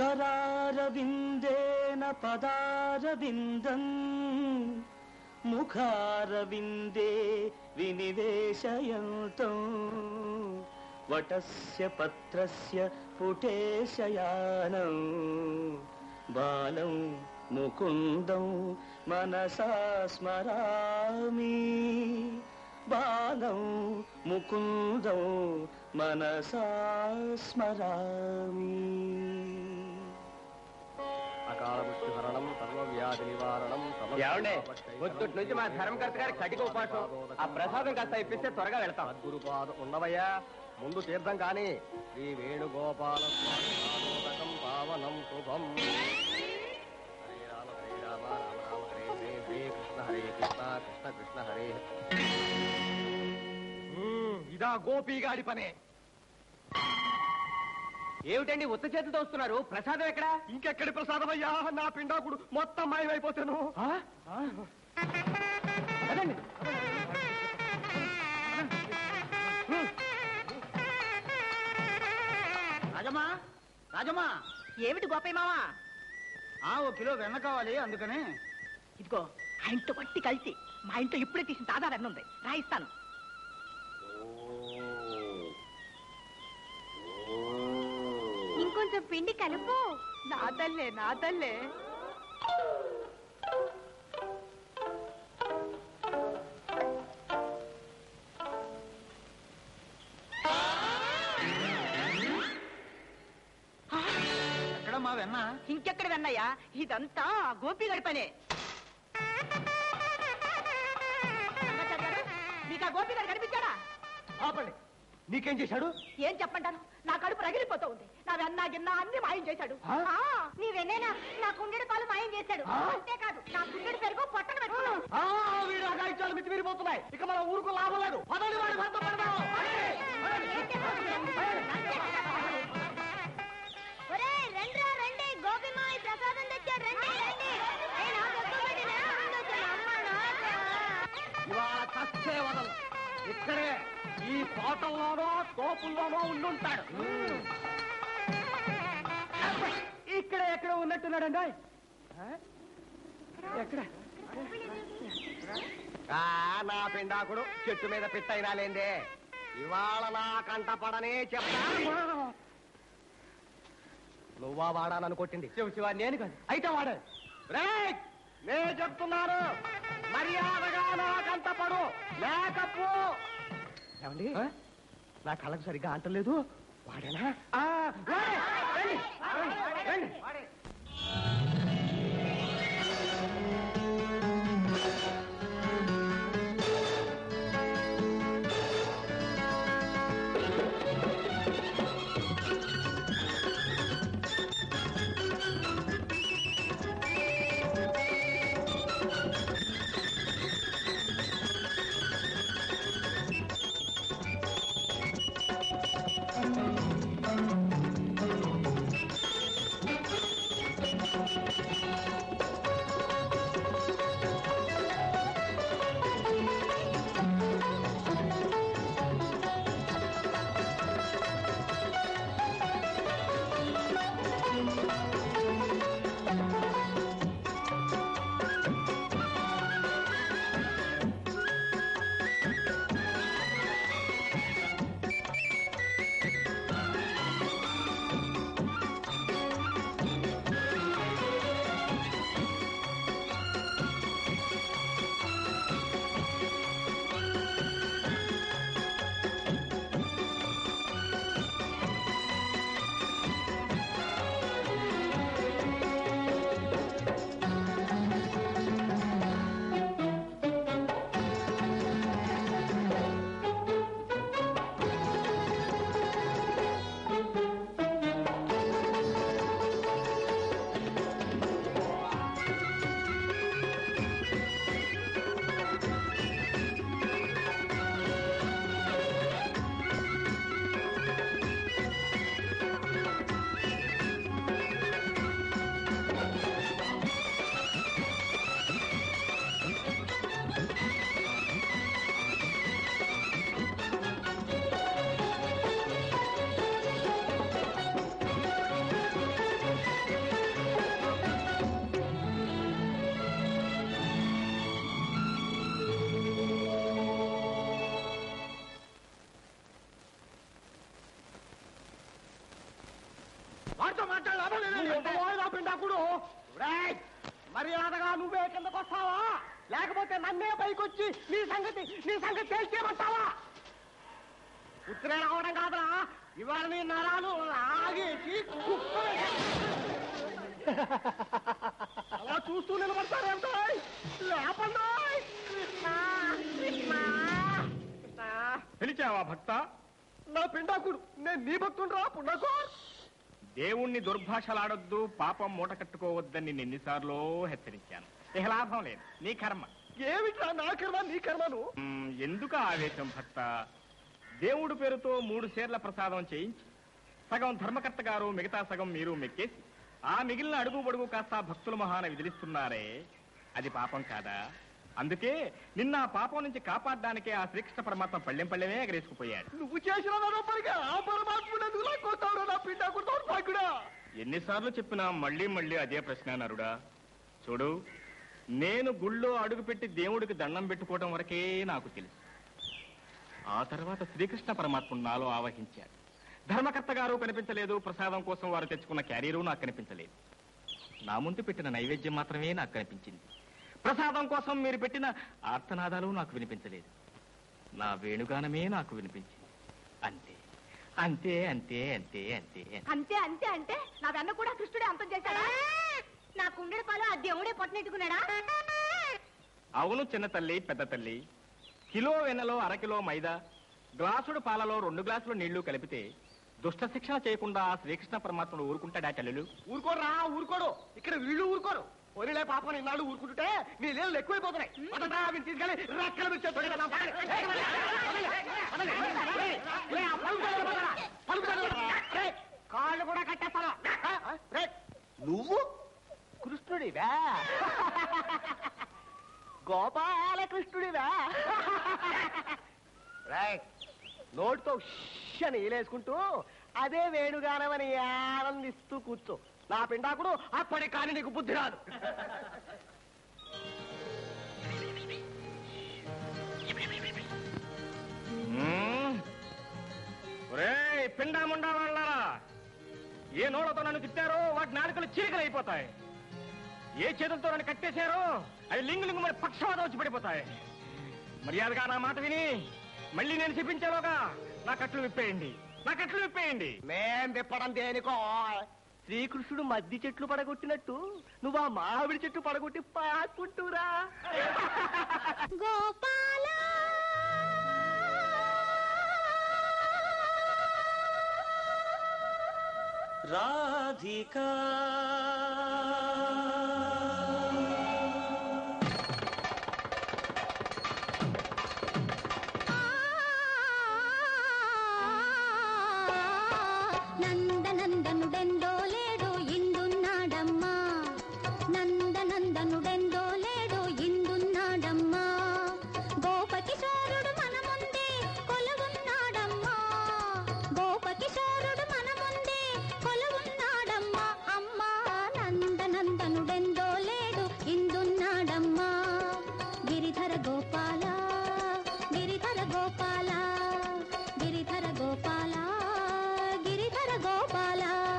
కరారవిందేన పదారవిందం ముఖారవిందే వినివేశయంతం వటస్య పత్రస్య పుటేశయానం బాలం ముకుందం మనసా స్మరామి బాలం ముకుందం మనసా స్మరామి అకాల మృత్యుహరణం సర్వ వ్యాధి నివారణం ఏమండే పొద్దుటి నుంచి మా ధర్మకర్త గారి కటిక ఉపాసం ఆ ప్రసాదం కాస్త ఇప్పిస్తే త్వరగా వెళ్తాం సద్గురుపాద ఉండవయ్యా ముందు తీర్థం కాని శ్రీ వేణుగోపాల స్వామి పాదోదకం పావనం శుభం హరే రామ హరే రామ రామ రామ హరే హరే హరే కృష్ణ హరే కృష్ణ కృష్ణ కృష్ణ హరే ఇదా గోపి గారి పనే ఏమిటండి ఉత్త చేతులతో వస్తున్నారు ప్రసాదం ఎక్కడా ఇంకెక్కడి ప్రసాదం అయ్యా నా పిండాకుడు మొత్తం మాయమైపోతాను అదండి రాజమ్మా రాజమ్మా ఏమిటి గోపయ్య మావా ఆ ఓ కిలో వెన్న కావాలి అందుకని ఇదిగో ఆయనతో పట్టి కలిసి మా ఇంట్లో ఇప్పుడే తీసిన తాజా వెన్న ఉంది రాయిస్తాను ఇంకొంచెం పిండి కలుపు నా తల్లే నా తల్లే ఎక్కడ మా వెన్న ఇంకెక్కడ వెన్నయ్యా ఇదంతా గోపి గడి పనే రంగాచారి గారు, మీకు ఆ గోపి గారు కనిపించాడా ఆపండి నీకేం చేశాడు ఏం చెప్పంటాను నా కడుపు రగిలిపోతూ ఉంది నా వెన్న గిన్న అన్ని మాయం చేశాడు ఆ, నీ వెన్నైనా నా కుండెడు పాలు మాయం చేశాడు అంతేకాదు నా కుండెడు పెరుగు పొట్టను పెట్టుకున్నాడు ఆ, వీడు అగాయిత్యాలు మితిమీరిపోతున్నాయి ఇక మన ఊరుకు లాభం లేదు పదండి వాడి భర్త పడదాం ఒరేయ్, రండ్రా, రండి గోపిమాయి ప్రసాదం తెచ్చాడు రండి రండి ఏ, నాకు ఎక్కువ పెట్టినా? ముందు వచ్చాను. అమ్మ, నాకా? ఇవాళ చచ్చే వదలు ఇక్కడే ఈ తోటల్లోనో తోపుల్లోనో ఉండుంటాడు ఇక్కడ ఎక్కడ ఉన్నట్టున్నాడండి ఎక్కడ ఆ, నా పిండాకుడు చెట్టు మీద పిట్టయినా లేందే ఇవాళ నా కంట పడనే చెప్తా నువ్వా వాడానని కొట్టింది శివ శివ నేను కాదు అయితే వాడు రేయ్! నే చెప్తున్నాను మర్యాదగా నా కంట పడు లేకపో ఏమండి నా కళ్ళకు సరిగ్గా అంటలేదు వాడేనా ఆ, వాడే. రండి, రండి, రండి. రేయ్, మర్యాదగా నువ్వే కిందకు వస్తావా లేకపోతే నన్నే పైకొచ్చి నీ సంగతి నీ సంగతి తేల్చేయమంటావా ఉత్తరే రావడం కాదురా ఇవాళ నీ నరాలు ఆగేసి కుప్ప- అలా చూస్తూ నిలబడతారేమిటో లేపండి కృష్ణ కృష్ణ కృష్ణ పిలిచావా భక్త నా పిండాకుడు నేను నీ భక్తుండ్రా పుండాకు దేవుణ్ణి దుర్భాషలాడొద్దు పాపం మూట కట్టుకోవద్దని నిన్ను ఎన్నిసార్లు హెచ్చరించాను ఇక లాభం లేదు నీ కర్మ ఏమిట్రా నా కర్మ నీ కర్మను మ్, ఎందుకు ఆవేశం భక్త దేవుడు పేరుతో మూడు సేర్ల ప్రసాదం చేయించి సగం ధర్మకర్త గారు మిగతా సగం మీరు మెక్కేసి ఆ మిగిలిన అడుగు పొడుగు కాస్త భక్తుల మహాన విదిలిస్తున్నారే అది పాపం కాదా అందుకే నిన్న ఆ పాపం నుంచి కాపాడడానికే ఆ శ్రీకృష్ణ పరమాత్మ పళ్ళెం పళ్ళెమే ఎగరేసుకుపోయాడు నువ్వు చేసిన నరపరిగా ఆ పరమాత్ముడు ఎందుకు లాక్కొస్తావురా నా పిండాకుడు దౌర్భాగ్యుడా ఎన్నిసార్లు చెప్పినా మళ్ళీ మళ్ళీ అదే ప్రశ్న నరుడా చూడు నేను గుళ్ళో అడుగుపెట్టి దేవుడికి దండం పెట్టుకోవడం వరకే నాకు తెలుసు ఆ తర్వాత శ్రీకృష్ణ పరమాత్మ నాలో ఆవహించాడు ధర్మకర్త గారు కనిపించలేదు ప్రసాదం కోసం వారు తెచ్చుకున్న క్యారీరు నాకు కనిపించలేదు నా ముందు పెట్టిన నైవేద్యం మాత్రమే నాకు కనిపించింది ప్రసాదం కోసం మీరు పెట్టిన ఆర్తనాదాలు నాకు వినిపించలేదు నా వేణుగానమే నాకు వినిపించింది అంతే అంతే అంతే అంతే అంతే అంతే అంతే అంతే అంటే నా వెన్న కూడా కృష్ణుడే అంతం చేశాడా నా కుండెడు పాలు ఆ దేవుడే పొట్టనెట్టుకున్నాడా అవును చిన్న తల్లి పెద్ద తల్లి కిలో వెన్నలో అరకిలో మైదా గ్లాసుడు పాలలో రెండు గ్లాసులు నీళ్లు కలిపితే దుష్ట శిక్షణ చేయకుండా ఆ శ్రీకృష్ణ పరమాత్ముడు ఊరుకుంటాడా తల్లులు ఊరుకోరా ఊరుకోడు ఇక్కడ వీళ్ళు ఊరుకోరు ఒరిలే పాపం ఇన్నాళ్ళు ఊరుకుంటుంటే నీ నీళ్ళు ఎక్కువైపోతున్నాయి మొదట అవి తీసుకెళ్ళి రెక్కల మీద చేతులు పెడదాం. పదండి. ఏయ్, పదండి. పదండి. ఏయ్, ఏయ్, ఆ పలుపు దగ్గర పదరా. పలుపు దగ్గర పదరా. ఏయ్, కాళ్ళు కూడా కట్టేస్తాను నువ్వు కృష్ణుడివా గోపాలకృష్ణుడివా రైట్ నోటితో ష్ అని ఈలేసుకుంటూ అదే వేణుగానమని ఆనందిస్తూ కూర్చో నా పిండాకుడు అప్పటి కానీ నీకు బుద్ధి రాదు మ్మ్. ఒరేయ్, పిండా ముండా వాళ్ళారా ఏ నోళ్ళతో నన్ను తిట్టారో వాటి నాలుకలు చీకలు అయిపోతాయి ఏ చేతులతో నన్ను కట్టేశారో అవి లింగు లింగు మరి పక్షవాదం వచ్చి పడిపోతాయి మర్యాదగా నా మాట విని మళ్ళీ నేను చెప్పించేలోగా నా కట్లు విప్పేయండి నా కట్లు విప్పేయండి మేం తిప్పడం దేనికో శ్రీకృష్ణుడు మద్ది చెట్లు పడగొట్టినట్టు నువ్వు ఆ మామిడి చెట్టు పడగొట్టి పాకుంటూరా గోపాల రాధికా నందనందనుడెందో లేడు ఇందున్నాడమ్మా నందనందనుడెందో లేడు ఇందున్నాడమ్మా గోపకిశోరుడు మన ముందే కొలువున్నాడమ్మా గోపకిశోరుడు మన ముందే కొలువున్నాడమ్మా అమ్మా నందనందనుడెందో లేడు ఇందున్నాడమ్మా గిరిధర గోపాల గిరిధర గోపాల గిరిధర గోపాల గిరిధర గోపాల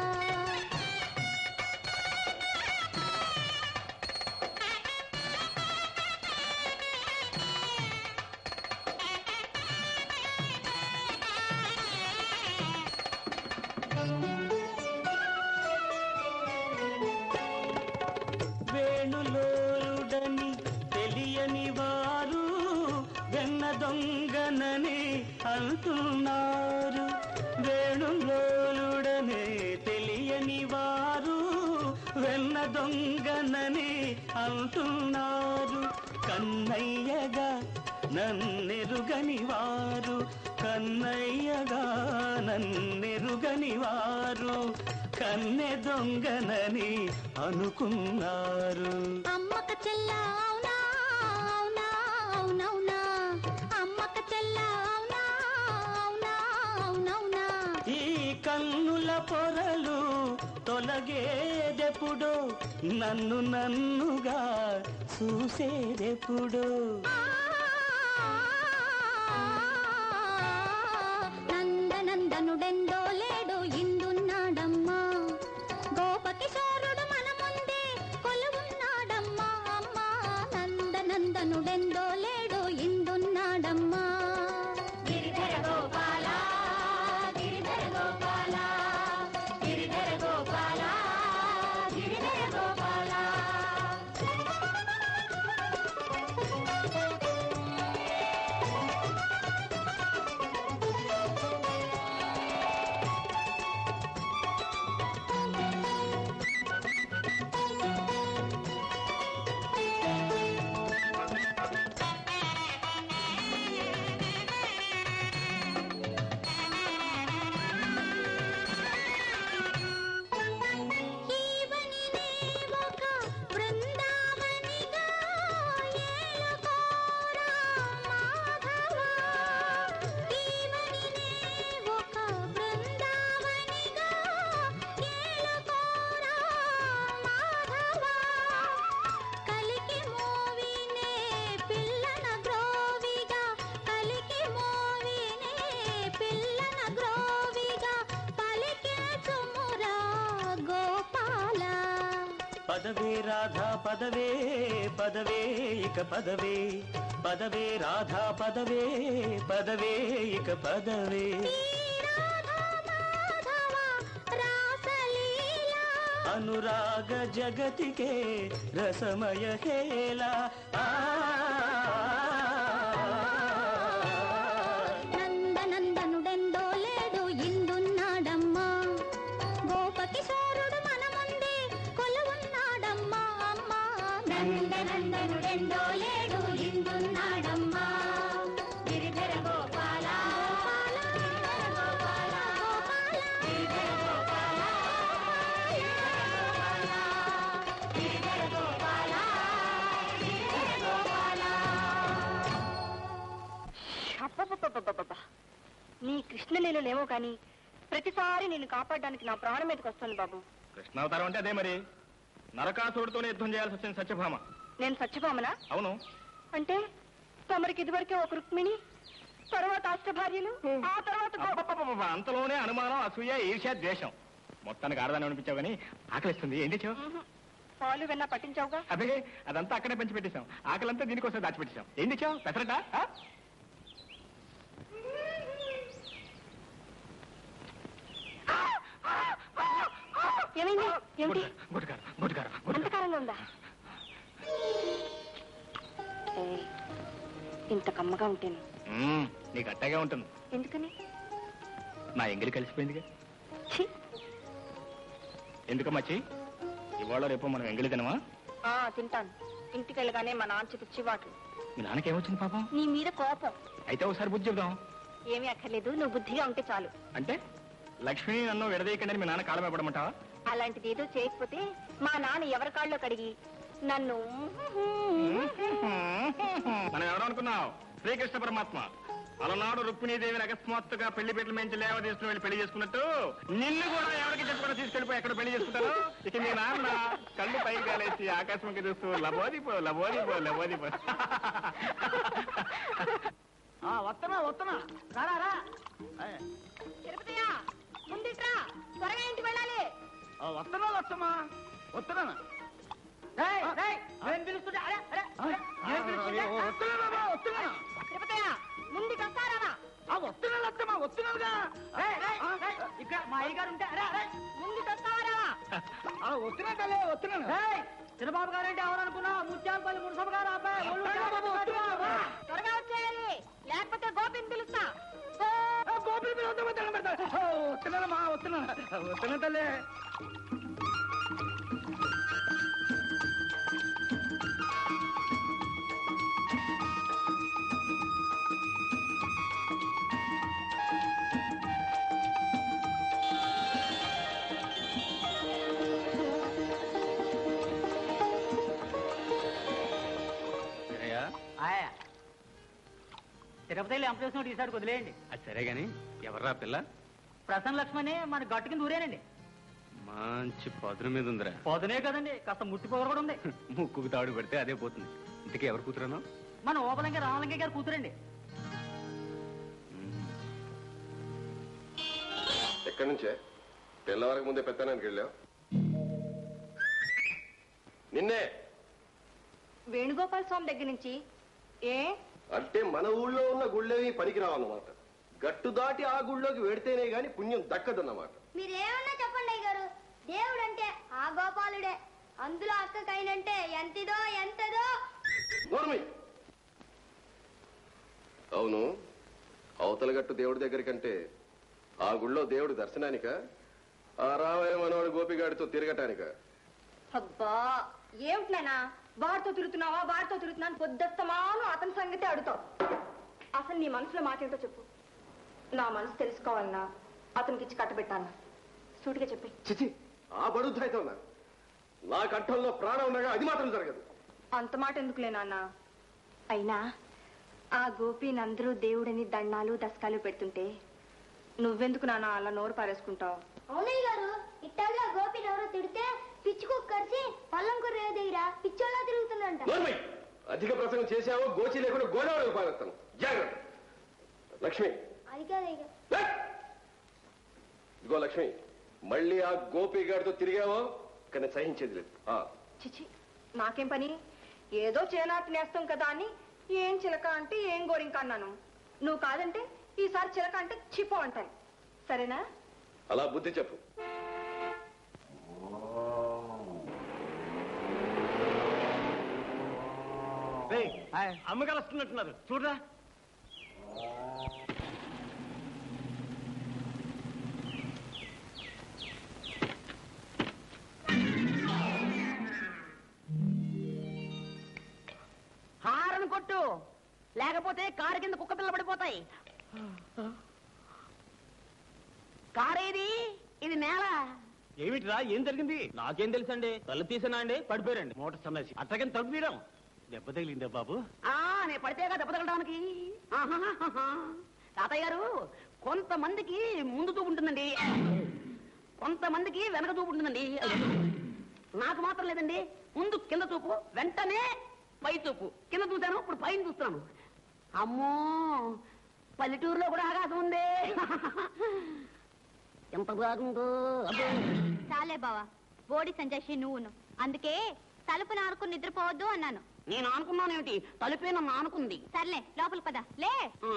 వేణులోరుడని తెలియని వారు వెన్న దొంగనని అంటున్నారు వేణులోరుడనే తెలియని వారు వెన్న దొంగనని అంటున్నారు కన్నయ్యగా నన్నెరుగని వారు కన్నయ్యగా నన్నెరుగని వారు కన్నె దొంగనని అనుకున్నారు అమ్మక చెల్ల అవునా అవునా అవునవునా అమ్మక చెల్ల అవునా అవునా అవునవునా ఈ కన్నుల పొరలు తొలగేదెప్పుడు నన్ను నన్నుగా చూసేదెప్పుడు నందనందనుడెందో లేడు ఇందున్నాడమ్మా గోపకిశోరుడు మన ముందే నందనుడెందో లేడు ఇందున్నాడమ్మా గిరిధర గోపాల గిరిధర గోపాల గిరిధర గోపాల గిరిధర గోపాల ఈవనినే ఒక బృందావనిగా ఏలుకోరా మాధవా ఈవనినే ఒక బృందావనిగా ఏలుకోరా మాధవా కలికి మోవినే పిల్లన గ్రోవిగా కలికి మోవినే పిల్లన గ్రోవిగా పలికించుమురా గోపాల పదవే రాధా పదవే పదవే ఇక పదవే పదవే రాధా పదవే పదవే ఇక పదవే రాధా మాధవ రాసలీలా అనురాగ జగతికే రసమయ హేలా ఆ నందనందనుడెందో లేడు ఇందున్నాడమ్మా గోపకిశోరుడు మన ముందే కొలువున్నాడమ్మా అమ్మా నందనందనుడెందో లేడు ఇందున్నాడమ్మా గిరిధర గోపాల గిరిధర గోపాల గిరిధర గోపాల గిరిధర గోపాల గిరిధర గోపాల అబ్బబ్బబ్బబ్బబ్బబ్బ. నీ కృష్ణ లేమో కానీ ప్రతిసారి నేను కాపాడడానికి నా ప్రాణం మీదకి వస్తుంది బాబు కృష్ణావతారం అంటే అదే మరి నరకాసురుడితోనే యుద్ధం చేయాల్సి వచ్చింది సత్యభామ నేను సత్యభామనా అవును అంటే తమరికి ఇదివరకే ఒక రుక్మిణి తర్వాత అష్టభార్యలు ఆ తర్వాత గో- అబ్బబ్బబ్బబ్బ, అంతలోనే అనుమానం అసూయ ఈర్ష్య ద్వేషం మొత్తానికి ఆడదాన్ని అనిపించావు కానీ ఆకలిస్తుంది ఏం తెచ్చావు మ్మ్. పాలు వెన్న పట్టించావుగా అదే అదంతా అక్కడే పంచి పెట్టేశాం ఆకలంతా దీనికోసం దాచిపెట్టేశాం ఏం తెచ్చావు పెసరట ఏమైంది ఏమిటి గుడ్కారు గుడ్కారు అంత కారంగా ఉందా ఏయ్, ఇంత కమ్మగా ఉంటేను నీకు అట్టగా ఉంటుంది ఎందుకని నా ఎంగిలి కలిసిపోయిందిగా ఛీ, ఎందుకమ్మా చెయ్యి ఇవాళ రేపు మనం ఎంగిలి తినమా ఆ తింటాను ఇంటికి వెళ్ళగానే మా నాన్న చెప్పి చివాట్లు మీ నాన్నకేమొచ్చింది పాపం నీ మీద కోపం అయితే ఒకసారి బుద్ధి చెబుదాం ఏమీ అక్కర్లేదు నువ్వు బుద్ధిగా ఉంటే చాలు అంటే లక్ష్మి నన్ను విడదీయకండి మీ నాన్న కాళ్ళ పడమంటావా అలాంటిది ఏదో చేయకపోతే మా నాన్న ఎవరి కాళ్ళలో కడిగి నన్ను మనం ఎవరు అనుకున్నావు శ్రీకృష్ణ పరమాత్మ అలనాడు రుక్మిణీదేవిని అకస్మాత్తుగా పెళ్లి పెట్టల నుంచి లేవ తీసుకుని వెళ్ళి పెళ్లి చేసుకున్నట్టు నిన్ను కూడా ఎవరికి చెప్పకుండా తీసుకెళ్ళిపోయి ఎక్కడ పెళ్లి చేసుకుంటారు ఇక మీ నాన్న కళ్ళు పైకి కాలేసి ఆకాశంకి చూస్తూ లబోదిపో లబోదిపో లబోదిపో వస్తున్నా వస్తున్నా రారా రా తిరుపతియా ముందిట్రా త్వరగా ఇంటికి వెళ్ళాలి వస్తున్నా వస్తున్నా వస్తున్నా తిరుపతియా ముందుకు వస్తారా వస్తున్నా వస్తున్నా వస్తున్నాగా ఇక్కడ మా అయ్యగారు ఉంటే ముందుకు వస్తారా వస్తున్నా తల్లి వస్తున్నాను చిన్నబాబు గారు అంటే ఎవరనుకున్నా ముత్యాలపల్లి మునసబ గారు అబ్బాయి త్వరగా వచ్చేయాలి లేకపోతే గోపిని పిలుస్తా గోపుల మీద వద్ద వద్ద పెడతా వస్తున్నానమ్మా వస్తున్నాను వస్తున్నా తల్లి ఆయా తిరుపతిలో ఎంప్రెస్ ఈసారి వదిలేయండి అది సరే గాని ఎవర్రా పిల్ల ప్రసన్న లక్ష్మణి మన గట్టు కింద ఊరేనండి మంచి పదును మీద ఉందిరా పొదనే కదండి కాస్త ముట్టి పొగరు కూడా ఉంది ముక్కుకు తాడు పెడితే అదే పోతుంది ఇంతకీ ఎవరు కూతురను మన ఓపలంగా రామలింగ గారు కూతురండి ఎక్కడి నుంచే తెల్లవారికి ముందే పెత్తనానికి వెళ్ళావు నిన్నే వేణుగోపాల్ స్వామి దగ్గర నుంచి ఏ అంటే మన ఊళ్ళో ఉన్న గుళ్ళేవి పనికిరావన్నమాట గట్టు దాటి ఆ గుళ్ళోకి వెడితేనే గాని పుణ్యం దక్కదన్నమాట మీరేమన్నా చెప్పండి అయ్య గారు దేవుడు అంటే ఆ గోపాలుడే అందులో అక్కకైనంటే ఎంతిదో ఎంతదో నోర్మి అవును అవతల గట్టు దేవుడి దగ్గరికంటే ఆ గుళ్ళో దేవుడి దర్శనానిక ఆ రావయ్య మనవాడి గోపిగాడితో తిరగటానిక అబ్బా ఏమిటినానా వాడితో తిరుగుతున్నావా వాడితో తిరుగుతున్నాను పొద్దుస్తమాను అతని సంగతి అడుగుతావు అసలు నీ మనసులో మాట ఏంటో చెప్పు నా మనసు తెలుసుకోవాలన్నా అతనికి ఇచ్చి కట్టబెట్టాను సూటిగా చెప్పి చిచి ఆ బడుద్దాయితో నా కంఠంలో ప్రాణం ఉండగా అది మాత్రం జరగదు అంత మాట ఎందుకులే నాన్న అయినా ఆ గోపిని అందరూ దేవుడని దండాలు దశకాలు పెడుతుంటే నువ్వెందుకు నాన్న అలా నోరు పారేసుకుంటావు అవునయ్య గారు ఇట్టాగా గోపిని ఎవరో తిడితే పిచ్చుకు కరిచి పల్లం కుర్రే దగ్గర పిచ్చోళ్ళ తిరుగుతుందంట నోర్మి అధిక ప్రసంగం చేశావో గోచి లేకుండా గోదావరికి పారేస్తాను జాగ్రత్త లక్ష్మి అది కాదయ్య గారు లే! ఇదిగో లక్ష్మి మళ్ళీ ఆ గోపిగాడితో తిరిగావో కానీ సహించేది లేదు ఆ, చిచి నాకేం పని ఏదో చేనాటి నేస్తాం కదా అని ఏం చిలక అంటే ఏం గోరింక అన్నాను నువ్వు కాదంటే ఈసారి చిలక అంటే చిపో అంటాను సరేనా అలా బుద్ధి చెప్పు అమ్మ కలుస్తున్నట్టున్నారు చూడరా హారన్ కొట్టు లేకపోతే కారు కింద కుక్క పిల్ల పడిపోతాయి కారేది ఇది నేల ఏమిటిరా ఏం జరిగింది నాకేం తెలుసండి కళ్ళు తీసినా అండి పడిపోయారండి మోటార్ సన్నాసి అట్టగని తలుపు తీయడం దెబ్బ తగిలిందా బాబు ఆ నేను పడితేగా దెబ్బ తగలడానికి ఆహాహాహా. తాతయ్య గారు కొంతమందికి ముందు చూపు ఉంటుందండి కొంతమందికి వెనక చూపు ఉంటుందండి నాకు మాత్రం లేదండి ముందు కింద చూపు వెంటనే పై చూపు కింద చూశాను ఇప్పుడు పైన చూస్తున్నాను అమ్మో పల్లెటూరులో కూడా ఆకాశం ఉంది ఎంత బాగుందో అబ్బో. చాలే బావా బోడి సంజాషి నువ్వును అందుకే తలుపు నానుకుని నిద్రపోవద్దు అన్నాను నేను అనుకున్నానేమిటి తలుపే నన్ను ఆనుకుంది సర్లే లోపలికి పద లే ఆ.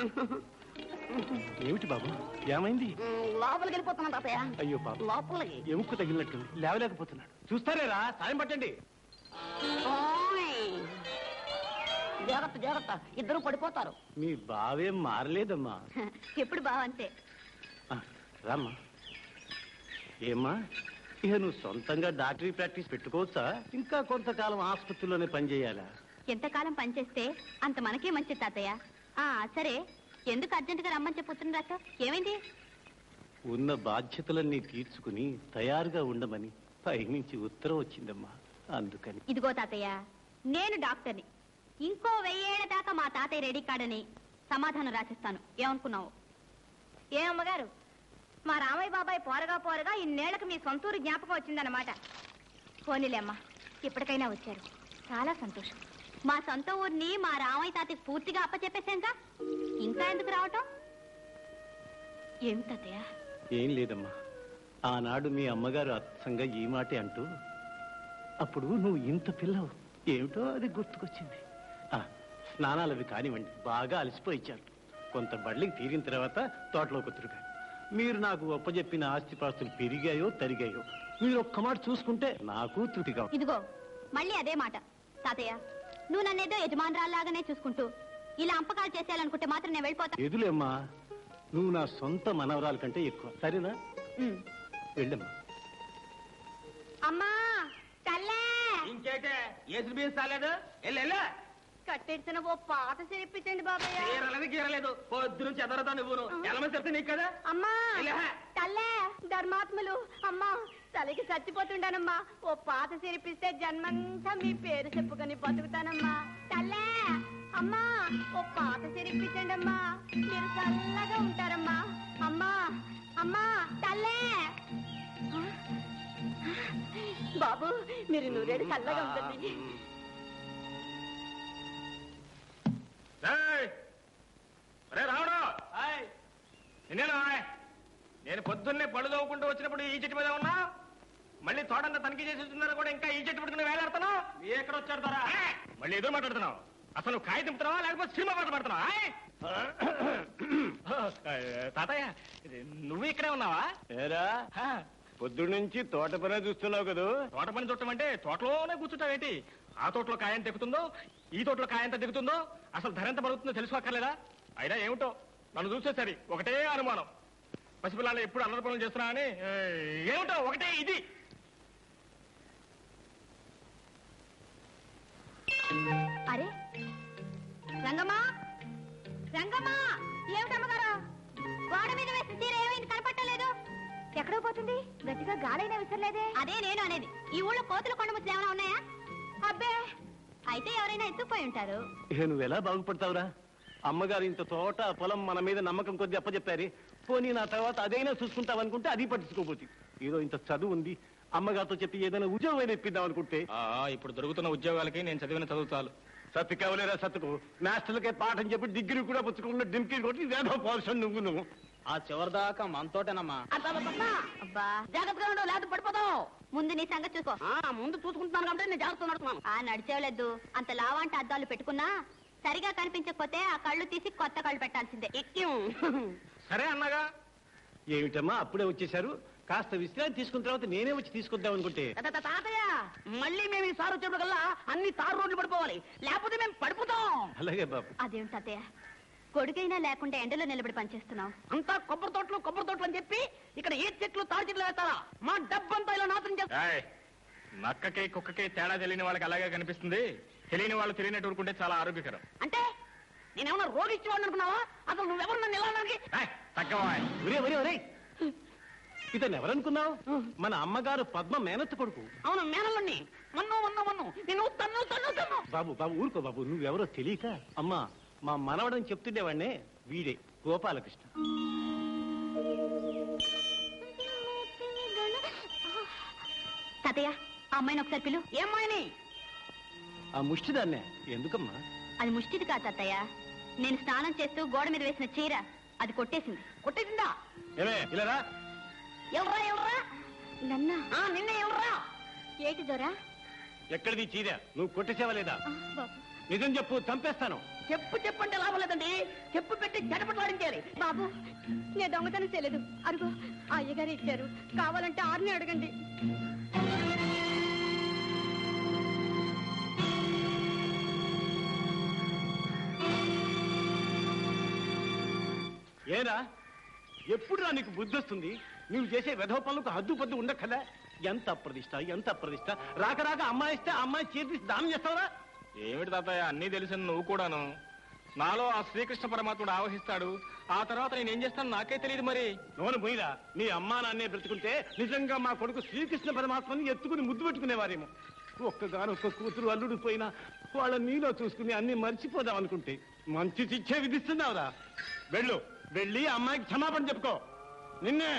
ఏమిటి బాబు ఏమైంది లోపలికి వెళ్ళిపోతున్నాను తాతయ్య అయ్యో బాబు లోపలికి ఎముక్కు తగిలినట్టుంది లేవలేకపోతున్నాడు చూస్తారేరా సాయం పట్టండి ఓయ్. జాగ్రత్త జాగ్రత్త ఇద్దరు పడిపోతారు మీ బావేం మారలేదమ్మా ఎప్పుడు బావంతే ఆ, రామ్మా ఏమ్మా ఇక నువ్వు సొంతంగా డాక్టరీ ప్రాక్టీస్ పెట్టుకోవచ్చా ఇంకా కొంతకాలం ఆసుపత్రిలోనే పనిచేయాలా ఎంతకాలం పనిచేస్తే అంత మనకే మంచిది తాతయ్య ఆ సరే ఎందుకు అర్జెంటుగా రమ్మని చెప్పుతున్న రాక ఏమైంది ఉన్న బాధ్యతలన్నీ తీర్చుకుని తయారుగా ఉండమని పైనుంచి ఉత్తరం వచ్చిందమ్మా అందుకని ఇదిగో తాతయ్య నేను డాక్టర్ని ఇంకో వెయ్యేళ్ల దాకా మా తాతయ్య రెడీ కాడని సమాధానం రాసిస్తాను ఏమనుకున్నావు ఏ అమ్మగారు మా రామయ్య బాబాయ్ పోరగా పోరగా ఇన్నేళ్లకు మీ సొంతూరు జ్ఞాపకం వచ్చిందన్నమాట పోనీలేమ్మా ఇప్పటికైనా వచ్చారు చాలా సంతోషం మా సొంత ఊరిని మా రామయ్య తాతకి పూర్తిగా అప్పచెప్పేశాంకా ఇంకా ఎందుకు రావటం ఏం తాతయ్య ఏం లేదమ్మా ఆనాడు మీ అమ్మగారు అత్సంగా ఈ మాటే అంటూ అప్పుడు నువ్వు ఇంత పిల్లవు ఏమిటో అది గుర్తుకొచ్చింది ఆ, స్నానాలు అవి కానివ్వండి బాగా అలసిపోయిచ్చారు కొంత బళ్ళకి తీరిన తర్వాత తోటలో కుతురుగా మీరు నాకు ఒప్పజెప్పిన ఆస్తిపాస్తులు పెరిగాయో తరిగాయో మీరు ఒక్క మాట చూసుకుంటే నాకు తృప్తిగా ఉంది. ఇదిగో మళ్ళీ అదే మాట తాతయ్య నువ్వు నన్నేదో యజమానురాల్లాగానే చూసుకుంటూ ఇలా అంపకాలు చేసేయాలనుకుంటే మాత్రం నేను వెళ్ళిపోతా ఎదులేమ్మా నువ్వు నా సొంత మనవరాల కంటే ఎక్కువ సరేనా ఉమ్. వెళ్ళమ్మా అమ్మా తల్లే ఇంకేటే ఏసు బీస్ రాలేదు వెళ్ళు కట్టెడిసిన ఓ పాత చేయించండి బాబయ్య గీరలేదు గీరలేదు పొద్దు నుంచి ఎదరదా నువ్వును ఎలమని చెప్తే నీకు కదా అమ్మా ఇలా. తల్లే ధర్మాత్ములు అమ్మా తలకి చచ్చిపోతుండానమ్మా ఓ పాత సిరిపిస్తే జన్మంతా మీ పేరు చెప్పుకొని బతుకుతానమ్మా తల్లే అమ్మా ఓ పాత సిరిపించండి అమ్మా మీరు చల్లగా ఉంటారమ్మా అమ్మా అమ్మా తల్లే బాబు మీరు నూరేడు చల్లగా ఉంటుంది ఏయ్! ఒరే రావడం నిన్నేనా నేను పొద్దున్నే పళ్ళు తవ్వుకుంటూ వచ్చినప్పుడు ఈ చెట్టు మీద ఉన్నా మళ్ళీ తోటంతా తనిఖీ చేసి వచ్చిందని కూడా ఇంకా ఈ చెట్టు పట్టుకుని వేలాడుతున్నావు ఎక్కడ వచ్చాడు దొరా మళ్ళీ ఎదురు మాట్లాడుతున్నావు అసలు కాయ దింపుతున్నావా లేకపోతే సినిమా పాట పడుతున్నావా ఆయ్? ఓ, తాతయ్య ఇది నువ్వు ఇక్కడే ఉన్నావా ఏరా హా, పొద్దున్న నుంచి తోట పనే చూస్తున్నావు కదా తోట పని చుట్టం అంటే తోటలోనే కూర్చుంటావేంటి ఆ తోటలో కాయ ఎంత దిగుతుందో ఈ తోటలో కాయ ఎంత దిగుతుందో అసలు ధర ఎంత పడుతుందో తెలుసుకోక్కర్లేదా అయినా ఏమిటో నన్ను చూస్తే సరి ఒకటే అనుమానం పసిపిల్లలు ఎప్పుడు అల్లరి పనులు చేస్తున్నా అని ఏ, ఏమిటో ఒకటే ఇది అరే రంగమ్మా రంగమ్మా ఏమిటమ్మగారు గోడ మీద వేసిన చీర ఏమైంది కనపట్టలేదు ఎక్కడో పోతుంది గట్టిగా గాలైనా విసరలేదే అదే నేను అనేది ఈ ఊళ్ళో కోతులు కొండముచ్చులు ఏమైనా ఉన్నాయా అబ్బే అయితే ఎవరైనా ఎత్తుకుపోయి ఉంటారు ఇక నువ్వు ఎలా బాగుపడతావురా అమ్మగారు ఇంత తోట పొలం మన మీద నమ్మకం కొద్ది అప్పచెప్పారు పోనీ నా తర్వాత అదైనా చూసుకుంటావు అనుకుంటే అది పట్టించుకోపోతే ఏదో ఇంత చదువు ఉంది అమ్మగారితో చెప్పి ఏదైనా ఉద్యోగం అయినా ఇప్పిద్దాం అనుకుంటే ఆ, ఇప్పుడు దొరుకుతున్న ఉద్యోగాలకి నేను చదివిన చదువు చాలు సత్తు కవలేరా సత్తుకు మాస్టర్లకే పాఠం చెప్పి డిగ్రీ కూడా పుచ్చుకున్న డింకి కొట్టి వేదో పోర్షన్ నువ్వు నువ్వు ఆ చివరిదాకా మనతోటేనమ్మా అబ్బబ్బబ్బబ్బా. అబ్బా జాగ్రత్తగా ఉండు లేకపోతే పడిపోతావు ముందు నీ సంగతి చూసుకో ఆ, ముందు చూసుకుంటున్నాను కాబట్టి నేను జాగ్రత్త నడుతున్నాను ఆ నడిచేవలేదు అంత లావంటి అద్దాలు పెట్టుకున్నా సరిగా కనిపించకపోతే ఆ కళ్ళు తీసి కొత్త కళ్ళు పెట్టాల్సిందే ఎక్కిం సరే అన్నగా ఏమిటమ్మా అప్పుడే వచ్చేసారు కాస్త విశ్రాంతి తీసుకున్న తర్వాత నేనే వచ్చి తీసుకొద్దాం అనుకుంటే తాత- తాత- తాతయ్య మళ్ళీ మేము ఈ సార్ వచ్చేప్పుడు కల్లా అన్ని తారు రోడ్లు పడిపోవాలి లేకపోతే మేము పడిపోతాం అలాగే బాబు అదేమిటి తాతయ్య కొడుకైనా లేకుండా ఎండలో నిలబడి పనిచేస్తున్నావు అంతా కొబ్బరి తోటలు కొబ్బరి తోటలు అని చెప్పి ఇక్కడ ఏ చెట్లు తాడి చెట్లు వేస్తారా మా డబ్బంతా ఇలా నాశనం చేస్తా ఏయ్, నక్కకి కుక్కకి తేడా తెలియని వాళ్ళకి అలాగే కనిపిస్తుంది తెలియని వాళ్ళు తెలియనట్టు ఊరుకుంటే చాలా ఆరోగ్యకరం అంటే నేనేమన్నా రోగిచ్చేవాడిని అనుకున్నావా అసలు నువ్వెవరు నన్ను ఇలా అనడానికి ఏయ్, తగ్గవా ఒరే ఒరే ఒరే ఇతను ఎవరనుకున్నావు మన అమ్మగారు పద్మ మేనత్త కొడుకు అవును మేనల్ని మన్ను మన్ను మన్ను నేను తన్ను తన్ను తన్ను బాబు బాబు ఊరుకో బాబు నువ్వెవరో తెలియక అమ్మా మా మనవడని చెప్తుండేవాడినే వీడే గోపాలకృష్ణ తాతయ్య ఆ అమ్మాయిని ఒకసారి పిలు ఏమాయని ఆ ముష్టిదాన్నే ఎందుకమ్మా అది ముష్టిది కాదు తాతయ్య నేను స్నానం చేస్తూ గోడ మీద వేసిన చీర అది కొట్టేసింది కొట్టేసిందా ఏమే ఇలా రా. ఎవరా ఎవరా నన్నా ఆ నిన్నే ఎవరా ఏటి దొరా ఎక్కడిది చీర నువ్వు కొట్టేసావా లేదా ఆ, బాబు నిజం చెప్పు చంపేస్తాను చెప్పు చెప్పంటే లాభం లేదండి చెప్పు పెట్టి జటపట్లాడించాలి బాబు నేను దొంగతనం చేయలేదు అరుగో ఆ అయ్యగారు ఇచ్చారు కావాలంటే ఆరుని అడగండి ఏరా ఎప్పుడు రా నీకు బుద్ధి వస్తుంది నువ్వు చేసే వెధవ పనులకు హద్దు పద్దు ఉండక్కదా ఎంత అప్రదిష్ట ఎంత అప్రదిష్ట రాక రాక అమ్మాయి ఇస్తే ఆ అమ్మాయి చేతి దానం చేస్తావరా ఏమిటి తాతయ్య అన్నీ తెలిసిన నువ్వు కూడాను నాలో ఆ శ్రీకృష్ణ పరమాత్ముడు ఆవహిస్తాడు ఆ తర్వాత నేను ఏం చేస్తాను నాకే తెలియదు మరి నోను పోయిరా నీ అమ్మా నాన్నే బ్రతుకుంటే నిజంగా మా కొడుకు శ్రీకృష్ణ పరమాత్మని ఎత్తుకుని ముద్దు పెట్టుకునేవారేమో ఒక్కగాను ఒక్క కూతురు అల్లుడు పోయినా వాళ్ళ నీలో చూసుకుని అన్ని మర్చిపోదాం అనుకుంటే మంచి శిక్ష విధిస్తున్నావురా వెళ్ళు వెళ్ళి ఆ అమ్మాయికి క్షమాపణ చెప్పుకో నిన్నే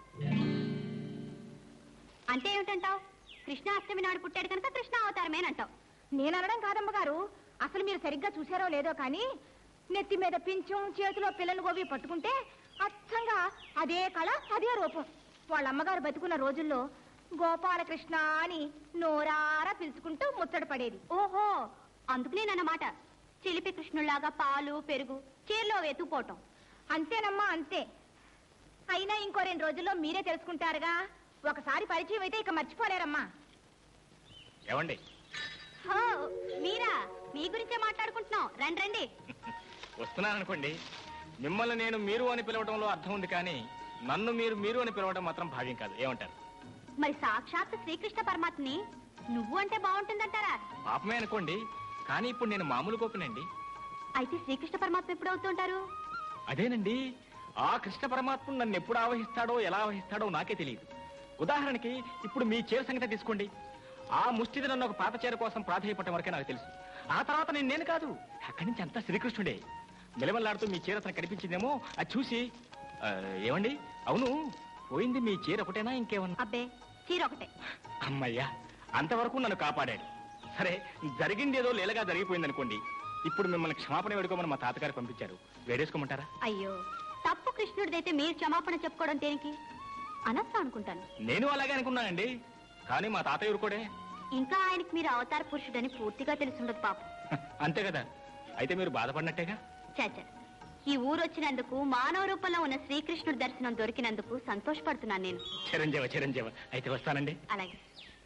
అంటే ఏమిటంటావు కృష్ణాష్టమి నాడు పుట్టాడు కనుక కృష్ణ అవతారమేనంటావు నేను అనడం కాదమ్మ గారు అసలు మీరు సరిగ్గా చూసారో లేదో కానీ నెత్తి మీద పించం చేతిలో పిల్లలు గోవి పట్టుకుంటే అచ్చంగా అదే కళ అదే రూపం వాళ్ళ అమ్మగారు బతుకున్న రోజుల్లో గోపాలకృష్ణ అని నోరారా పిలుచుకుంటూ ముచ్చట పడేది ఓహో అందుకునేనన్నమాట చిలిపి కృష్ణుల్లాగా పాలు పెరుగు చీరలో వెతుకుపోవటం అంతేనమ్మా అంతే అయినా ఇంకో రెండు రోజుల్లో మీరే తెలుసుకుంటారుగా ఒకసారి పరిచయం అయితే ఇక మర్చిపోలేరమ్మా ఏమండి హో, మీరా మీ గురించే మాట్లాడుకుంటున్నాం రండి రండి వస్తున్నాననుకోండి మిమ్మల్ని నేను మీరు అని పిలవడంలో అర్థం ఉంది కానీ నన్ను మీరు మీరు అని పిలవడం మాత్రం భావ్యం కాదు ఏమంటారు మరి సాక్షాత్ శ్రీకృష్ణ పరమాత్మని నువ్వు అంటే బాగుంటుందంటారా పాపమే అనుకోండి కానీ ఇప్పుడు నేను మామూలు గోపినండి అయితే శ్రీకృష్ణ పరమాత్మ ఎప్పుడు అవుతుంటారు అదేనండి ఆ కృష్ణ పరమాత్ముడు నన్ను ఎప్పుడు ఆవహిస్తాడో ఎలా ఆవహిస్తాడో నాకే తెలియదు ఉదాహరణకి ఇప్పుడు మీ చీర సంగతి తీసుకోండి ఆ ముష్టిది నన్ను ఒక పాత చీర కోసం ప్రాధాయపడటం వరకే నాకు తెలుసు ఆ తర్వాత నేను నేను కాదు అక్కడి నుంచి అంతా శ్రీకృష్ణుడే మెలమల్లాడుతూ మీ చీర అతను కనిపించిందేమో అది చూసి ఆ, ఏమండి అవును పోయింది మీ చీర ఒకటేనా ఇంకేమన్నా అబ్బే చీర ఒకటే అమ్మయ్యా అంతవరకు నన్ను కాపాడాడు సరే జరిగింది ఏదో లీలగా జరిగిపోయింది అనుకోండి ఇప్పుడు మిమ్మల్ని క్షమాపణ వేడుకోమని మా తాతగారు పంపించారు వేడేసుకోమంటారా అయ్యో తప్పు కృష్ణుడిదైతే మీరు క్షమాపణ చెప్పుకోవడం దేనికి అనొస్తా అనుకుంటాను నేను అలాగే అనుకున్నానండి కానీ మా తాతయ్య ఊరుకోడే ఇంకా ఆయనకి మీరు అవతార పురుషుడని పూర్తిగా తెలుసుండదు పాపం అంతే కదా అయితే మీరు బాధపడినట్టేగా చాచా ఈ ఊరు వచ్చినందుకు మానవ రూపంలో ఉన్న శ్రీకృష్ణుడి దర్శనం దొరికినందుకు సంతోషపడుతున్నాను నేను చిరంజీవ చిరంజీవ అయితే వస్తానండి అలాగే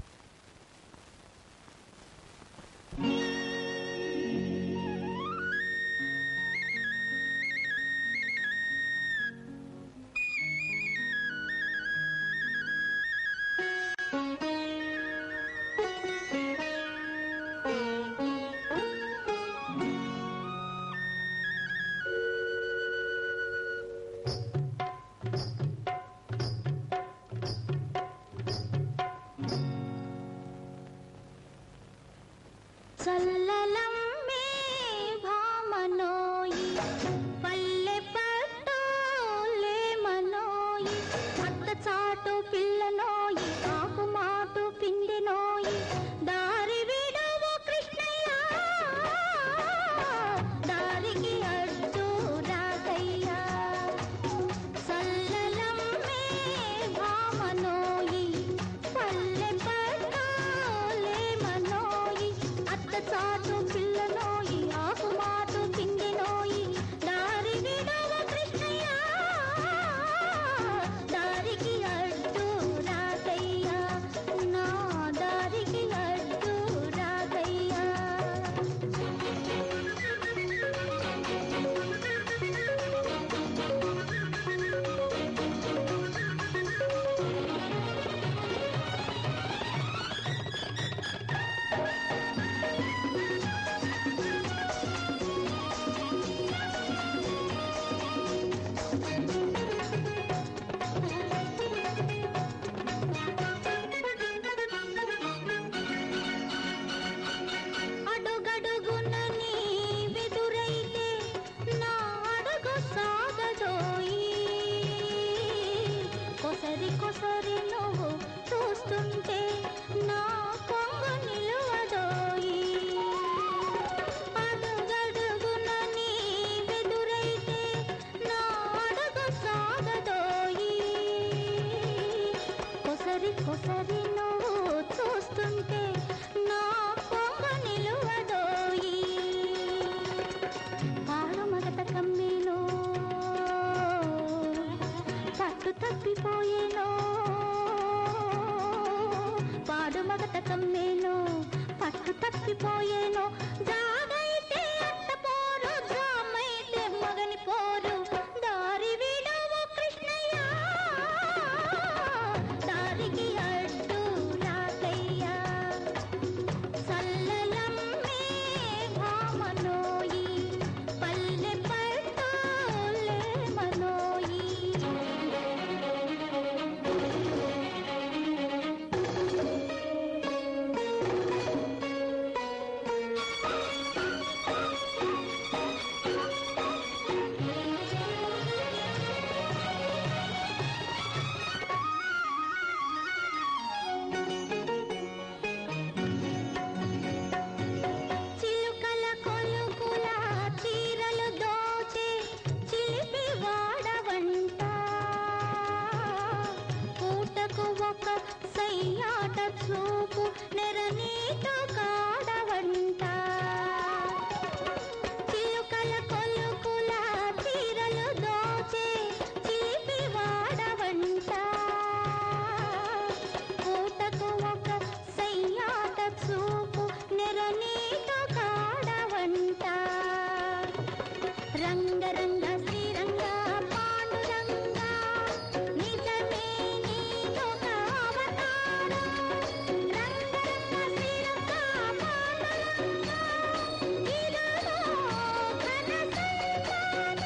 చల్లలమ్మే భామనోయి పల్లె పట్టోలేమనోయి అత్త చాటు పిల్లనోయి ఆకు మాటు పిండినోయి దారి విడవు కృష్ణయ్య దారికి అడ్డు రాకయ్యా చల్లలమ్మే భామనోయి పల్లె పట్టోలేమనోయి అత్త చాటు పిల్లనోయి ఆకు మాటు పిండినోయి దారి విడవ కృష్ణయ్య దారికి అడ్డు రాకయ్యా నా దారికి అడ్డు రాకయ్యా అడుగడుగున నీ వెదురైతే నా అడుగు సాగదోయి కొసరి కొసరి నువ్వు చూస్తుంటే నా కొంగు నిలువదోయి అడుగడుగున నీ వెదురైతే నా అడుగు సాగదోయి కొసరి కొసరి నువ్వు చూస్తుంటే నా కొంగ నిలువదోయి పాడు మగత కమ్మేను పట్టు తప్పిపోయేను పాడు మగత కమ్మేను పట్టు తప్పిపోయేను జాగైతే అట్ట పోరు జామైతే మగని పోరు దారి విడవు కృష్ణయ్య దారికి అడ్డు రాకయ్యా చల్లలమ్మే భామనోయి పల్లె పట్టోలేమనోయి చిలుకల కొలుకుల చీరలు దోచే చిలిపి వాడవంట పూటకు ఒక సయ్యాట చూపు నెరనీట కాడవంట చిలుకల కొలుకుల చీరలు దోచే చిలిపి వాడవంట పూటకు ఒక సయ్యాట చూపు నెరనీట కాడవంట రంగరంగ శ్రీరంగ పాండురంగ నిజమే నీదొక అవతారం రంగరంగ శ్రీరంగ పాండురంగ ఇలలో ఘన సంతానం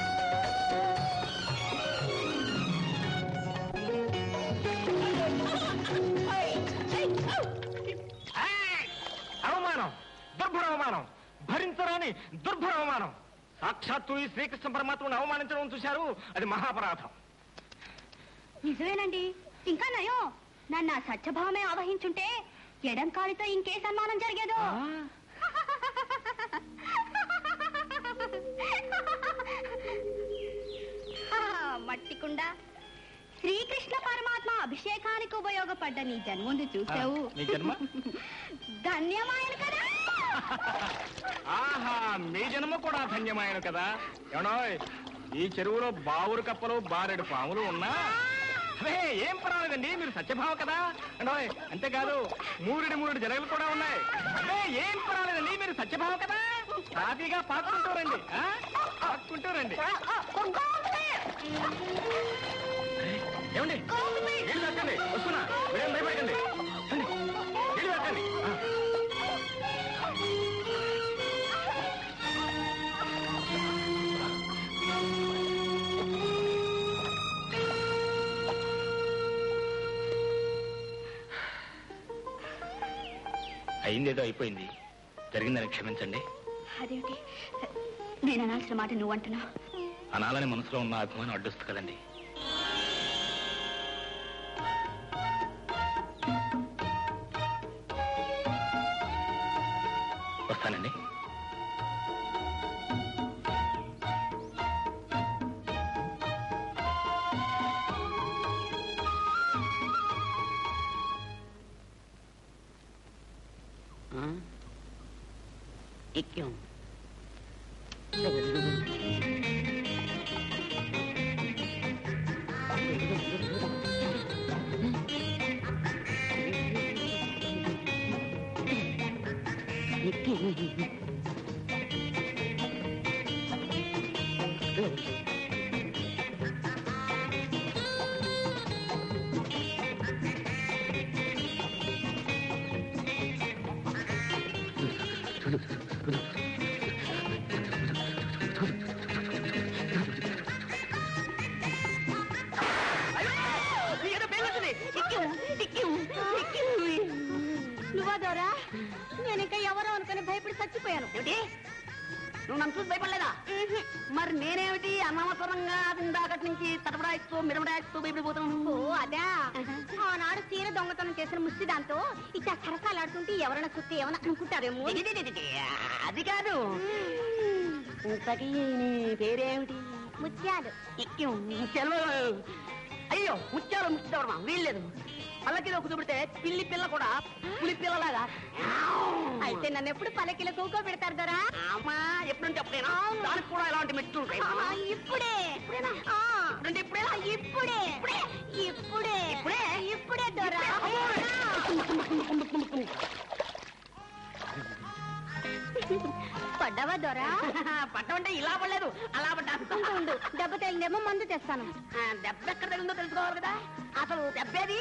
ఏయ్! అవమానం దుర్భర అవమానం భరించరాని దుర్భర అవమానం సాక్షాత్తు ఈ శ్రీకృష్ణ పరమాత్మను అవమానించడం చూశారు అది మహాపరాధం నిజమేనండి ఇంకా నయం నన్ను ఆ సత్యభావమే ఆవహించుంటే ఎడం కాలితో ఇంకే సన్మానం జరిగేదో ఆ, మట్టికుండా శ్రీకృష్ణ పరమాత్మ అభిషేకానికి ఉపయోగపడ్డ నీ జన్ముందు చూసావు ఆ, నీ జన్మ? ధన్యమాయను కదా ఆహా మీ జన్మ కూడా ధన్యమైన కదా ఏమనోయ్ ఈ చెరువులో బావురు కప్పలు బారెడు పాములు ఉన్నా అదే ఏం పర్వాలేదండి మీరు సత్యభావ కదా ఏమనోయ్ అంతేకాదు మూరుడి మూరుడి జలగలు కూడా ఉన్నాయి అదే ఏం పర్వాలేదండి మీరు సత్యభావ కదా హ్యాపీగా పాక్కుంటూ రండి ఆ? పాక్కుంటూ రండి ఏమండి నీళ్ళు తాకండి వస్తున్నా మీరేం భయపడకండి రండి. నీళ్ళు తాకండి ఆ. అయిందేదో అయిపోయింది జరిగిందని క్షమించండి అదేమిటి నేను అనాల్సిన మాట నువ్వు అంటున్నావు అనాలని మనసులో ఉన్న అభిమానం అడ్డొస్తుంది కదండి వస్తానండి ఎక్కాం ఏదో పేరు వచ్చింది ఎక్కాం ఎక్కాం ఎక్కాం నువ్వా దొరా నేను ఇంకా ఎవరో అనుకుని భయపడి చచ్చిపోయాను ఏమిటి నువ్వు నన్ను చూసి భయపడలేదా మరి నేనేమిటి అనవసరంగా ఇందాకటి నుంచి తటపడాయిస్తూ మిరమడాయిస్తూ భయపడిపోతాను ఓ అదా ఆనాడు చీర దొంగతనం చేసిన ముష్టి దాంతో ఇట్లా సరసాలాడుతుంటే ఎవరైనా చుట్టి ఏమైనా అనుకుంటారేమో దిగిదిగిదిగి. అది కాదు ఇంతకీ నీ పేరేమిటి ముత్యాలు ఎక్కాం ముత్యాలు అయ్యో ముత్యాలు ముచ్చవడమా వీల్లేదు పల్లకిలో కుదిపితే పిల్లి పిల్ల కూడా పులి పిల్లలాగా అయితే నన్ను ఎప్పుడు పలకిలో కూకో పెడతారు దొరా అమ్మా ఎప్పుడంటే అప్పుడేనా దానికి కూడా ఇలాంటి మెట్లు ఉంటాయి ఆ, ఇప్పుడే ఆ, ఎప్పుడంటే ఇప్పుడేనా ఇప్పుడే ఇప్పుడే ఇప్పుడే? ఇప్పుడే దొరా పడ్డావా దొరా పట్టమంటే ఇలా పడలేదు అలా పడ్డా ఉండు, ఉండు దెబ్బ తగిలిందేమో మందు తెస్తాను ఆ, దెబ్బ ఎక్కడ తగిలిందో తెలుసుకోవాలి కదా అసలు దెబ్బేది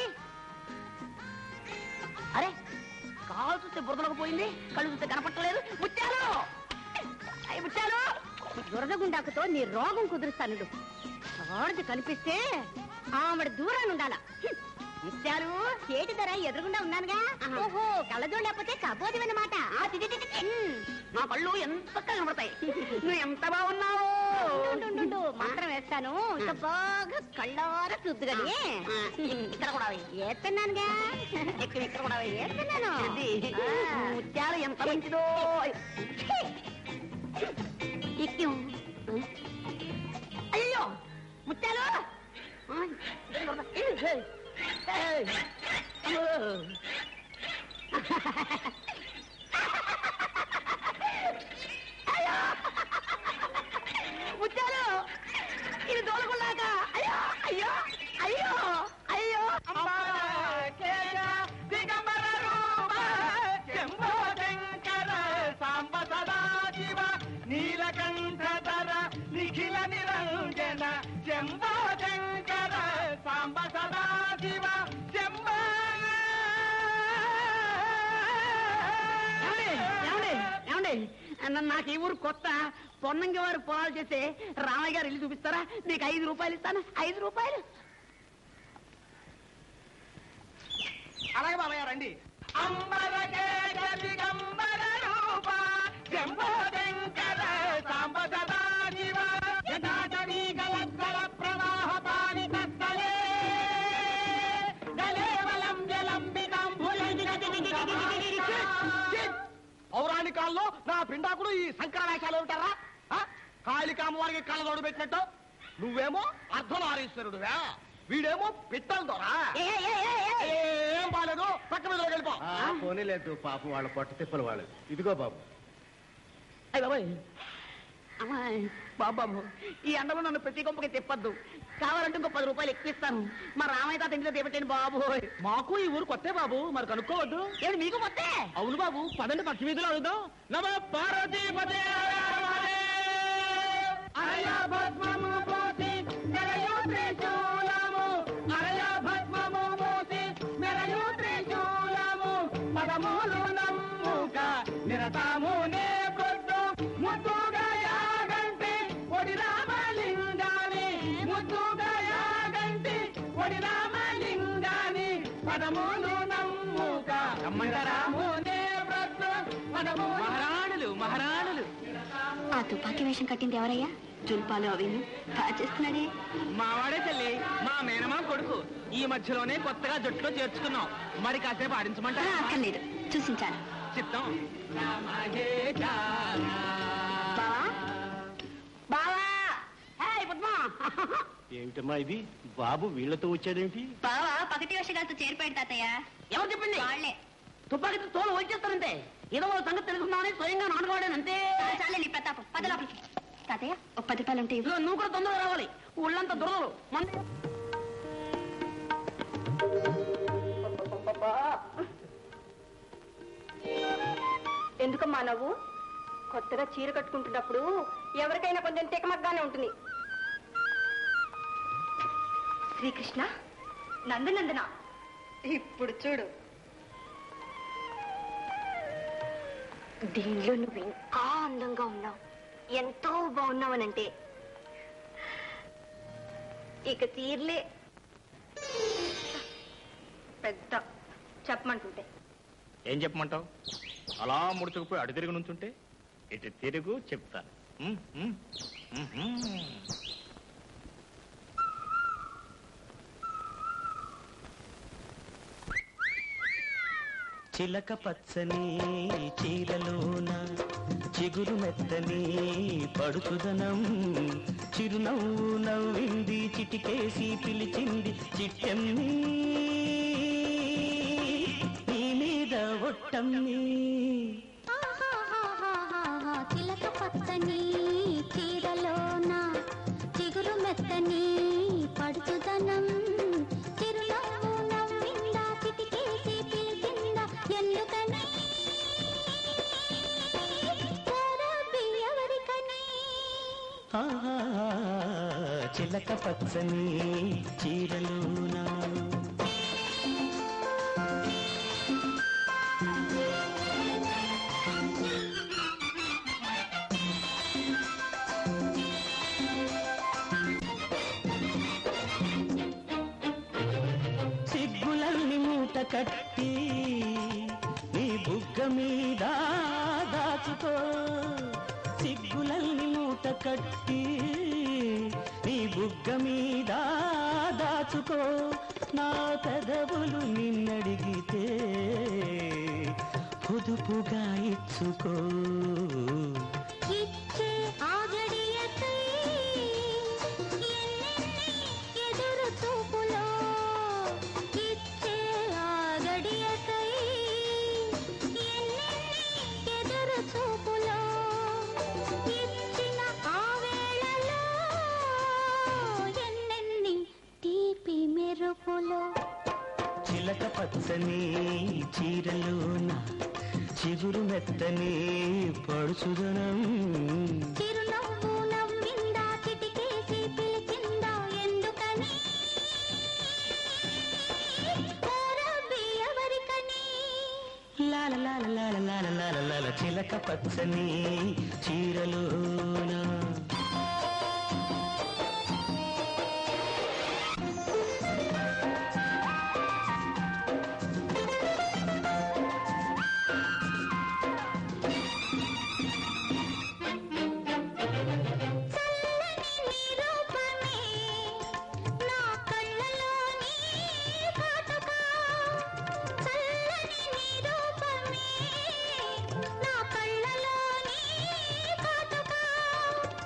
అరే కాలు చూస్తే బురదలకు పోయింది కళ్ళు చూస్తే కనపట్టలేదు ముత్యాలు అయ్యి ముత్యాలు దురద గుండాకుతో నీ రోగం కుదురుస్తాను ఆడది కనిపిస్తే ఆవిడ దూరాన్ని ఉండాల ముత్యాలు చేటి ధర ఎదురుగుండా ఉన్నానుగా ఆహా. ఓహో కళ్ళజోడు లేకపోతే కబోది అన్నమాట ఆ, తి, తి, తి, తి. నా కళ్ళు ఎంత కనపడతాయి నువ్వు ఎంత బాగున్నావు ఉండు, ఉండు, ఉండు. మంత్రం వేస్తాను ఇక బాగా కళ్ళారా చూద్దుగని ఆ, ఇక్కడ కూడా వెయ్యి. ఏస్తున్నానుగా ఇక్కడ ఇక్కడ కూడా వెయ్యి. ఏస్తున్నాను ఇది. ఆ. ముత్యాలు ఎంత మంచిదో ఎక్కాం అయ్యో ముత్యాలు ఆ, ఏయ్, ఏయ్, ఏయ్. అమ్మో. అయ్యో ముత్యాలు ఇది దోలకున్నాక అయ్యో అయ్యో అయ్యో అయ్యో నీలకంఠధర నిఖిల నిరంజన శంభో శంకర సాంబ సదా శివ శంభ ఏమండి? ఏమండి? ఏమండి? అన్న- నాకు ఈ ఊరు కొత్త పొన్నంగి వారు పొలాలు చేస్తే రామయ్య గారు ఇల్లు చూపిస్తారా మీకు ఐదు రూపాయలు ఇస్తాను ఐదు రూపాయలు అలాగే బాబయ్య రండి అంబరకేశ దిగంబర రూప శంభో శంకర సాంబ సదా శివ జటాటవీ గలత్కల ప్రవాహ పాలిత స్థలే గలేవలం పౌరాణికాల్లో నా పిండాకుడు ఈ శంకర వేషాలు ఉంటారా కాళికామ వారికి కళ్ళదోడు పెట్టినట్టు నువ్వేమో అర్ధనారీశ్వరుడువా వీడేమో పిట్టల దొరా ఏ, ఏ, ఏ, ఏ, ఏ. ఏం బాలేదు పక్క మీద వెళ్ళిపో పోనీలేదు పాపం వాళ్ళ పొట్ట తిప్పలు వాళ్ళు ఇదిగో బాబు అయ్య బాబాయ్ అమ్మాయి బాబు బాబు ఈ ఎండలో నన్ను ప్రతి గొప్పకి తిప్పద్దు కావాలంటే ఇంకో పది రూపాయలు ఎక్కువ ఇస్తాను మా రామయ్య తాత ఇంట్లో తీపెట్టండి బాబు మాకు ఈ ఊరు కొత్తే బాబు మరి కనుక్కోవద్దు ఏమిటి మీకు మొత్తే అవును బాబు పదండి పక్షి వీధిలో అడుగుదాం నమ పార్వతీ నిరతాము నే పొద్దు ముద్దుగా యాగంటి ఒడి రామలింగాని ముద్దుగా యాగంటి ఒడి రామలింగాని పదములు నమ్ముక రమ్మంటారాము నే పొద్దు పదములు మహారాణులు మహారాణులు ఆ తుపాకీ వేషం కట్టింది ఎవరయ్యా జుల్పాలు అవి బాగా చేస్తున్నాడే మావాడే తల్లి మా మేనమా కొడుకు ఈ మధ్యలోనే కొత్తగా జట్టులో చేర్చుకున్నాం మరి కాసేపు ఆడించమంటారా అక్కర్లేదు చూసించాను చిత్తం బావా బావా హాయ్ పద్మా ఏమిటమ్మా ఇది బాబు వీళ్ళతో వచ్చాడేమిటి బావా పగటి వేషగాలతో చేరిపోయాడు తాతయ్య ఎవరు చెప్పింది వాళ్ళే తుపాకీతో తోలు వచ్చేస్తారంతే ఏదో వాళ్ళ సంగతి తెలుసుకున్నామని స్వయంగా నాన్నగాడానంతే చాలే నీ ప్రతాపం పద లోపలికి తాతయ్య ఒక పది రూపాయలు ఉంటే ఇవ్వు. ఇదిగో నువ్వు కూడా తొందరగా రావాలి ఊళ్ళంతా దురదలు మన ఎందుకమ్మా నవ్వు కొత్తగా చీర కట్టుకుంటున్నప్పుడు ఎవరికైనా కొంచెం తికమగ్గానే ఉంటుంది శ్రీకృష్ణ నందనందన ఇప్పుడు చూడు దీనిలో నువ్వు ఇంకా అందంగా ఉన్నావు ఎంతో బాగున్నావనంటే ఇక చీరలే పెద్ద చెప్పమంటుంటే ఏం చెప్పమంటావు అలా ముడుచుకుపోయి అటు తిరిగి నుంచుంటే ఇటు తిరుగు చెప్తాను ఉమ్, ఉమ్, ఉమ్, ఉమ్. చిలక పచ్చని చీరలోన చిగురు మెత్తని పడుచుదనం చిరునవ్వు నవ్వింది చిటికేసి పిలిచింది చిట్టెమ్మి నీ మీద ఒట్టమ్మి ఆహాహాహాహా, చిలక పచ్చని చీరలోన చిగురు మెత్తని పడుచుదనం చిరునవ్వు నవ్విందా చిటికేసి పిలిచిందా ఎందుకని కోరబి ఎవరికని ఆహా, చిలక పచ్చని చీరలోన సిగ్గులల్ని మూట కట్టి నీ బుగ్గ మీద దాచుకో సిగ్గులల్ని మూట కట్టి నీ బుగ్గ మీద దాచుకో నా పెదవులు నిన్నడిగితే పొదుపుగా ఇచ్చుకో ఇచ్చే ఆగడియకై ఎన్నెన్ని ఎదురు చూపులో ఇచ్చే ఆగడియకై ఎన్నెన్ని ఎదురు చూపులో ఇచ్చిన ఆ వేళలో ఎన్నెన్ని తీపి మెరుపులో చిలక పచ్చని చీరలోన చిగురు మెత్తని పడుచుదనం చిరునవ్వు నవ్విందా చిటికేసి పిలిచిందా ఎందుకని కోరబి ఎవరికని లాల లాల లాల లాల లాల లాల చిలక పచ్చని చీరలోన చల్లని నీ రూపమే నా కళ్ళలోని కాటుక చల్లని నీ రూపమే నా కళ్ళలోని కాటుక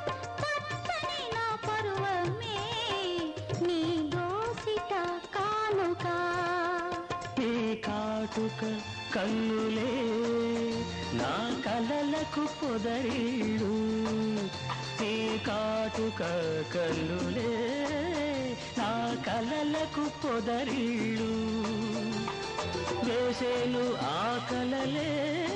కాటుక కన్నులే నా కలలకు పొదరిళ్ళు నీ కాటుక కన్నులే నా కలలకు పొదరిళ్ళు వేసేను ఆ కలలే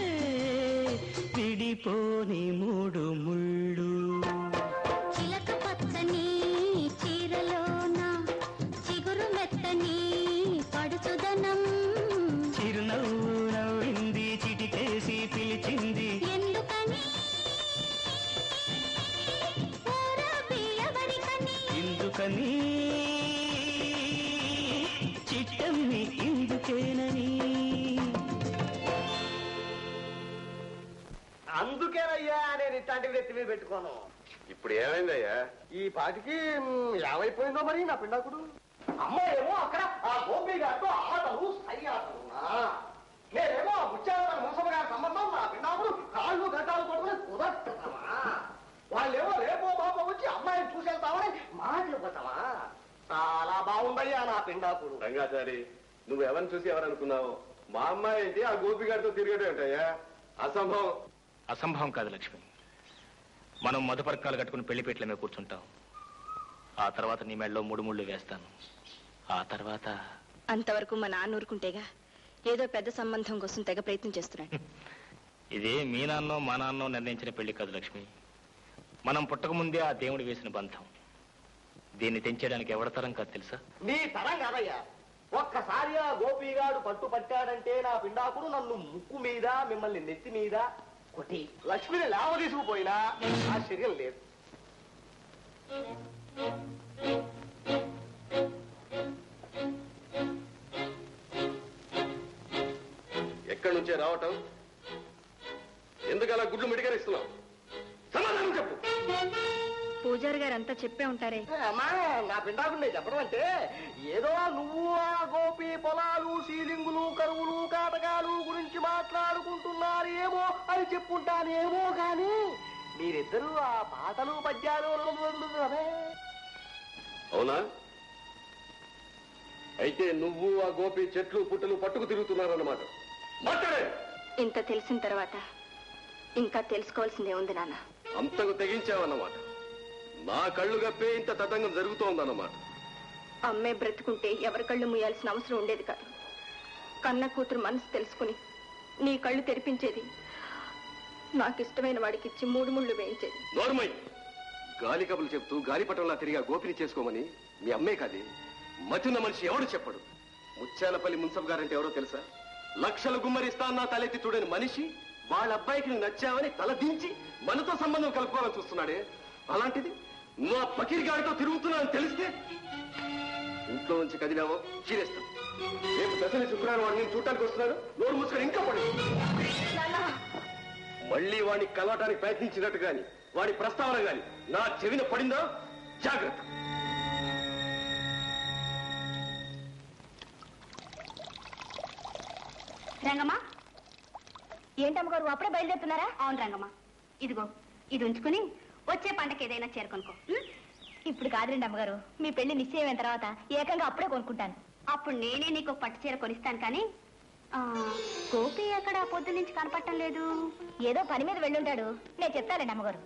విడిపోని మూడు ముళ్ళు చిలక పచ్చని చీరలోన చిగురు మెత్తని పడుచుదనం చిరునవ్వు నవ్వింది చిటికేసి పిలిచింది ఎందుకని ఊరబి ఎవరికని ఎందుకని చిట్టమ్మి ఇందుకేనని అందుకేనయ్యా నేను ఇట్లాంటివి నెత్తి మీద పెట్టుకోను ఇప్పుడు ఏమైందయ్యా ఈ పాటికి మ్, ఏమైపోయిందో మరి నా పిండాకుడు అమ్మాయేమో అక్కడ ఆ గోపి గారితో ఆటలు సరి ఆటలున్నా నేనేమో ఆ ముత్యాల ముసమ గారి సంబంధం నా పిండాకుడు కాళ్ళు గడ్డాలు కొట్టుకుని కుదర్చుతామా వాళ్ళేమో రేపో బాబో వచ్చి అమ్మాయిని చూసేస్తామని మాటలు పోతామా చాలా బాగుందయ్యా నా పిండాకుడు రంగాచారి నువ్వు ఎవరిని చూసి ఎవరనుకున్నావు మా అమ్మాయి ఏంటి ఆ గోపిగాడితో తిరిగడం ఏంటయ్యా అసంభవం అసంభవం కాదు లక్ష్మి మనం మధుపర్కాలు కట్టుకుని పెళ్లిపేట్ల మీద కూర్చుంటాం ఆ తర్వాత నీ మెడలో మూడు ముళ్ళు వేస్తాను ఆ తర్వాత అంతవరకు మా నాన్న ఊరుకుంటేగా ఏదో పెద్ద సంబంధం కోసం తెగ ప్రయత్నం చేస్తున్నాడు ఇదే మీ నాన్నో మా నాన్నో నిర్ణయించిన పెళ్లి కాదు లక్ష్మి మనం పుట్టక ముందే ఆ దేవుడు వేసిన బంధం దీన్ని తెంచేయడానికి ఎవడతరం కాదు తెలుసా నీ తరం కాదయ్యా ఒక్కసారి ఆ గోపిగాడు పట్టు పట్టాడంటే నా పిండాకుడు నన్ను ముక్కు మీద మిమ్మల్ని నెత్తి మీద కొట్టి లక్ష్మిని లేవ తీసుకుపోయినా ఆశ్చర్యం లేదు ఎక్కడి నుంచే రావటం ఎందుకు అలా గుడ్లు మిడిగరిస్తున్నావు సమాధానం చెప్పు పూజారి గారు అంతా చెప్పే ఉంటారే అమ్మా నా పిండాకుడు నేను చెప్పడం అంటే ఏదో నువ్వు ఆ గోపి పొలాలు సీలింగులు కరువులు కాటకాలు గురించి మాట్లాడుకుంటున్నారేమో అని చెప్పుంటానేమో కానీ మీరిద్దరూ ఆ పాటలు పద్యాలు అదే అవునా అయితే నువ్వు ఆ గోపి చెట్లు పుట్టలు పట్టుకు తిరుగుతున్నారన్నమాట మాట్లాడే ఇంత తెలిసిన తర్వాత ఇంకా తెలుసుకోవాల్సిందే ఉంది నాన్న అంతకు తెగించావన్నమాట నా కళ్ళు గప్పే ఇంత తతంగం జరుగుతోందన్నమాట అమ్మే బ్రతుకుంటే ఎవరి కళ్ళు మూయాల్సిన అవసరం ఉండేది కాదు కన్న కూతురు మనసు తెలుసుకుని నీ కళ్ళు తెరిపించేది నాకు ఇష్టమైన వాడికి ఇచ్చి మూడు ముళ్ళు వేయించేది నోర్మై గాలి కబులు చెప్తూ గాలిపటంలా తిరిగా గోపిని చేసుకోమని మీ అమ్మే కాదే మచున్న మనిషి ఎవడు చెప్పడు ముత్యాలపల్లి మున్సబ్ గారంటే ఎవరో తెలుసా లక్షలు గుమ్మరిస్తాన్నా తలెత్తి చూడని మనిషి వాళ్ళ అబ్బాయికి నువ్వు నచ్చావని తల దించి మనతో సంబంధం కలుపుకోవాలని చూస్తున్నాడే అలాంటిది నువ్వు ఆ పకీర్ గాడితో తిరుగుతున్నావని తెలిస్తే ఇంట్లో నుంచి కదిలావో చీరేస్తాం రేపు దశని శుక్రవారం వాడిని చూడటానికి వస్తున్నాడు నోరు మూసుకొని ఇంకా పడు మళ్ళీ వాడిని కలవటానికి ప్రయత్నించినట్టు గాని వాడి ప్రస్తావన గాని నా చెవిన పడిందా జాగ్రత్త రంగమ్మ ఏంటమ్మగారు అప్పుడే బయలుదేరుతున్నారా అవును రంగమ్మ ఇదిగో ఇది ఉంచుకుని వచ్చే పంటకి ఏదైనా చేరుకొనుకో ఇప్పుడు కాదులేండి అమ్మగారు మీ పెళ్లి నిశ్చయమైన తర్వాత ఏకంగా అప్పుడే కొనుక్కుంటాను అప్పుడు నేనే నీకు ఒక పట్టు చీర కొనిస్తాను కానీ ఆ, గోపి ఎక్కడ పొద్దు నుంచి కనపడటం లేదు ఏదో పని మీద వెళ్ళుంటాడు నేను చెప్తానండి అమ్మగారు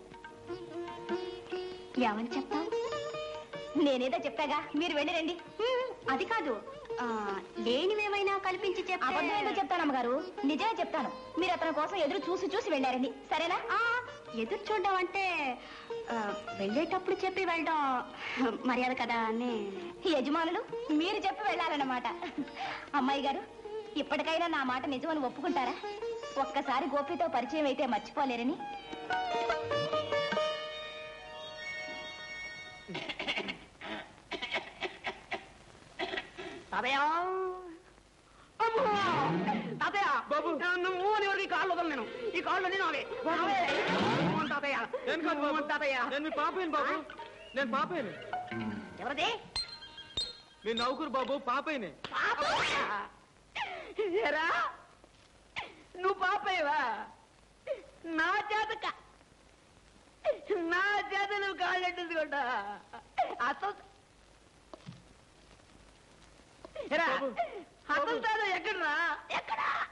ఏమని చెప్తావు నేనేదో చెప్పాగా మీరు వెళ్ళి రండి హ్మ్, అది కాదు ఆ, లేనివేమైనా కల్పించి చెప్పే అబద్ధం ఏదో చెప్తాను అమ్మగారు నిజమే చెప్తాను మీరు అతని కోసం ఎదురు చూసి చూసి వెళ్ళారండి సరేనా ఆ, ఎదురు చూడడం అంటే ఆ, వెళ్ళేటప్పుడు చెప్పి వెళ్ళడం మర్యాద కదా అని యజమానులు మీరు చెప్పి వెళ్ళాలన్నమాట అమ్మాయి గారు ఇప్పటికైనా నా మాట నిజమని ఒప్పుకుంటారా ఒక్కసారి గోపితో పరిచయం అయితే మర్చిపోలేరని తాతయ్య అమ్మో! తాతయ్య బాబు నువ్వు అని ఎవరికి కాళ్ళు వదలను నేను ఈ కాళ్ళు అన్ని నావే నావే. అమ్మో, తాతయ్య నేను కాదు బాబు. అమ్మో, తాతయ్య నేను మీ పాపేను బాబు నేను పాపేను ఎవరిది మీ నౌకరు బాబు పాపేనే పాపయ్య. ఏరా నువ్వు పాపయ్యవా నా చేతక నా చేత నువ్వు కాళ్ళు ఎట్టించుకుంటా అసలు ఎరా బాబు, అసలు తాను ఎక్కడరా ఎక్కడా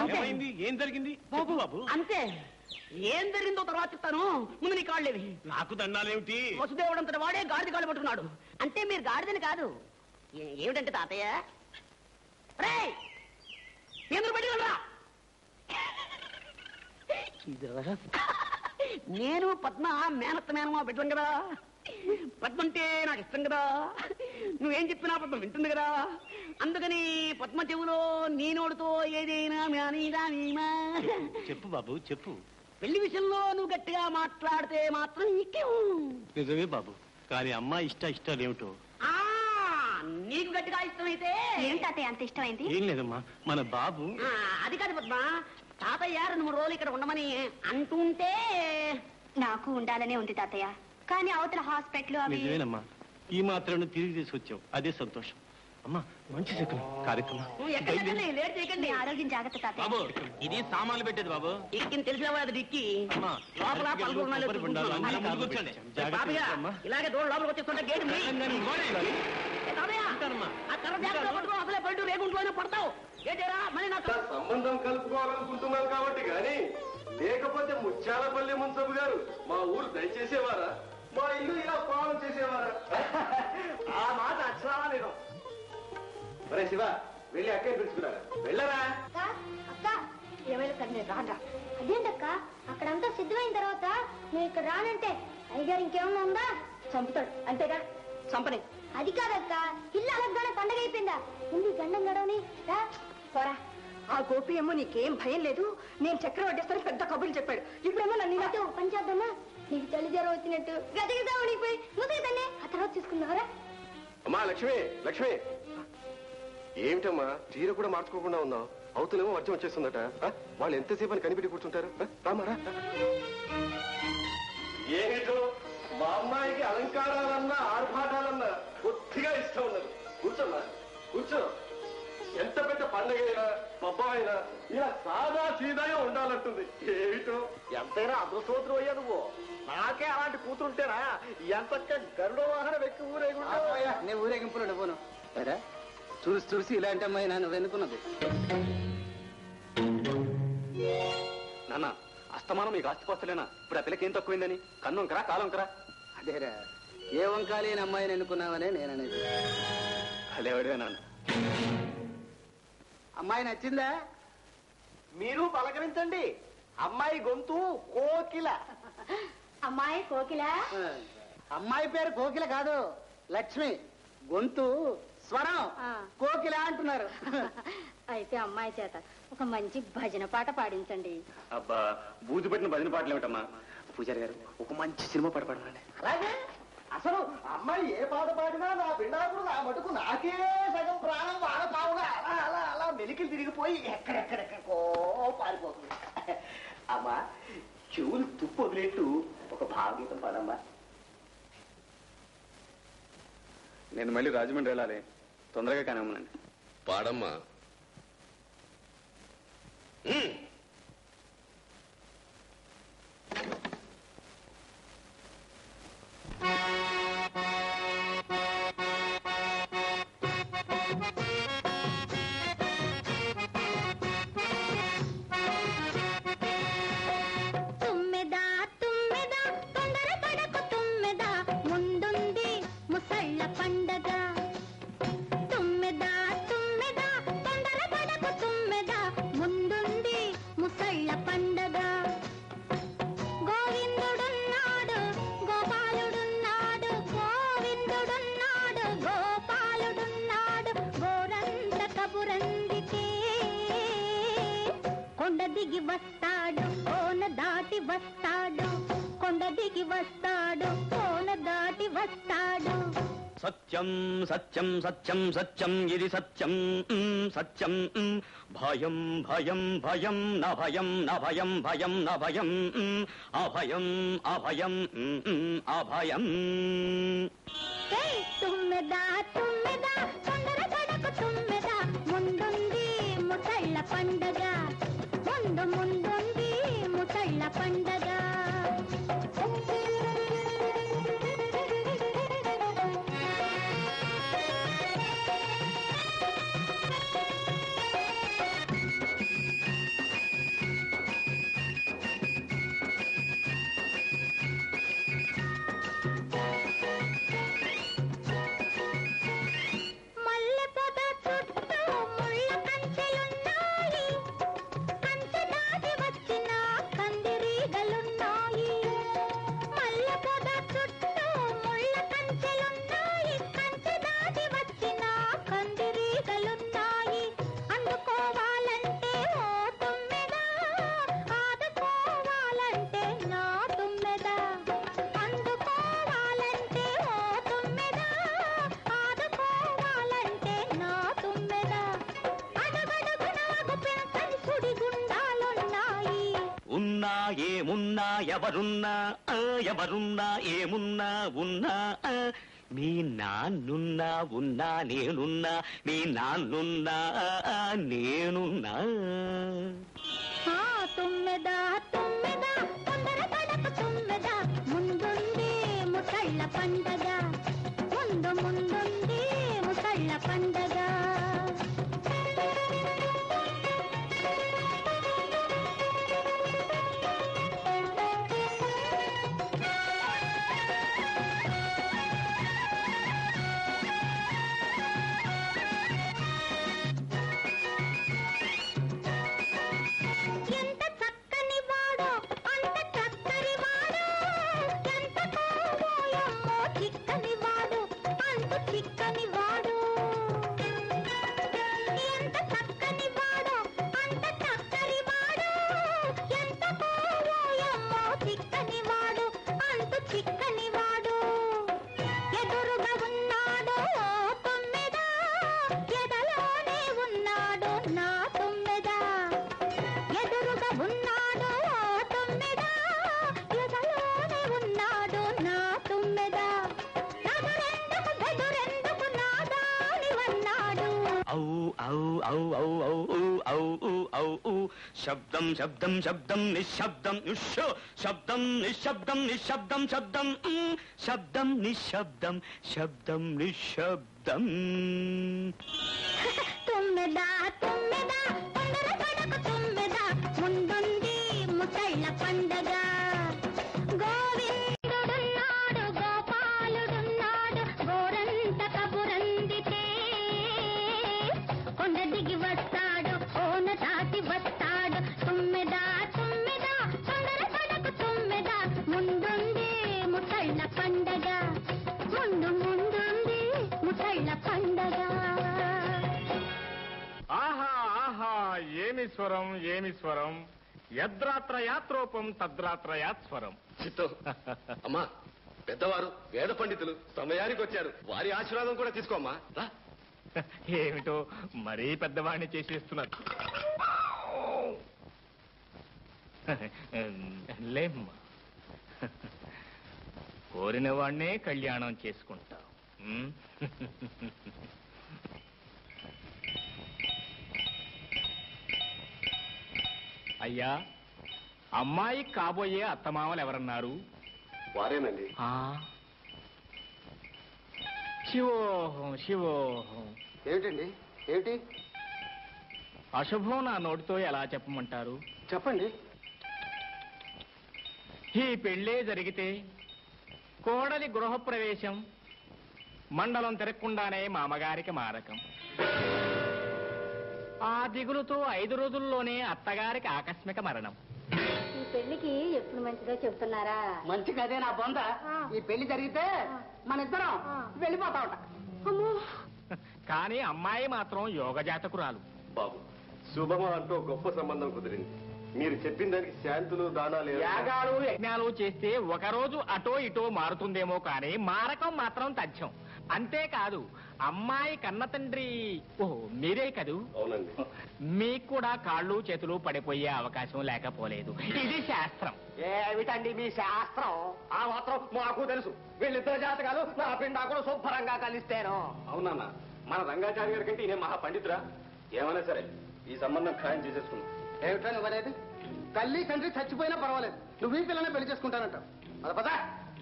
అంతే. ఏమైంది ఏం జరిగింది చెప్పు బాబు అంతే ఏం జరిగిందో తర్వాత చెప్తాను ముందు నీ కాళ్ళేవి నాకు దండాలేమిటి వసుదేవుడు అంతటి వాడే గాడిద కాళ్ళు పట్టుకున్నాడు అంటే మీరు గాడిదని కాదు ఏ- ఏమిటంటే తాతయ్య రేయ్! ఎందుకు పెట్టుకురా నేను పద్మ మేనత్త మేనమా పెట్టాం కదా పద్మ అంటే నాకు ఇష్టం కదా నువ్వేం చెప్పినా పద్మ వింటుంది కదా అందుకని పద్మ చెవులో నీ నోడుతో ఏదైనా మేనీదా నీమా చెప్పు బాబు చెప్పు పెళ్లి విషయంలో నువ్వు గట్టిగా మాట్లాడితే మాత్రం ఇంకేం నిజమే బాబు కానీ అమ్మ ఇష్ట ఇష్టాలు ఏమిటో ఆ, నీకు గట్టిగా ఇష్టమైతే ఏం తాతయ్య అంత ఇష్టమైంది ఏం లేదమ్మా మన బాబు ఆ, అది కాదు పద్మ తాతయ్య రెండు మూడు రోజులు ఇక్కడ ఉండమని అంటుంటే నాకు ఉండాలనే ఉంది తాతయ్య కానీ అవతల హాస్పిటల్ అవి నిజమేనమ్మా ఈ మాత్రం తిరిగి తీసుకొచ్చావు అదే సంతోషం అమ్మా మంచి శకునం కార్యక్రమం నువ్వు ఎక్కడికండి లేట్ చేయకండి మీ ఆరోగ్యం జాగ్రత్త తాతయ్య బాబు ఇది సామాన్లు పెట్టేది బాబు డిక్కిని తెలిసిన అది డిక్కి అమ్మా, లోపల అరటిగెలు, పలుకులు ఉన్నాయి, కొబ్బరి బొండాలు కూర్చోండి. అన్నీ ముందు కాదు కూర్చోండి. పెట్టాం. జాగ్రత్తగా బాబయ్య, కూర్చోమ్మా. ఇలాగే దూరం లోపలికి వచ్చేస్తుంటే గేట్ మీ. తెలంగాణ గోడే. ఏ బాబయ్య, ఆ కర్ర జాగ్రత్తగా పట్టుకో, అసలే పళ్ళు రేగుంట్లోనే పడతావు గేటేరా మళ్ళీ నాకు నా సంబంధం కలుపుకోవాలనుకుంటున్నాను కాబట్టి గాని లేకపోతే ముత్యాలపల్లి మున్సబు గారు మా ఊరు దయచేసేవారా మా ఇల్లు ఇలా పాలన చేసేవారా ఆ మాట అక్షరా నేను మరే శివ వెళ్ళి అక్కే పిలుచుకున్నారా వెళ్ళరా అక్క అక్క ఏమైనా కానీ నేను రాను అదేంటక్క అక్కడంతా సిద్ధమైన తర్వాత నువ్వు ఇక్కడ రానంటే అయ్యగారు ఇంకేమన్నా ఉందా చంపుతాడు అంతేగా చంపని అది కాదక్క ఇల్లు అలగ్గానే పండగ అయిపోయిందా ముందు ఈ గండం గడవని రా పోరా ఆ గోపి ఏమో నీకేం భయం లేదు నేను చక్రం వడ్డేస్తాను పెద్ద కబుర్లు చెప్పాడు ఇప్పుడేమో నన్ను అయితే పని చేద్దామా నీకు చలి జ్వరం వచ్చినట్టు గదిగిదా ఉడిపోయి ముసలిదాన్ని ఆ తర్వాత చూసుకుందావరా అమ్మా లక్ష్మి లక్ష్మి ఏమిటమ్మా చీర కూడా మార్చుకోకుండా ఉన్నావు అవతలేమో వర్జం వచ్చేస్తుందట ఆ? వాళ్ళు ఎంతసేపు అని కనిపెట్టి కూర్చుంటారు ఆ? రామారా ఏమిటో మా అమ్మాయికి అలంకారాలన్నా ఆర్భాటాలన్నా కొద్దిగా ఇష్టం ఉన్నది కూర్చోమ్మా కూర్చో ఎంత పెద్ద పండగ అయినా పబ్బం అయినా ఇలా సాదా సీదాగా ఉండాలంటుంది ఏమిటో ఎంతైనా అదృష్టవంతుడు అయ్యా నువ్వు నాకే అలాంటి కూతురుంటేనా ఎంత గరుడ వాహనం ఎక్కి ఊరేగుంటావు నేను ఊరేగింపులు నువ్వును సరే చూసి చూసి ఇలాంటి అమ్మాయి నన్ను వెనుకున్నది నాన్న అస్తమానం మీకు ఆస్తిపోస్తలేనా ఇప్పుడు ఆ పిల్లకి ఏం తక్కువైందని కన్నుంకరా కాలంకరా అదేరా ఏ వంకాలి లేని అమ్మాయిని ఎన్నుకున్నావనే నేననేది అదేవాడే నాన్న అమ్మాయి నచ్చిందా మీరు పలకరించండి అమ్మాయి గొంతు కోకిల అమ్మాయి కోకిల ఆ, అమ్మాయి పేరు కోకిల కాదు లక్ష్మి గొంతు స్వరం ఆ. కోకిల అంటున్నారు అయితే అమ్మాయి చేత ఒక మంచి భజన పాట పాడించండి అబ్బా బూజు పెట్టిన భజన పాటలు ఏమిటమ్మా పూజారి గారు ఒక మంచి సినిమా పాట పాడండి అలాగే అసలు అమ్మాయి ఏ పాట పాడినా నా బిడ్డాకుడు నా మటుకు నాకే సగం ప్రాణం వాడ పావుగా అలా అలా అలా మెలికలు తిరిగిపోయి ఎక్కడెక్కడెక్కడికో పారిపోతుంది అమ్మా చెవులు తుప్పు వదిలేట్టు ఒక భావగీతం పాడమ్మా నేను మళ్ళీ రాజమండ్రి వెళ్ళాలి తొందరగా కానివ్వనండి పాడమ్మా తుమ్మెదా తుమ్మెదా తొందర పడకు తుమ్మెదా ముందుంది ముసళ్ళ పండగ తుమ్మెదా తుమ్మెదా తొందర పడకు తుమ్మెదా ముందుంది ముసళ్ళ పండగ గోవిందుడున్నాడు గోపాలుడున్నాడు గోవిందుడున్నాడు గోపాలుడున్నాడు గోరంత కబురందికే కొండ దిగి వస్తాడు కోన దాటి వస్తాడు కొండ దిగి వస్తాడు కోన దాటి వస్తాడు సత్యం సత్యం సత్యం సత్యం ఇది సత్యం మ్, సత్యం మ్. భయం భయం భయం న భయం న భయం భయం న భయం మ్. అభయం అభయం మ్, మ్, అభయం ఏయ్, తుమ్మెదా తుమ్మెదా తొందర పడకు తుమ్మెదా ముందుంది ముసళ్ళ పండగ ముందు ముందుంది ముసళ్ళ పండగ ఉన్నా ఏమున్నా ఎవరున్నా ఆ, ఎవరున్నా ఏమున్నా ఉన్నా ఆ, మీ నాన్నున్నా ఉన్నా నేనున్నా మీ నాన్నున్నా ఆ, నేనున్నా ఆ తుమ్మెద తుమ్మెద తొందర పడక తుమ్మెద ముందుంది ముసళ్ళ పండగ ముందు ముందుంది ముసళ్ళ పండగ ఎంత చక్కని వాడో అంత చక్కని వాడు ఎంత కోవోయమ్మో చిక్కని వాడు అంత చిక్కని వాడు ఎంత చక్కని వాడో అంత చక్కని వాడు ఎంత కోవోయమ్మో చిక్కని వాడు అంత చిక్కని వాడు ఎదురుగా ఉన్నాడు తొమ్మిద ఎదలోనే ఉన్నాడు నా తొమ్మిద ఎదురుగా ఉన్నాడు తొమ్మిద ఎదలోనే ఉన్నాడు నా తొమ్మిద నదురెందుకు బెదురెందుకు నాదానివన్నాడు ఔ ఔ ఔ ఔ ఔ ఊ, ఔ ఊ, ఔ ఊ. శబ్దం శబ్దం శబ్దం నిశ్శబ్దం ఉష్ శబ్దం నిశ్శబ్దం నిశ్శబ్దం శబ్దం ఉమ్. శబ్దం నిశ్శబ్దం శబ్దం నిశ్శబ్దం తుమ్మెద తుమ్మెద తొందర పడక తుమ్మెద ముందుంది ముసళ్ళ పండగ గోవిందుడున్నాడు గోపాలుడున్నాడు గోరంత కబురందితే కొండ దిగి వస్తాడు కోన దాటి వస్తాడు తుమ్మెద తుమ్మెద తొందర పడక తుమ్మెద ముందుంది ముసళ్ళ పండగ ముందు ముందుంది ముసళ్ళ పండగ ఆహా ఆహా ఏమి స్వరం ఏమి స్వరం యద్రాత్ర యాత్రోపం తద్రాత్ర యాత్స్వరం చిత్తం అమ్మా పెద్దవారు వేద పండితులు సమయానికి వచ్చారు వారి ఆశీర్వాదం కూడా తీసుకోమ్మా రా ఏమిటో మరీ పెద్దవాడిని చేసేస్తున్నారు లేమ్మా కోరిన వాడినే కళ్యాణం చేసుకుంటా ఉమ్? అయ్యా అమ్మాయి కాబోయే అత్తమామలు ఎవరన్నారు వారేనండి ఆ శివోహం శివోహం ఏమిటండి ఏమిటి అశుభం నా నోటితో ఎలా చెప్పమంటారు చెప్పండి ఈ పెళ్ళే జరిగితే కోడలి గృహప్రవేశం మండలం తిరగకుండానే మామగారికి మారకం ఆ దిగులుతో ఐదు రోజుల్లోనే అత్తగారికి ఆకస్మిక మరణం ఈ పెళ్లికి ఎప్పుడు మంచిదో చెబుతున్నారా మంచి కదే నా బొంద ఈ పెళ్లి జరిగితే మన ఇద్దరం వెళ్ళిపోతా ఉంటా కానీ అమ్మాయి మాత్రం యోగ జాతకురాలు బాబు శుభమా అంటూ గొప్ప సంబంధం కుదిరింది మీరు చెప్పిన దానికి శాంతులు దానాలు ఏమైనా- యాగాలు యజ్ఞాలు చేస్తే ఒక రోజు అటో ఇటో మారుతుందేమో కానీ మారకం మాత్రం తథ్యం అంతేకాదు అమ్మాయి కన్న తండ్రి ఓహో మీరే కదూ అవునండి మీకు కూడా కాళ్ళు చేతులు పడిపోయే అవకాశం లేకపోలేదు ఇది శాస్త్రం ఏమిటండి మీ శాస్త్రం ఆ మాత్రం మాకు తెలుసు వీళ్ళిద్దరు జాతకాలు నా పిండాకులు శుభ్రంగా కలిస్తేను అవునన్నా మన రంగాచారి గారి కంటే ఈయన మహా పండితురా ఏమైనా సరే ఈ సంబంధం ఖాయం చేసేసుకున్నాం ఏమిటా నువ్వు అనేది తల్లి తండ్రి చచ్చిపోయినా పర్వాలేదు నువ్వు ఈ పిల్లనే పెళ్లి చేసుకుంటానంటావు అది పదా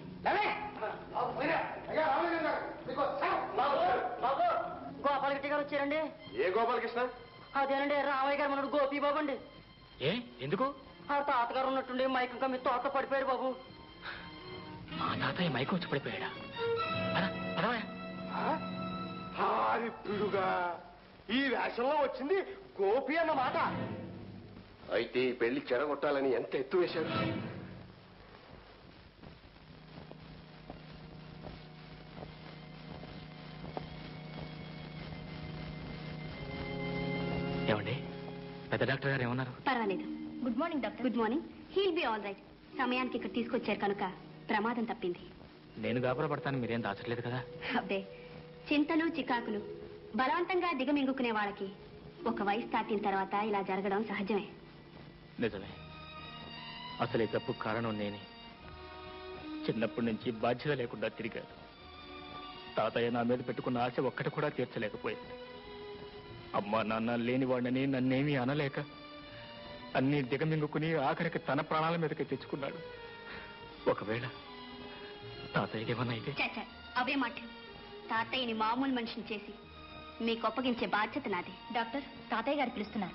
గోపాలరెడ్డి గారు వచ్చారండి ఏ గోపాలకృష్ణ అదేనండి రామయ్య గారు మనడు గోపి బాబు అండి ఏ ఎందుకు ఆ తాతగారు ఉన్నట్టుండి మైకం కమ్మి తోట పడిపోయారు బాబు మా తాతయ్య మైకి వచ్చి పడిపోయాడా పద, పదవయ్యా. హారి పిడుగా ఈ వేషంలో వచ్చింది గోపి అన్నమాట అయితే ఈ పెళ్లి చెడగొట్టాలని ఎంత ఎత్తు వేశాడు ఏమండి పెద్ద డాక్టర్ గారు ఏమన్నారు పర్వాలేదు good morning doctor good morning he'll be all right సమయానికి ఇక్కడ తీసుకొచ్చారు కనుక ప్రమాదం తప్పింది నేను గాబరా పడతాను మీరేం దాచట్లేదు కదా అబ్బే చింతలు చికాకులు బలవంతంగా దిగమింగుకునే వాళ్ళకి ఒక వయసు దాటిన తర్వాత ఇలా జరగడం సహజమే నిజమే అసలు ఈ తప్పు కారణం నేనే చిన్నప్పటి నుంచి బాధ్యత లేకుండా తిరిగాను తాతయ్య నా మీద పెట్టుకున్న ఆశ ఒక్కటి కూడా తీర్చలేకపోయింది అమ్మా నాన్న లేనివాడిని నన్నేమీ అనలేక అన్ని దిగమింగుకుని ఆఖరికి తన ప్రాణాల మీదకి తెచ్చుకున్నాడు ఒకవేళ తాతయ్యకి ఏమన్నా అయితే చ, చ, అవే మాటలు తాతయ్యని మామూలు మనిషిని చేసి మీకు అప్పగించే బాధ్యత నాది డాక్టర్ తాతయ్య గారు పిలుస్తున్నారు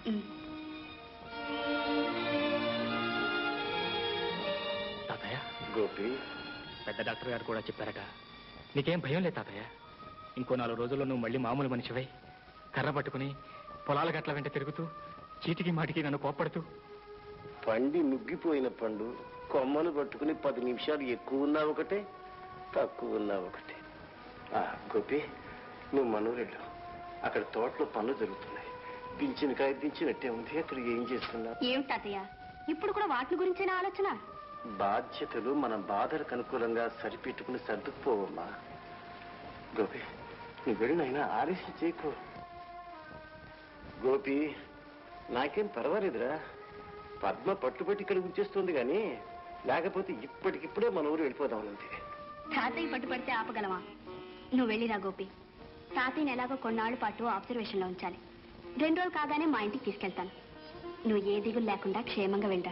తాతయ్య గోపి పెద్ద డాక్టర్ గారు కూడా చెప్పారగా నీకేం భయం లేదు తాతయ్య ఇంకో నాలుగు రోజుల్లో నువ్వు మళ్ళీ మామూలు మనిషివై కర్ర పట్టుకుని పొలాల గట్ల వెంట తిరుగుతూ చీటికి మాటికి నన్ను కోప్పడుతూ పండి ముగ్గిపోయిన పండు కొమ్మను పట్టుకుని పది నిమిషాలు ఎక్కువ ఉన్నా ఒకటే తక్కువ ఉన్నా ఒకటే ఆ, గోపి నువ్వు మనూరెళ్ళు అక్కడ తోటలో పనులు జరుగుతున్నాయి దించిన కాయ దించినట్టే ఉంది అక్కడ ఏం చేస్తున్నా ఏమిటి తాతయ్య ఇప్పుడు కూడా వాటి గురించేనా ఆలోచన బాధ్యతలు మన బాధలకు అనుకూలంగా సరిపెట్టుకుని సర్దుకుపోవమ్మా గోపి నువ్వు వెళ్ళినైనా ఆలస్యం చేయకు గోపి నాకేం పర్వాలేదురా పద్మ పట్టుబట్టి ఇక్కడ ఉంచేస్తుంది కానీ లేకపోతే ఇప్పటికిప్పుడే మన ఊరు వెళ్ళిపోదామనుంది తాతయ్య పట్టుపడితే ఆపగలమా నువ్వు వెళ్ళిరా గోపి తాతయ్యని ఎలాగో కొన్నాళ్ళ పాటు ఆబ్జర్వేషన్ లో ఉంచాలి రెండు రోజులు కాగానే మా ఇంటికి తీసుకెళ్తాను నువ్వు ఏ దిగులు లేకుండా క్షేమంగా వెళ్ళరా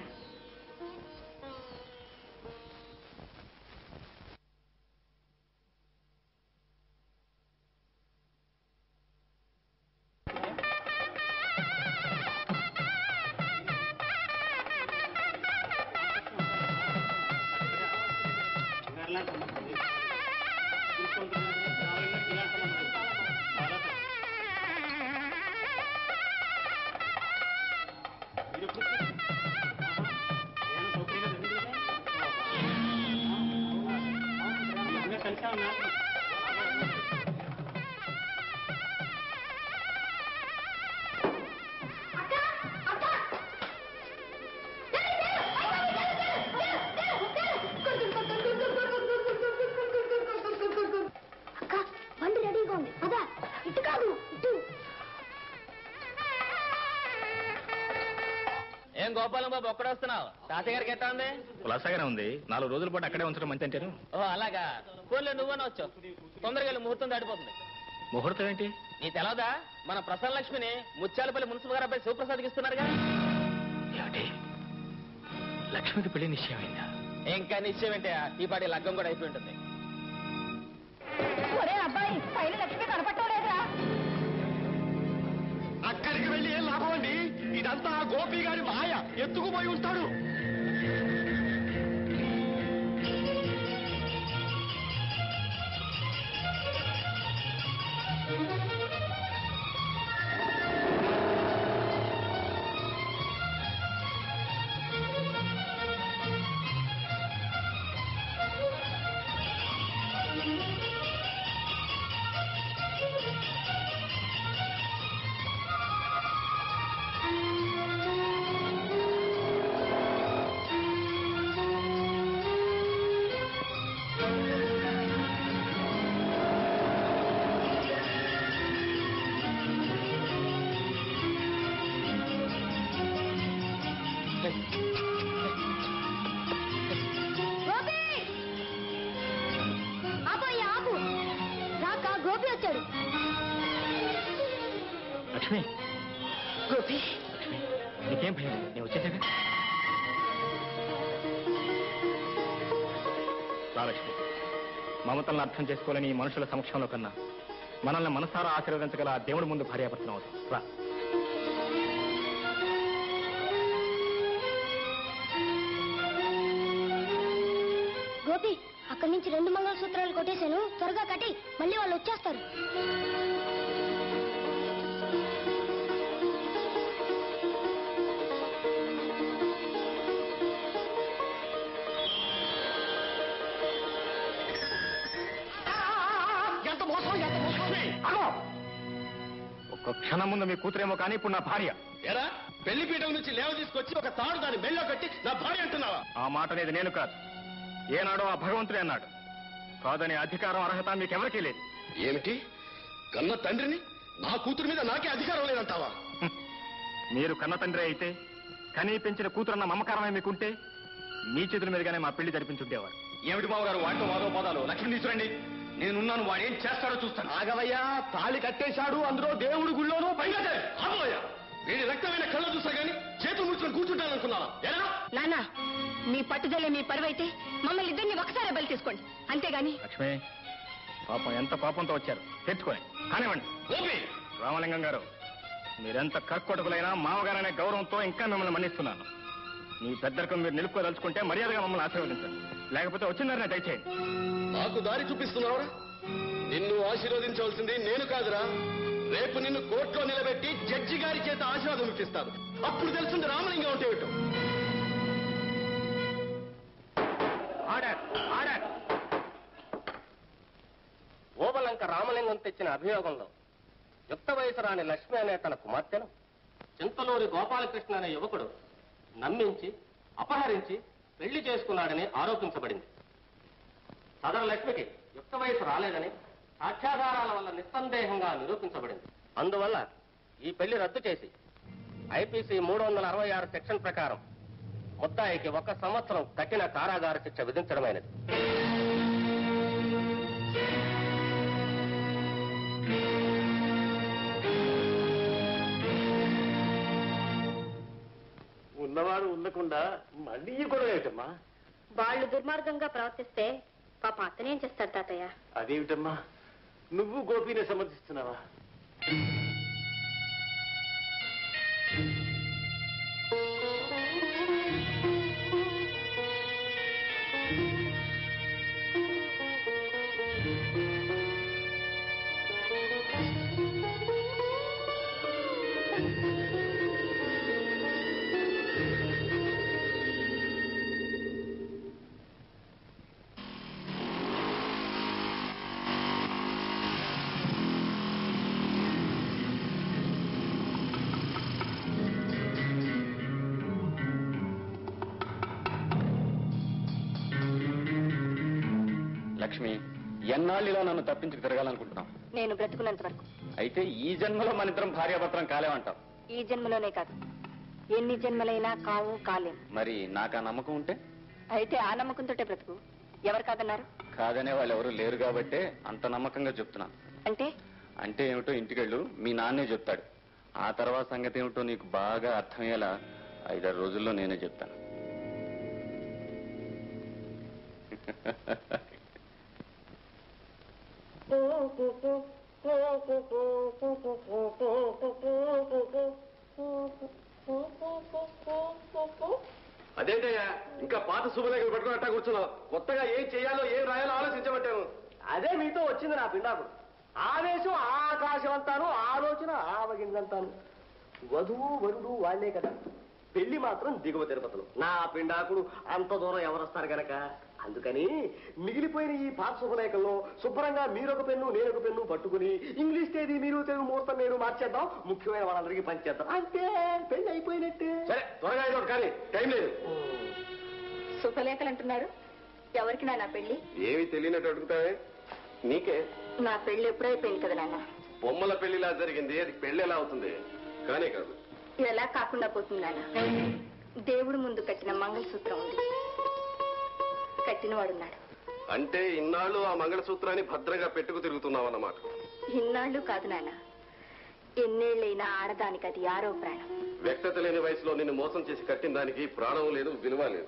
అక్క బండి రెడీగా ఉంది అదా ఇటు కాదు ఇటు ఏం గోపాలం బాబు ఒక్కడ వస్తున్నావు తాతయ్య గారికి ఎట్టా ఉంది కులాసాగానే ఉంది నాలుగు రోజుల పాటు అక్కడే ఉంచడం మంచి అంటారు ఓ అలాగా ఫోన్లో నువ్వని వచ్చావు తొందరగా వెళ్ళి ముహూర్తం దాటిపోతుంది ముహూర్తం ఏంటి నీ తెలవదా మన ప్రసన్న లక్ష్మిని ముత్యాలపల్లి మున్సిపల్ గారు అబ్బాయి శివప్రసాద్కి ఇస్తున్నారుగా ఏమిటి లక్ష్మికి పెళ్లి నిశ్చయమైందా ఇంకా నిశ్చయం ఏంటి ఈ పాటి లగ్గం కూడా అయిపోయి ఉంటుంది ఒరే అబ్బాయి పైన లక్ష్మి కనపడటం లేదురా అక్కడికి వెళ్ళి ఏం లాభం అండి ఇదంతా ఆ గోపి గారి మాయ ఎత్తుకుపోయి ఉంటాడు గోపి ఆపోయి ఆపు రాక గోపి వచ్చాడు లక్ష్మి గోపి లక్ష్మి నీకేం భయం లేదు. నేను వచ్చేసాగా రా లక్ష్మి మమతలను అర్థం చేసుకోవాలని ఈ మనుషుల సమక్షంలో కన్నా మనల్ని మనసారా ఆశీర్వదించగల ఆ దేవుడి ముందు భార్యాభర్తనం అవుతాం రా గోపి అక్కడి నుంచి రెండు మంగళసూత్రాలు కొట్టేశాను త్వరగా కట్టి మళ్ళీ వాళ్ళు వచ్చేస్తారు ఎంత మోసం ఎంత మోసం అగో ఒక్క క్షణం ముందు మీ కూతురేమో కానీ ఇప్పుడు నా భార్య ఎరా పెళ్లి పీఠం నుంచి లేవ తీసుకొచ్చి ఒక తాడు దాని మెళ్ళో కట్టి నా భార్య అంటున్నావా ఆ మాట అనేది నేను కాదు ఏనాడో ఆ భగవంతుడే అన్నాడు కాదనే అధికారం అర్హత మీకెవరికీ లేదు ఏమిటి కన్న తండ్రిని నా కూతురు మీద నాకే అధికారం లేదంటావా మీరు కన్న తండ్రి అయితే కనీ పెంచిన కూతురన్న మమకారమే మీకుంటే మీ చేతుల మీదుగానే మా పెళ్లి జరిపించుండేవారు ఏమిటి బావగారు వాటితో వాదో పదాలు లక్ష్మి తీసుకురండి నేనున్నాను వాడు ఏం చేస్తాడో చూస్తాను ఆగవయ్యా తాళి కట్టేశాడు అందులో దేవుడి గుళ్ళోనూ పైగా ఆగోయ్యా వీడి రక్తమైన కళ్ళు చూసా గాని చేతులు ముడుచుకొని కూర్చుంటాననుకున్నావా ఎలా నాన్న మీ పట్టుదల మీ పరువైతే మమ్మల్ని ఇద్దరిని ఒకసారి బలి తీసుకోండి అంతేగాని లక్ష్మి పాపం ఎంత పాపంతో వచ్చారు తెచ్చుకోండి కానివ్వండి గోపి రామలింగం గారు మీరెంత కర్కొటకులైనా మామగారనే గౌరవంతో ఇంకా మిమ్మల్ని మన్నిస్తున్నాను మీ పెద్దరికం మీరు నిలుపుకోదలుచుకుంటే మర్యాదగా మమ్మల్ని ఆశీర్వదించండి లేకపోతే వచ్చిందరనే దయచేయండి నాకు దారి చూపిస్తున్నావురా నిన్ను ఆశీర్వదించవలసింది నేను కాదురా రేపు నిన్ను కోర్టులో నిలబెట్టి జడ్జి గారి చేత ఆశీర్వాదం ఇప్పిస్తాను అప్పుడు తెలుస్తుంది రామలింగం అంటే ఏమిటో ఆర్డర్ ఆర్డర్ ఓబలంక రామలింగం తెచ్చిన అభియోగంలో యుక్త వయసు రాని లక్ష్మి అనే తన కుమార్తెను చింతలూరి గోపాలకృష్ణ అనే యువకుడు నమ్మించి అపహరించి పెళ్లి చేసుకున్నాడని ఆరోపించబడింది సదరు లక్ష్మికి యుక్త వయసు రాలేదని సాక్ష్యాధారాల వల్ల నిస్సందేహంగా నిరూపించబడింది అందువల్ల ఈ పెళ్లి రద్దు చేసి ఐపీసీ మూడు వందల అరవై ఆరు సెక్షన్ ప్రకారం ముద్దాయికి ఒక సంవత్సరం కఠిన కారాగార శిక్ష విధించడమైనది ఉన్నవాడు ఉండకుండా మళ్ళీ ఈ గొడవ ఏమిటమ్మా వాళ్ళు దుర్మార్గంగా ప్రవర్తిస్తే పాప అతనేం చేస్తాడు తాతయ్య అదేమిటమ్మా నువ్వు గోపిని సమర్థిస్తున్నావా లక్ష్మి ఎన్నాళ్ళు ఇలా నన్ను తప్పించుకు తిరగాలనుకుంటున్నావు నేను బ్రతుకున్నంత వరకు అయితే ఈ జన్మలో మన ఇద్దరం భార్యాభర్తలం కాలేమంటావు ఈ జన్మలోనే కాదు ఎన్ని జన్మలైనా కావు కాలేం మరి నాకు ఆ నమ్మకం ఉంటే అయితే ఆ నమ్మకంతోటే బ్రతుకు ఎవరు కాదన్నారు కాదనే వాళ్ళు ఎవరు లేరు కాబట్టే అంత నమ్మకంగా చెప్తున్నాను అంటే అంటే ఏమిటో ఇంటికెళ్ళు మీ నాన్నే చెప్తాడు ఆ తర్వాత సంగతి ఏమిటో నీకు బాగా అర్థమయ్యేలా ఐదారు రోజుల్లో నేనే చెప్తాను అదేంటయ్యా ఇంకా పాత శుభలేఖలు పట్టుకుని అట్టా కూర్చున్నావు కొత్తగా ఏం చేయాలో ఏం రాయాలో ఆలోచించబట్టాను అదే మీతో వచ్చింది నా పిండాకుడు ఆవేశం ఆకాశం అంతాను ఆలోచన ఆవగిందంతాను వధువు వరుడు వాళ్లే కదా పెళ్లి మాత్రం దిగువ తిరుపతిలో నా పిండాకుడు అంత దూరం ఎవరొస్తారు గనక అందుకని మిగిలిపోయిన ఈ పాత శుభలేఖల్లో శుభ్రంగా మీరొక పెన్ను నేనొక పెన్ను పట్టుకుని ఇంగ్లీష్ తేదీ మీరు తెలుగు ముహూర్తం నేను మార్చేద్దాం ముఖ్యమైన వాళ్ళందరికీ పంచేద్దాం అంతే పెళ్లి అయిపోయినట్టే సరే త్వరగా ఇదొకటి కానీ టైం లేదు శుభలేఖలు అంటున్నారు ఎవరికి నా పెళ్లి ఏమి తెలియనట్టు అడుగుతావే నీకే నా పెళ్లి ఎప్పుడైపోయింది కదా నాన్న బొమ్మల పెళ్లిలా జరిగింది అది పెళ్లి ఎలా అవుతుంది కానీ కాదు ఇది ఎలా కాకుండా పోతుంది నాన్న దేవుడు ముందు కట్టిన మంగళసూత్రం ఉంది కట్టినవాడున్నాడు అంటే ఇన్నాళ్ళు ఆ మంగళసూత్రాన్ని భద్రంగా పెట్టుకు తిరుగుతున్నావు అన్నమాట ఇన్నాళ్ళు కాదు నాన్న ఎన్నేళ్ళైనా ఆడదానికి అది ఆరో ప్రాణం వ్యక్తత లేని వయసులో నిన్ను మోసం చేసి కట్టిన దానికి ప్రాణం లేదు విలువ లేదు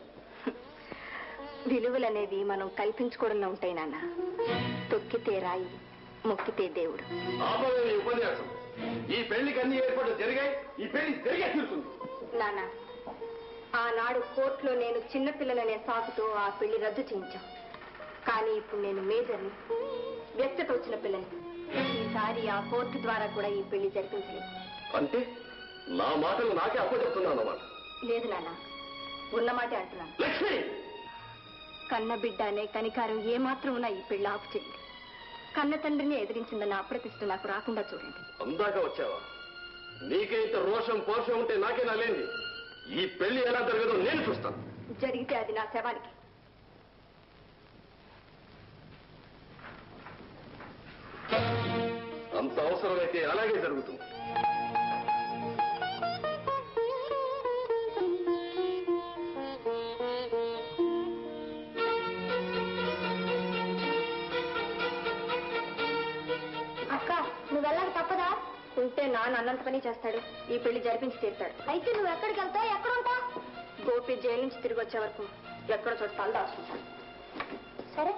విలువలనేవి మనం కల్పించుకోవడంలో ఉంటాయి నాన్న తొక్కితే రాయి మొక్కితే దేవుడు ఆపవే ఈ ఉపన్యాసం ఈ పెళ్లికి అన్ని ఏర్పాట్లు జరిగాయి ఈ పెళ్లి జరిగే తీరుతుంది నాన్న ఆనాడు కోర్టులో నేను చిన్నపిల్లలనే సాకుతో ఆ పెళ్లి రద్దు చేయించాం కానీ ఇప్పుడు నేను మేజర్ని వ్యక్తత వచ్చిన పిల్లని ఈసారి ఆ కోర్టు ద్వారా కూడా ఈ పెళ్లి జరిపించలేదు అంటే నా మాటలు నాకే అప్పచెప్తున్నావు అన్నమాట లేదు నాన్న ఉన్నమాటే అంటున్నాను లక్ష్మి కన్న బిడ్డ అనే కనికారం ఏమాత్రం ఉన్నా ఈ పెళ్లి ఆపు చేయండి కన్న తండ్రిని ఎదిరించిందన్న అప్రతిష్ట నాకు రాకుండా చూడండి అందాక వచ్చావా నీకే ఇంత రోషం పోషం ఉంటే నాకే నా లేంది ఈ పెళ్లి ఎలా జరగదో నేను చూస్తాను జరిగితే అది నా శవానికి అంత అవసరమైతే అలాగే జరుగుతుంది నాన్న అన్నంత పని చేస్తాడు ఈ పెళ్లి జరిపించి తీరుతాడు అయితే నువ్వు ఎక్కడికి వెళ్తావు ఎక్కడ ఉంటావు గోపి జైలు నుంచి తిరిగి వచ్చే వరకు ఎక్కడ చోట తల దాచుకుంటాను సరే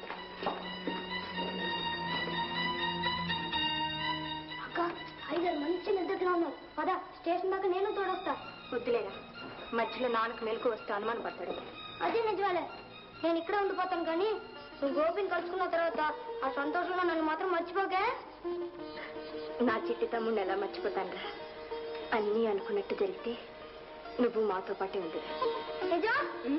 అక్క ఐదారు మంచి నిద్రగా ఉన్నారు పద స్టేషన్ దాకా నేను తోడొస్తా వద్దులేరా మధ్యలో నాన్నకు మెలకు వస్తే అనుమాన పడతాడు అదే నిజమేలే నేను ఇక్కడ ఉండిపోతాను కానీ నువ్వు గోపిని కలుసుకున్న తర్వాత ఆ సంతోషంలో నన్ను మాత్రం మర్చిపోకే నా చిట్టి తమ్ముడిని ఎలా మర్చిపోతాను రా అన్నీ అనుకున్నట్టు జరిగితే నువ్వు మాతో పాటే ఉంది నిజం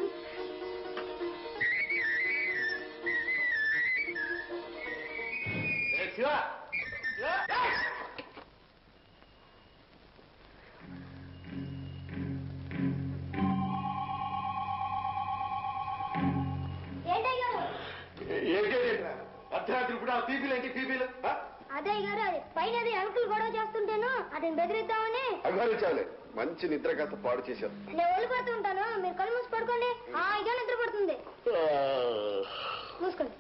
అర్ధరాత్రి కూడా పీపీలు ఏంటి పీపీలు అదే గారు అది పైన అది అంకుల్ గొడవ చేస్తుంటేను అతను బెదిరిద్దామని అఘారించాలి మంచి నిద్ర కాస్త పాడు చేశారు నేను వెళ్ళిపోతూ ఉంటాను మీరు కళ్ళు మూసి పడుకోండి హాయిగా నిద్ర పడుతుంది మూసుకోండి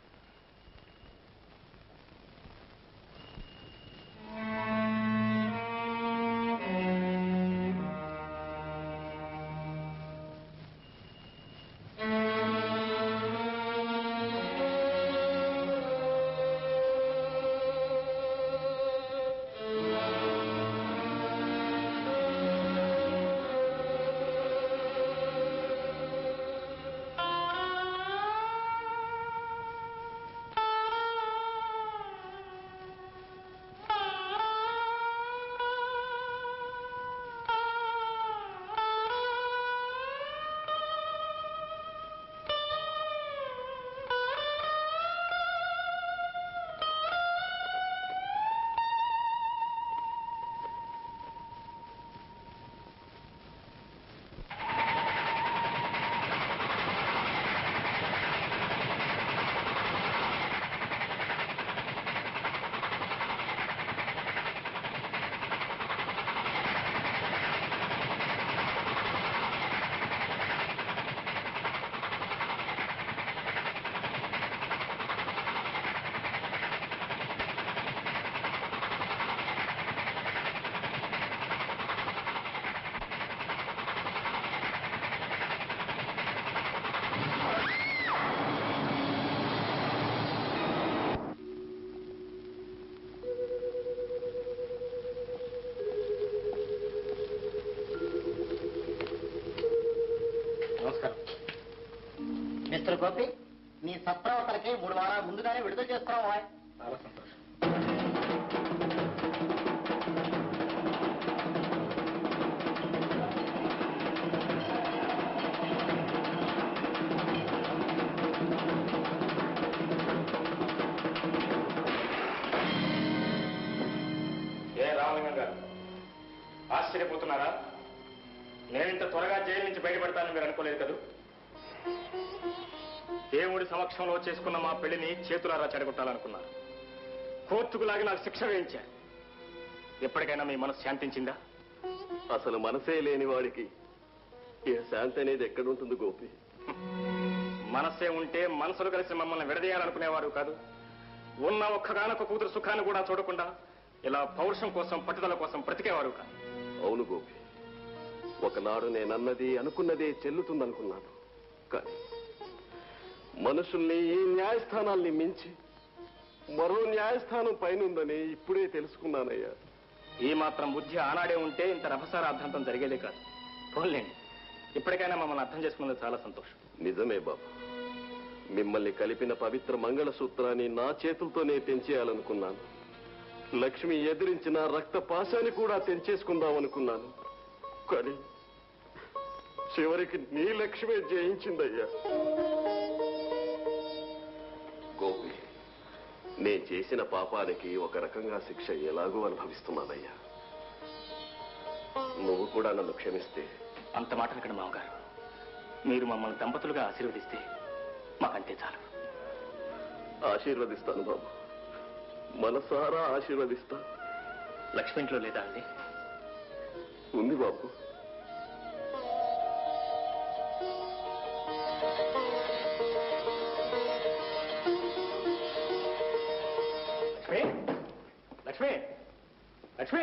నమస్కారం మిస్టర్ గోపి నీ సత్ప్రవర్తనకి మూడు వారాల ముందుగానే విడుదల చేస్తున్నావా చాలా సంతోషం ఏ రామలింగం గారు ఆశ్చర్యపోతున్నారా నేను ఇంత త్వరగా జైలు నుంచి బయటపడతానని మీరు అనుకోలేదు కదూ దేవుడి సమక్షంలో చేసుకున్న మా పెళ్లిని చేతులారా చెడగొట్టాలనుకున్నారు కోర్టుకు లాగి నాకు శిక్ష వేయించారు ఎప్పటికైనా మీ మనసు శాంతించిందా అసలు మనసే లేని వాడికి ఏ శాంతి అనేది ఎక్కడుంటుంది గోపి మనసే ఉంటే మనసులు కలిసి మమ్మల్ని విడదీయాలనుకునేవారు కాదు ఉన్న ఒక్కగానొక్క కూతురు సుఖాన్ని కూడా చూడకుండా ఇలా పౌరుషం కోసం పట్టుదల కోసం బ్రతికేవారు కాదు అవును గోపి ఒకనాడు నేనన్నది అనుకున్నదే చెల్లుతుందనుకున్నాను కానీ మనుషుల్ని ఈ న్యాయస్థానాల్ని మించి మరో న్యాయస్థానం పైనుందని ఇప్పుడే తెలుసుకున్నానయ్యా ఈ మాత్రం బుద్ధి ఆనాడే ఉంటే ఇంత రభసారార్థంతం జరిగేదే కాదు పోన్లేండి ఇప్పటికైనా మమ్మల్ని అర్థం చేసుకున్నది చాలా సంతోషం నిజమే బాబు మిమ్మల్ని కలిపిన పవిత్ర మంగళ సూత్రాన్ని నా చేతులతోనే తెంచేయాలనుకున్నాను లక్ష్మి ఎదిరించిన రక్త పాశాన్ని కూడా తెంచేసుకుందాం అనుకున్నాను కానీ చివరికి నీ లక్ష్మే జయించిందయ్యా గోపి నేను చేసిన పాపానికి ఒక రకంగా శిక్ష ఎలాగో అనుభవిస్తున్నానయ్యా నువ్వు కూడా నన్ను క్షమిస్తే అంత మాట ఇక్కడ మామగారు మీరు మమ్మల్ని దంపతులుగా ఆశీర్వదిస్తే మాకంతే చాలు ఆశీర్వదిస్తాను బాబు మనసారా ఆశీర్వదిస్తాను లక్ష్మి ఇంట్లో లేదా అండి ఉంది బాబు లక్ష్మి లక్ష్మి లక్ష్మి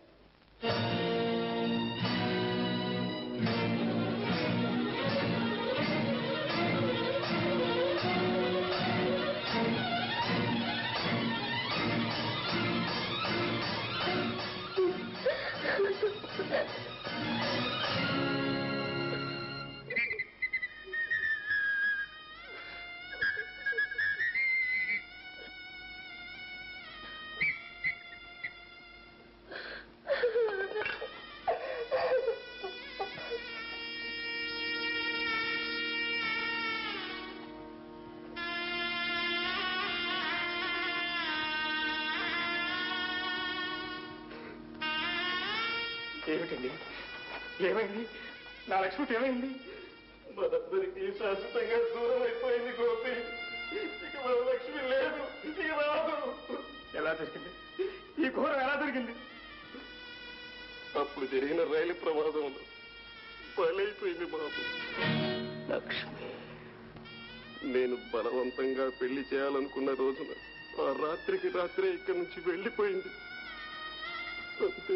ఏమిటండి ఏమైంది నా లక్ష్మికి ఏమైంది మనందరికీ శాశ్వతంగా దూరం అయిపోయింది గోపి ఇక మన లక్ష్మి లేదు ఇక రాదు ఎలా జరిగింది ఈ ఘోరం ఎలా జరిగింది అప్పుడు జరిగిన రైలు ప్రమాదంలో బలైపోయింది బాబు లక్ష్మి నేను బలవంతంగా పెళ్లి చేయాలనుకున్న రోజున ఆ రాత్రికి రాత్రే ఇక్కడి నుంచి వెళ్ళిపోయింది అంతే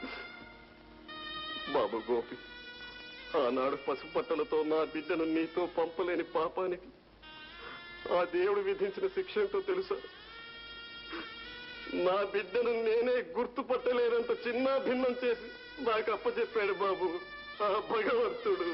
బాబు గోపి ఆనాడు పసుపట్టలతో నా బిడ్డను నీతో పంపలేని పాపానికి ఆ దేవుడు విధించిన శిక్ష ఏంటో తెలుసా నా బిడ్డను నేనే గుర్తుపట్టలేనంత చిన్న భిన్నం చేసి నాకు అప్పచెప్పాడు బాబు ఆ భగవంతుడు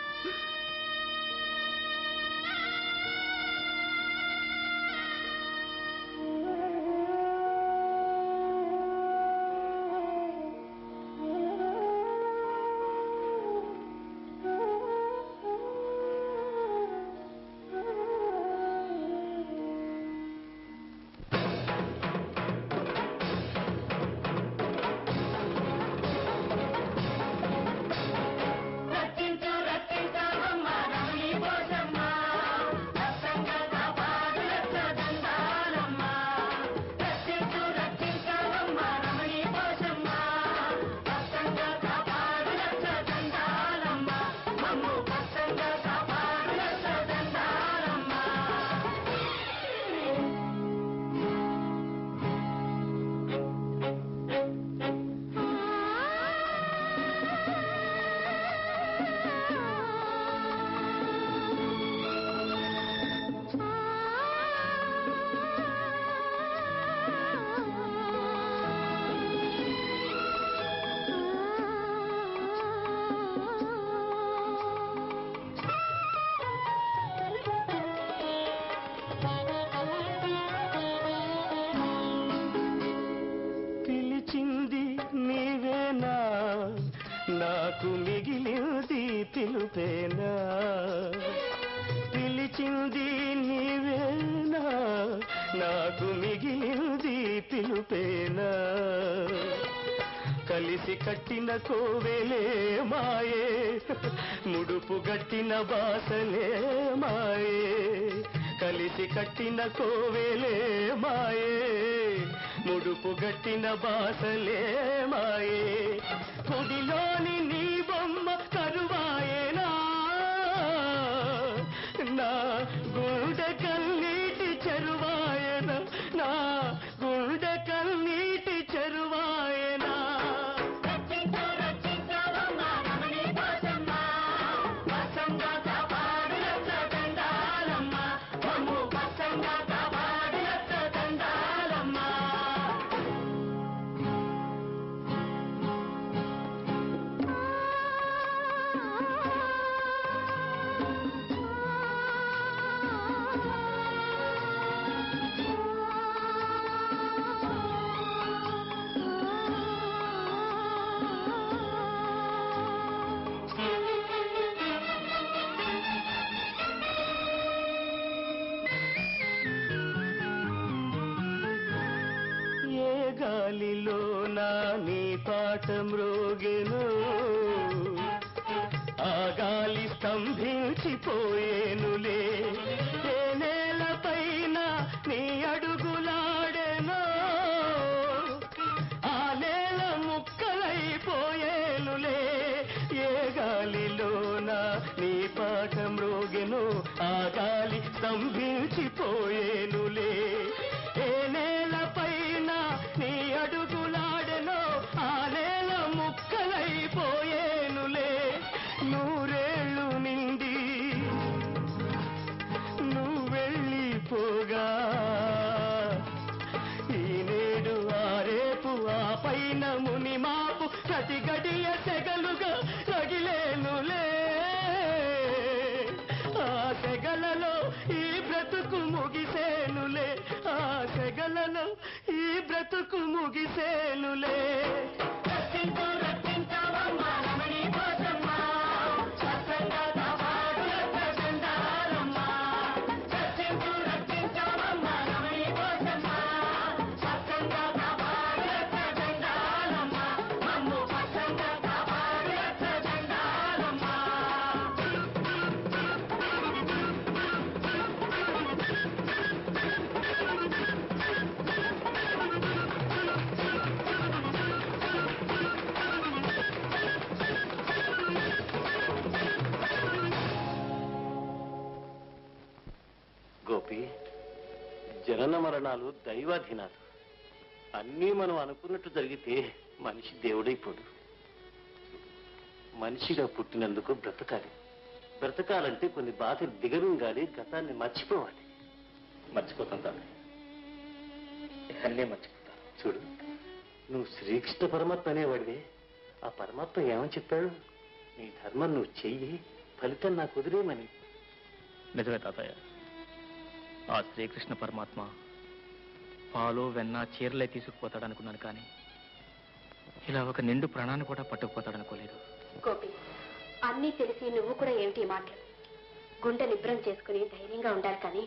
పిలిచింది నీవేనా నాకు మిగిలింది పిలుపేనా పిలిచింది నీవేనా నాకు మిగిలింది పిలుపేనా కలిసి కట్టిన కోవెలే మాయే ముడుపు గట్టిన బాసలే మాయే కలిసి కట్టిన కోవెలే మాయే ముడుపు గట్టిన బాసలే మాయే కుడిలోని నీ బొమ్మ కరువాయేనా నా గుండె కన్నీటి చెరువాయన నా గుండె కన్నీటి చెరువాయనా ఏ గాలిలో నా నీ పాట మ్రోగెను ఆ గాలి స్తంభించిపోయేనులే ఏ నేలపైన నీ అడుగులాడెనో ఆ నేల ముక్కలైపోయేనులే ఏ గాలిలోన నీ పాట మ్రోగెను ఆ గాలి స్తంభించిపోయేనులే ఏ నేలపైన నీ అడుగులాడెనో సెగలుగా ఈ నేడు ఆ రేపు ఆ పైన ముని మాపు ప్రతి గడియ సెగలుగా రగిలేనులే ఆ సెగలలో ఈ బ్రతుకు ముగిసేనులే ఆ సెగలలో ఈ బ్రతుకు ముగిసేనులే రక్షించు రక్షించవమ్మా రమణి కోసమ్మా స్వచ్ఛంగా కాపాడు రక్షించాలమ్మా రక్షించు రక్షించవమ్మా రమణి కోసమ్మా స్వచ్ఛంగా కాపాడు రక్షించాలమ్మా మమ్ము స్వచ్ఛంగా కాపాడు రక్షించాలమ్మా గోపి జనన మరణాలు దైవాధీనాలు అన్నీ మనం అనుకున్నట్టు జరిగితే మనిషి దేవుడైపోడు మనిషిగా పుట్టినందుకు బ్రతకాలి బ్రతకాలంటే కొన్ని బాధలు దిగరుంగాలి గతాన్ని మర్చిపోవాలి మర్చిపోతాను తాతయ్య అన్నీ మర్చిపోతాను చూడు నువ్వు శ్రీకృష్ణ పరమాత్మ అనేవాడివే ఆ పరమాత్మ ఏమని చెప్పాడు నీ ధర్మం నువ్వు చెయ్యి ఫలితం నాకు వదిలేమని నిజమే తాతయ్య ఆ శ్రీకృష్ణ పరమాత్మ పాలు వెన్న చీరలే తీసుకుపోతాడు అనుకున్నాను కానీ ఇలా ఒక నిండు ప్రాణాన్ని కూడా పట్టుకుపోతాడు అనుకోలేదు గోపి అన్నీ తెలిసి నువ్వు కూడా ఏమిటి ఈ మాటలు గుండె నిబ్రం చేసుకుని ధైర్యంగా ఉండాలి కానీ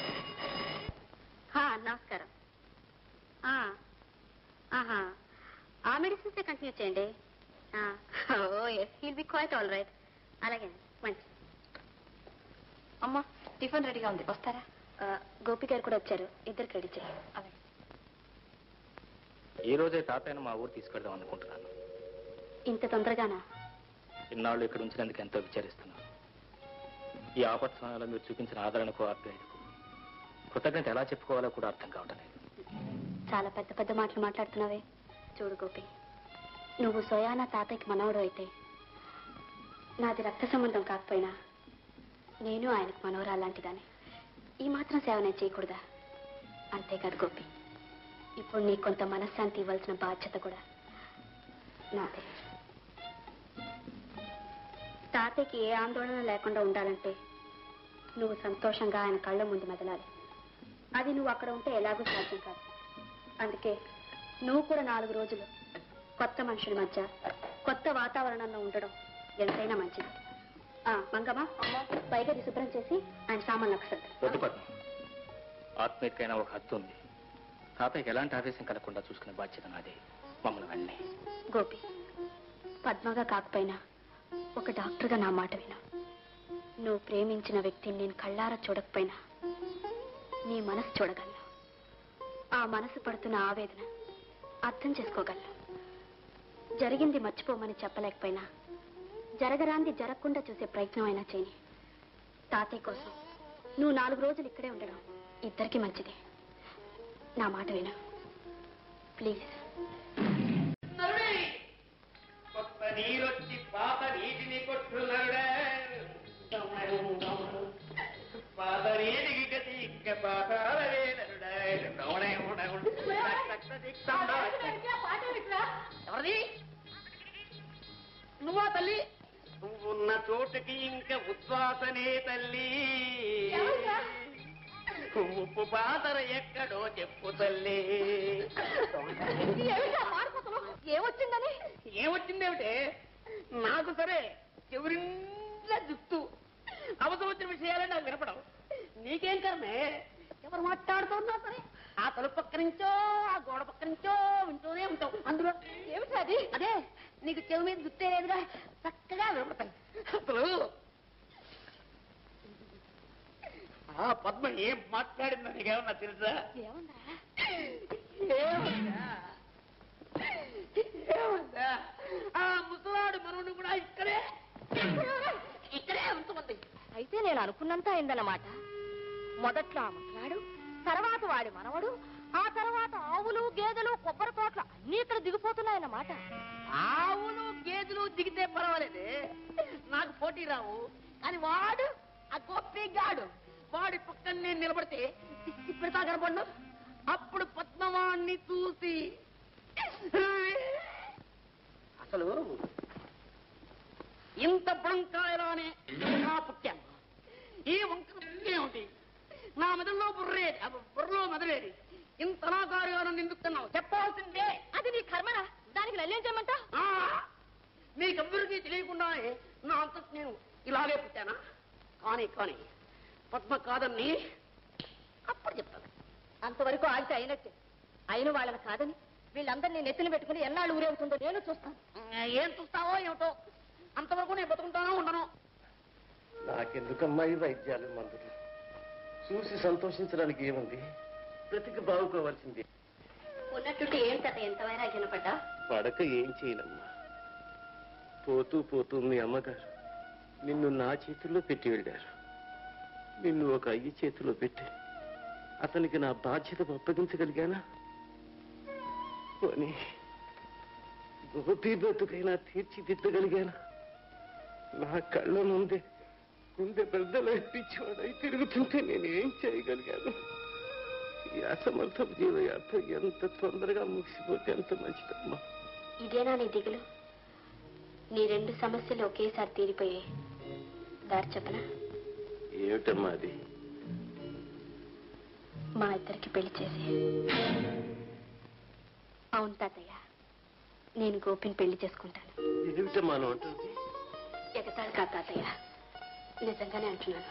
హా, నమస్కారం ఆ, ఆహా ఆ మెడిసిన్సే కంటిన్యూ చేయండి ఆ, oh yes he'll be quite all right అలాగే మంచి అమ్మా టిఫిన్ రెడీగా ఉంది వస్తారా ఆ, గోపి గారు కూడా వచ్చారు ఇద్దరికి రెడీ చేయాలి అలాగే ఈ రోజే తాతయ్యను మా ఊరు తీసుకెళ్దాం అనుకుంటున్నాను ఇంత తొందరగానా ఇన్నాళ్ళు ఇక్కడ ఉంచినందుకు ఎంతో విచారిస్తున్నాను ఈ ఆపత్ సమయంలో మీరు చూపించిన ఆదరణకు ఆప్యాయతకు కృతజ్ఞత ఎలా చెప్పుకోవాలో కూడా అర్థం కావటం లేదు చాలా పెద్ద పెద్ద మాటలు మాట్లాడుతున్నావే చూడు గోపి నువ్వు స్వయానా తాతయ్యకి మనవడు అయితే నాది రక్త సంబంధం కాకపోయినా నేను ఆయనకు మనవరా లాంటిదాన్ని ఈ మాత్రం సేవ నేను చేయకూడదా అంతేకాదు గోపి ఇప్పుడు నీకు కొంత మనశ్శాంతి ఇవ్వాల్సిన బాధ్యత కూడా నాదే తాతయ్యకి ఏ ఆందోళన లేకుండా ఉండాలంటే నువ్వు సంతోషంగా ఆయన కళ్ళ ముందు మెదలాలి అది నువ్వు అక్కడ ఉంటే ఎలాగూ సాధ్యం కాదు అందుకే నువ్వు కూడా నాలుగు రోజులు కొత్త మనుషుల మధ్య కొత్త వాతావరణంలో ఉండడం ఎంతైనా మంచిది ఆ, మంగమ్మ పైగా ఇది శుభ్రం చేసి ఆయన సామాన్లకు సర్దు వద్దు పద్మ ఆత్మీయకైనా ఒక హద్దు ఉంది తాతయ్యకి ఎలాంటి ఆవేశం కలగకుండా చూసుకునే బాధ్యత నాది మమ్మల్ని వెళ్ళి గోపి పద్మగా కాకపోయినా ఒక డాక్టర్గా నా మాట విను నువ్వు ప్రేమించిన వ్యక్తిని నేను కళ్ళారా చూడకపోయినా నీ మనసు చూడగలను ఆ మనసు పడుతున్న ఆవేదన అర్థం చేసుకోగలను జరిగింది మర్చిపోమని చెప్పలేకపోయినా జరగరాంది జరగకుండా చూసే ప్రయత్నం అయినా చేయని తాతయ్య కోసం నువ్వు నాలుగు రోజులు ఇక్కడే ఉండడం ఇద్దరికి మంచిది నా మాట విను ప్లీజ్ కొత్త నీరొచ్చి పాత నీటిని కొట్టున్నాడే పాత నీటికి గతి ఇక్క పాతాలే ఎవరిది నువ్వా తల్లి నువ్వున్న చోటుకి ఇంకా ఉచ్ఛ్వాసనే తల్లి ఉప్పు పాతర ఎక్కడో చెప్పు తల్లి ఏమొచ్చిందని ఏమొచ్చిందేమిటే నాకు సరే ఎవరింట్లో జుత్తు అవసరం వచ్చిన విషయాలే నాకు వినపడవు నీకేం కర్మే ఎవరు మాట్లాడుతున్నా సరే ఆ తలుపు పక్క నుంచో ఆ గోడ పక్క నుంచో వింటూనే ఉంటావు అందులో ఏమిటి అది అదే నీకు చెవి మీద జుత్తే లేదుగా చక్కగా వినపడతాయి అసలు ఆ పద్మ ఏం మాట్లాడిందో నీకేమన్నా తెలుసా ఏముందా ఏముందా ఆ ముసలాడు మనవుడు కూడా ఇక్కడే ఇక్కడే ఉంచుకుంది అయితే నేను అనుకున్నంత అయిందన్నమాట మొదట్లో ఆ ముసలాడు తర్వాత వాడి మనవడు ఆ తర్వాత ఆవులు గేదెలు కొబ్బరి తోటలు అన్ని ఇక్కడ దిగిపోతున్నాయన్నమాట ఆవులు గేదెలు దిగితే పర్వాలేదే నాకు పోటీ రావు కానీ వాడు ఆ గోపి గాడు వాడి పక్కన నేను నిలబడితే ఇప్పుడు కనపడ్డు అప్పుడు పద్మవాణ్ణి చూసి అసలు ఇంత బుడంకాయలానే నా పుట్టాను ఈ వంక ఏమిటి నా మెదడులో బుర్రేది అబ్బ, బుర్రలో మెదడేది ఇంత నా కార్యాలను నిందుతున్నావు చెప్పాల్సిందే అది నీ కర్మరా దానికి నల్లేం చేయమంటా ఆ, మీకెవ్వరికీ తెలియకుండానే నా అంత నేను ఇలాగే పుట్టానా కానీ కానీ పద్మ కాదని అప్పుడు చెప్తాను అంతవరకు ఆగితే అయినట్టే అయిన వాళ్ళని కాదని వీళ్ళందరినీ నెత్తిన పెట్టుకుని ఎన్నాళ్ళు ఊరేగుతుందో నేను చూస్తాను ఆ, ఏం చూస్తావో ఏమిటో అంతవరకు నేను బతుకుంటానో ఉండను నాకెందుకమ్మా ఈ వైద్యాలు మందులు చూసి సంతోషించడానికి ఏముంది బ్రతికి బాగుకోవాల్సింది ఉన్నట్టుంటే ఏం కథ ఎంత వైరాగ్యం పడ్డా పడక ఏం చేయనమ్మా పోతూ పోతూ మీ అమ్మగారు నిన్ను నా చేతుల్లో పెట్టి వెళ్ళారు నిన్ను ఒక అయ్యి చేతిలో పెట్టి అతనికి నా బాధ్యత అప్పగించగలిగానా పోనీ గోపి బ్రతుకైనా తీర్చిదిద్దగలిగానా నా కళ్ళ ముందే గుండె పెద్దలు పిచ్చివాడై తిరుగుతుంటే నేను ఏం చేయగలిగాను ఈ అసమర్థ జీవయాత్ర ఎంత తొందరగా ముగిసిపోతే అంత మంచిదమ్మా ఇదేనా నీ దిగులు నీ రెండు సమస్యలు ఒకేసారి తీరిపోయాయి దారి చెప్పనా ఏమిటమ్మా అది మా ఇద్దరికి పెళ్లి చేసి అవును తాతయ్య నేను గోపిని పెళ్లి చేసుకుంటాను ఏమిటమ్మా నువ్వు అంటుంది ఎగతాళి కాదు తాతయ్య నిజంగానే అంటున్నాను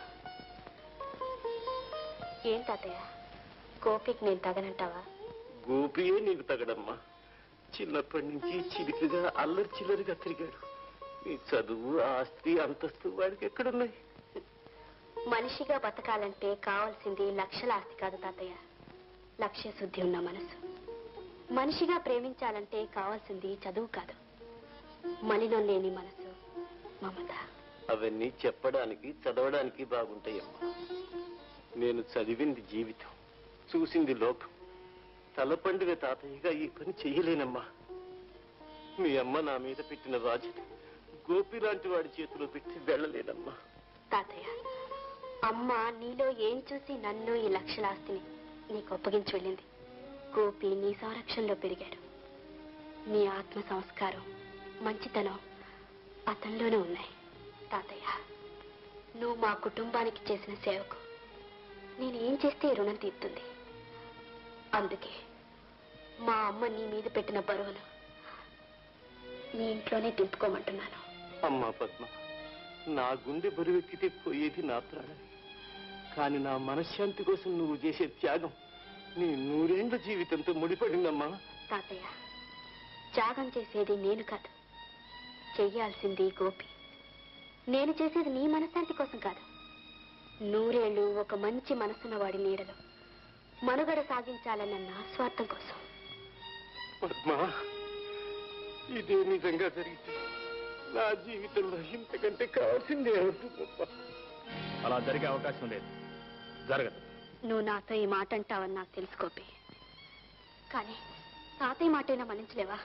ఏం తాతయ్య గోపికి నేను తగనంటావా గోపియే నీకు తగడమ్మా చిన్నప్పటి నుంచి చిలిపిగా అల్లరి చిల్లరిగా తిరిగాడు నీ చదువు ఆస్తి అంతస్తు వాడికి ఎక్కడున్నాయి మనిషిగా బతకాలంటే కావాల్సింది లక్షల ఆస్తి కాదు తాతయ్య లక్ష్య శుద్ధి ఉన్న మనసు మనిషిగా ప్రేమించాలంటే కావాల్సింది చదువు కాదు మలినం లేని మనసు మమత అవన్నీ చెప్పడానికి చదవడానికి బాగుంటాయమ్మా నేను చదివింది జీవితం చూసింది లోకం తలపండుగ తాతయ్యగా ఈ పని చెయ్యలేనమ్మా మీ అమ్మ నా మీద పెట్టిన బాధ్యత గోపి లాంటి వాడి చేతిలో పెట్టి వెళ్ళలేనమ్మా తాతయ్య అమ్మ నీలో ఏం చూసి నన్ను ఈ లక్షల ఆస్తిని నీకు అప్పగించి వెళ్ళింది గోపి నీ సంరక్షణలో పెరిగాడు నీ ఆత్మ సంస్కారం మంచితనం అతనిలోనే ఉన్నాయి తాతయ్య నువ్వు మా కుటుంబానికి చేసిన సేవకు నేను ఏం చేస్తే ఈ రుణం తీరుతుంది అందుకే మా అమ్మ నీ మీద పెట్టిన బరువును నీ ఇంట్లోనే దింపుకోమంటున్నాను అమ్మా పద్మ నా గుండె బరువెక్కితే పోయేది నా ప్రాణం కానీ నా మనశ్శాంతి కోసం నువ్వు చేసే త్యాగం నీ నూరేండ్ల జీవితంతో ముడిపడిందమ్మా తాతయ్య త్యాగం చేసేది నేను కాదు చెయ్యాల్సింది గోపి నేను చేసేది నీ మనశ్శాంతి కోసం కాదు నూరేళ్లు ఒక మంచి మనసున్న వాడి నీడలో మనుగడ సాగించాలన్న నా స్వార్థం కోసం పద్మ ఇదే నిజంగా జరిగితే నా జీవితంలో ఇంతకంటే కావాల్సిందే అవుతుందమ్మా అలా జరిగే అవకాశం లేదు జరగదు నువ్వు నాతో ఈ మాట అంటావని నాకు తెలుసు గోపి కానీ తాతయ్య మాటైనా మన్నించలేవా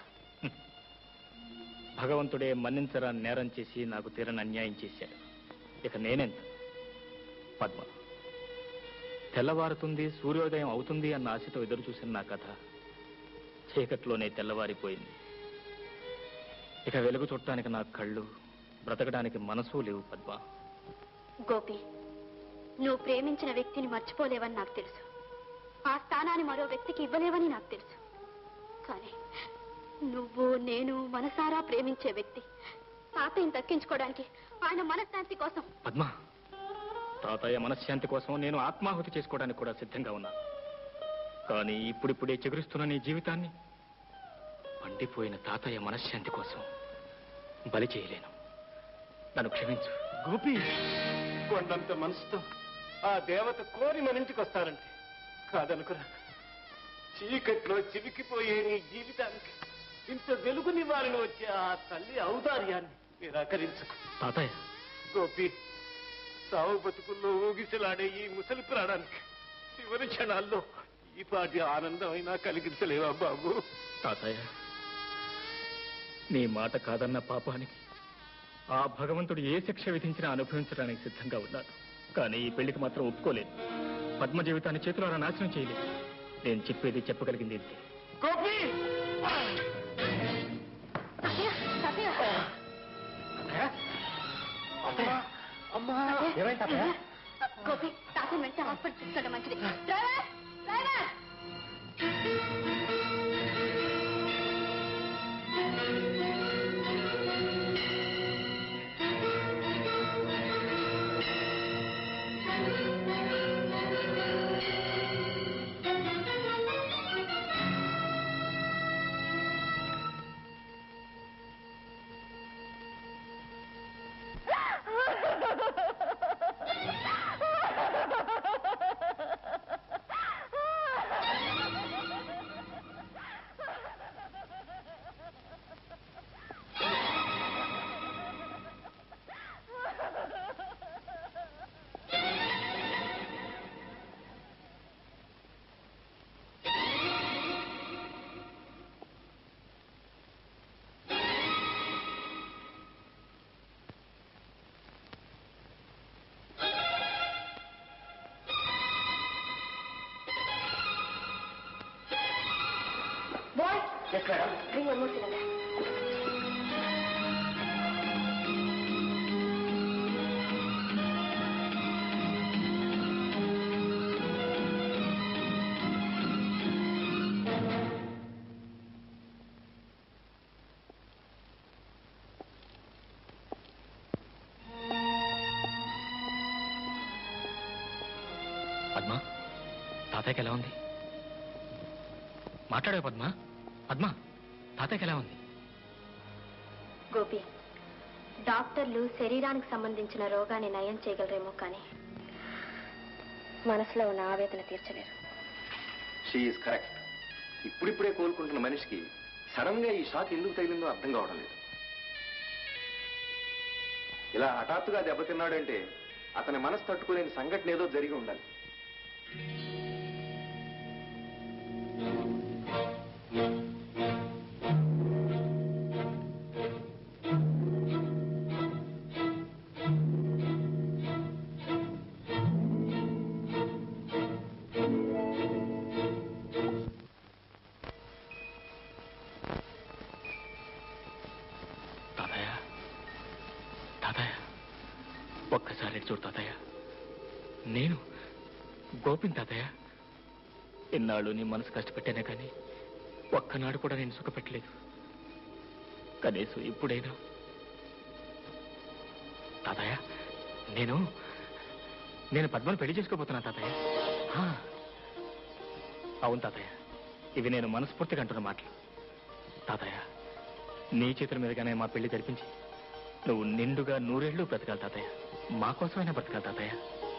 భగవంతుడే మన్నించరా నేరం చేసి నాకు తీరని అన్యాయం చేశాడు ఇక నేనెంత పద్మ తెల్లవారుతుంది సూర్యోదయం అవుతుంది అన్న ఆశతో ఎదురు చూసిన నా కథ చీకట్లోనే తెల్లవారిపోయింది ఇక వెలుగు చుట్టానికి నా కళ్ళు బ్రతకడానికి మనసు లేవు పద్మ గోపి నువ్వు ప్రేమించిన వ్యక్తిని మర్చిపోలేవని నాకు తెలుసు ఆ స్థానాన్ని మరో వ్యక్తికి ఇవ్వలేవని నాకు తెలుసు కానీ నువ్వు నేను మనసారా ప్రేమించే వ్యక్తి తాతయ్యని దక్కించుకోవడానికి ఆయన మనశ్శాంతి కోసం పద్మ తాతయ్య మనశ్శాంతి కోసం నేను ఆత్మాహుతి చేసుకోవడానికి కూడా సిద్ధంగా ఉన్నాను కానీ ఇప్పుడిప్పుడే చిగురుస్తున్న నీ జీవితాన్ని పండిపోయిన తాతయ్య మనశ్శాంతి కోసం బలి చేయలేను నన్ను క్షమించు గోపి కొండంత మనసుతో ఆ దేవత కోరి మన ఇంటికి వస్తారంటే కాదనుకురా చీకట్లో చివికిపోయే నీ జీవితానికి ఇంత వెలుగునివ్వాలని వచ్చే ఆ తల్లి ఔదార్యాన్ని నిరాకరించకు తాతయ్య గోపి సావు బతుకుల్లో ఊగిసలాడే ఈ ముసలి ప్రాణానికి చివరి క్షణాల్లో ఈ పాటి ఆనందమైనా కలిగించలేవా బాబు తాతయ్య నీ మాట కాదన్న పాపానికి ఆ భగవంతుడు ఏ శిక్ష విధించినా అనుభవించడానికి సిద్ధంగా ఉన్నాను కానీ ఈ పెళ్లికి మాత్రం ఒప్పుకోలేదు పద్మ జీవితాన్ని చేతులారా నాశనం చేయలేదు నేను చెప్పేది చెప్పగలిగింది ఇంతే గోపి అమ్మా ఏమైంది తాతయ్య గోపి తాతయ్య వెంటనే హాస్పిటల్ తీసుకెళ్ళడం మంచిది driver driver boy bring one more cylinder. Padma తాతయ్యకి ఎలా ఉంది మాట్లాడే పద్మ పద్మ తాతయ్యకి ఎలా ఉంది గోపి డాక్టర్లు శరీరానికి సంబంధించిన రోగాన్ని నయం చేయగలరేమో కానీ మనసులో ఉన్న ఆవేదన తీర్చలేరు షీఈస్ కరెక్ట్ ఇప్పుడిప్పుడే కోలుకుంటున్న మనిషికి సడన్ గా ఈ షాక్ ఎందుకు తగిలిందో అర్థం కావడం లేదు ఇలా హఠాత్తుగా దెబ్బతిన్నాడంటే అతని మనసు తట్టుకోలేని సంఘటన ఏదో జరిగి ఉండాలి తాతయ్య తాతయ్య ఒక్కసారి ఇటు చూడు తాతయ్య నేను గోపిన్ తాతయ్య ఇన్నాళ్ళు నీ మనసు కష్టపెట్టానే కానీ ఒక్కనాడు కూడా నేను సుఖపెట్టలేదు కనీసం ఇప్పుడైనా తాతయ్య నేను నేను పద్మను పెళ్లి చేసుకోబోతున్నా తాతయ్య ఆ. అవును తాతయ్య ఇవి నేను మనస్ఫూర్తిగా అంటున్న మాటలు తాతయ్య నీ చేతుల మీదుగానే మా పెళ్లి జరిపించి నువ్వు నిండుగా నూరేళ్లు బ్రతకాలి తాతయ్య మా కోసమైనా బ్రతకాలి తాతయ్య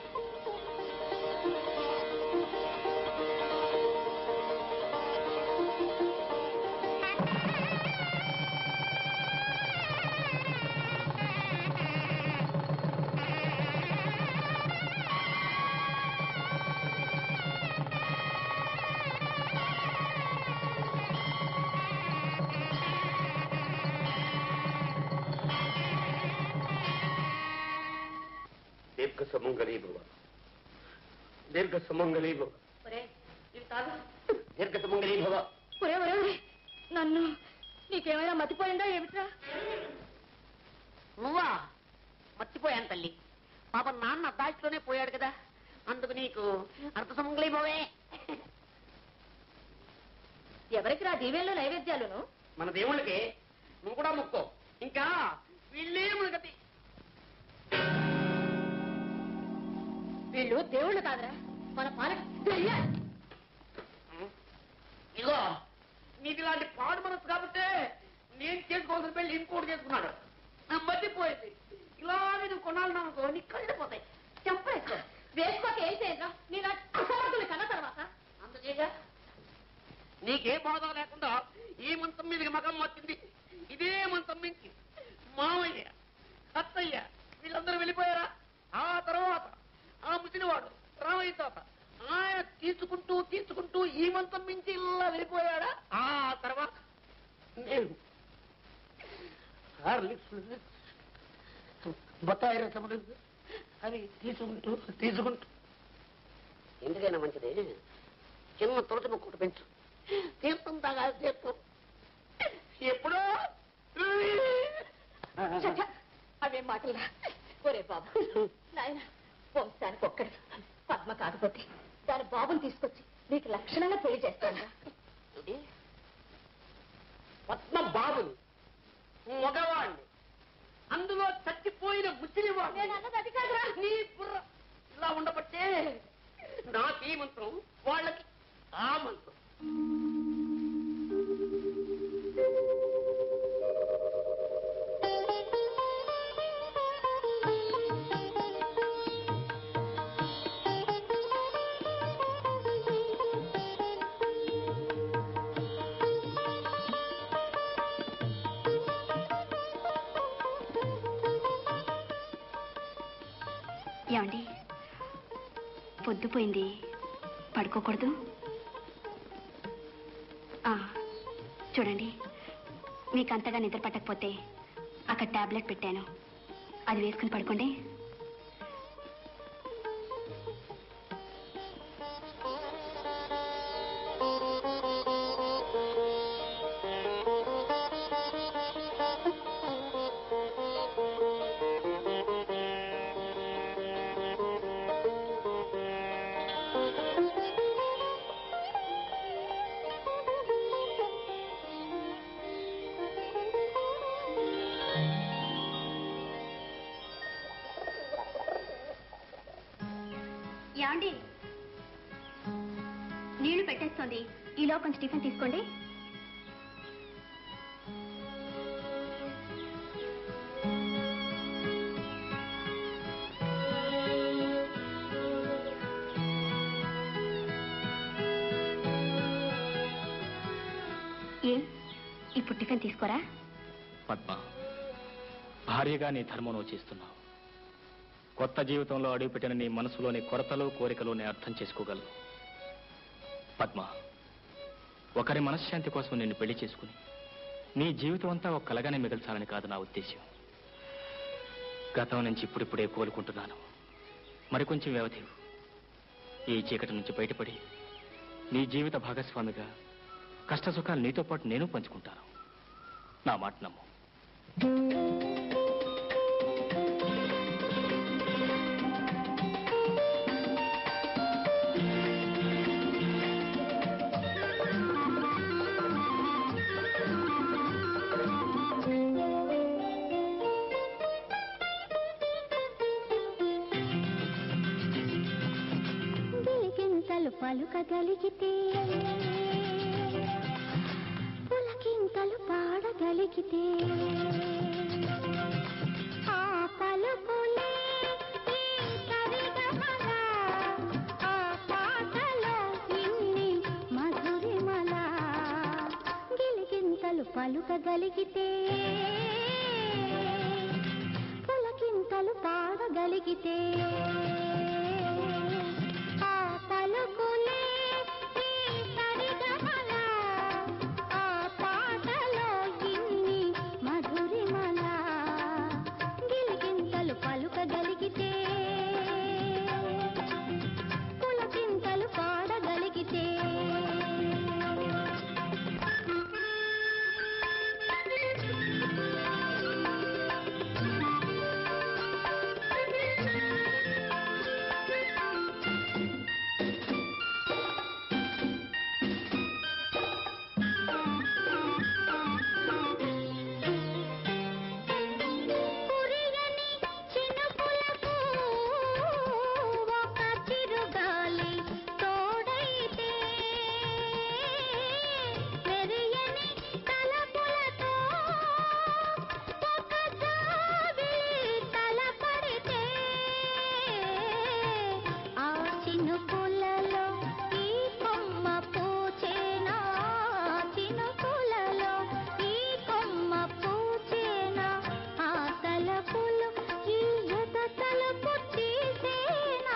దీర్ఘ సుమంగళీ భవ దీర్ఘ సుమంగళీ భవ దీర్ఘ సుమంగళీ భవ ఒరే ఒరే ఒరే నన్ను నీకేమైనా మతిపోయిందా ఏమిట్రా నువ్వా మర్చిపోయాను తల్లి పాప నాన్న దాచిలోనే పోయాడు కదా అందుకు నీకు అర్థ సుమంగళైపోవే ఎవరికి రా దీవెల్లో నైవేద్యాలును మన దేవుళ్ళకి నువ్వు కూడా మొక్కో ఇంకా వీళ్ళే మునగతి వీళ్ళు దేవుళ్ళు కాదురా మన పాలక ఇదిగో నీకు ఇలాంటి పాడు మనసు కాబట్టి నేను చేసుకోవాల్సిన పెళ్లి ఇంకోటి చేసుకున్నాడు నా మర్చిపోయింది ఇలాగే నువ్వు కొనాలి నాకు నీ కళ్ళు పోతాయి చెప్పేసుకో వేసుకోక ఏం చేయరా నీ అసమర్థులు కన్న తర్వాత అందుచేగా నీకే బాధ లేకుండా ఈ మంచం మీదకి మగం వచ్చింది ఇదే మంచం మించి మామయ్య అత్తయ్య వీళ్ళందరూ వెళ్ళిపోయారా ఆ తర్వాత ఆ ముసిలివాడు రామయ్య తాత ఆయన తీసుకుంటూ తీసుకుంటూ ఈ మంచం మించి ఇలా వెళ్ళిపోయాడా ఆ తర్వాత నేను హార్లిక్స్ బత్తాయి రసములు అవి తీసుకుంటూ తీసుకుంటూ ఎందుకైనా మంచిది చిన్న తొలటి ముక్కటి పెంచు తీర్థం తాగా తీర్థం ఎప్పుడో అవేం మాటలురా ఒరే బాబు నాయన వంశానికి ఒక్కడి పద్మ కాకపోతే దాని బాబుని తీసుకొచ్చి నీకు లక్షణంగా పెళ్లి చేస్తాను ఏంటి? పద్మ బాబుని మగవాణ్ణి అందులో చచ్చిపోయిన ముచ్చిరివాడు నేను అన్నది అది కాదురా నీ బుర్ర ఇలా ఉండబట్టే నాకు ఈ మంత్రం వాళ్ళకి ఆ మంత్రం ఏమండి పొద్దుపోయింది పడుకోకూడదు ఆ, చూడండి మీకు అంతగా నిద్ర పట్టకపోతే అక్కడ టాబ్లెట్ పెట్టాను అది వేసుకుని పడుకోండి ఏమండి నీళ్లు పెట్టేస్తోంది ఈలో కొంచెం టిఫిన్ తీసుకోండి ఏం ఇప్పుడు టిఫిన్ తీసుకోరా పద్మ భార్యగా నీ ధర్మం నువ్వు చేస్తున్నావు కొత్త జీవితంలో అడుగుపెట్టిన నీ మనసులోని కొరతలు కోరికలు నేను అర్థం చేసుకోగలను పద్మ ఒకరి మనశ్శాంతి కోసం నిన్ను పెళ్లి చేసుకుని నీ జీవితం అంతా ఒక కలగానే మిగల్చాలని కాదు నా ఉద్దేశం గతం నుంచి ఇప్పుడిప్పుడే కోలుకుంటున్నాను మరి కొంచెం వ్యవధి ఇవ్వు. ఈ చీకటి నుంచి బయటపడి నీ జీవిత భాగస్వామిగా కష్ట సుఖాలు నీతో పాటు నేను పంచుకుంటాను నా మాట నమ్ము గిలిగింతలు పలుకగలిగితే పులకింతలు పాడగలిగితే ఆ పలుకులే ఈ సరిగమల, ఆ పాటలో ఇన్ని మధురిమల గిలిగింతలు పలుకగలిగితే పులకింతలు పాడగలిగితే ఆ పలుకులే ఈ సరిగమల, ఆ పాటలో ఇన్ని మధురిమల గిలిగింతలు పలుకగలిగితే పులకింతలు పాడగలిగితే కురియని చినుకులకు ఒక చిరుగాలి తోడైతే మెరియని తలపులతో ఒక జాబిలి తలపడితే ఆ చినుకులలో ఈ కొమ్మ పూచేనా చినుకులలో ఈ కొమ్మ పూచేనా ఆ తలపులు ఈ ఎద తలుపు తీసేనా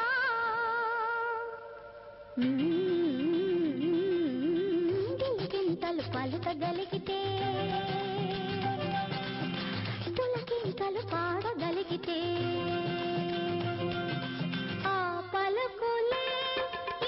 గింతలు పలుకగలిగితే పులకింతలు పాడగలిగితే ఆ పలుకులే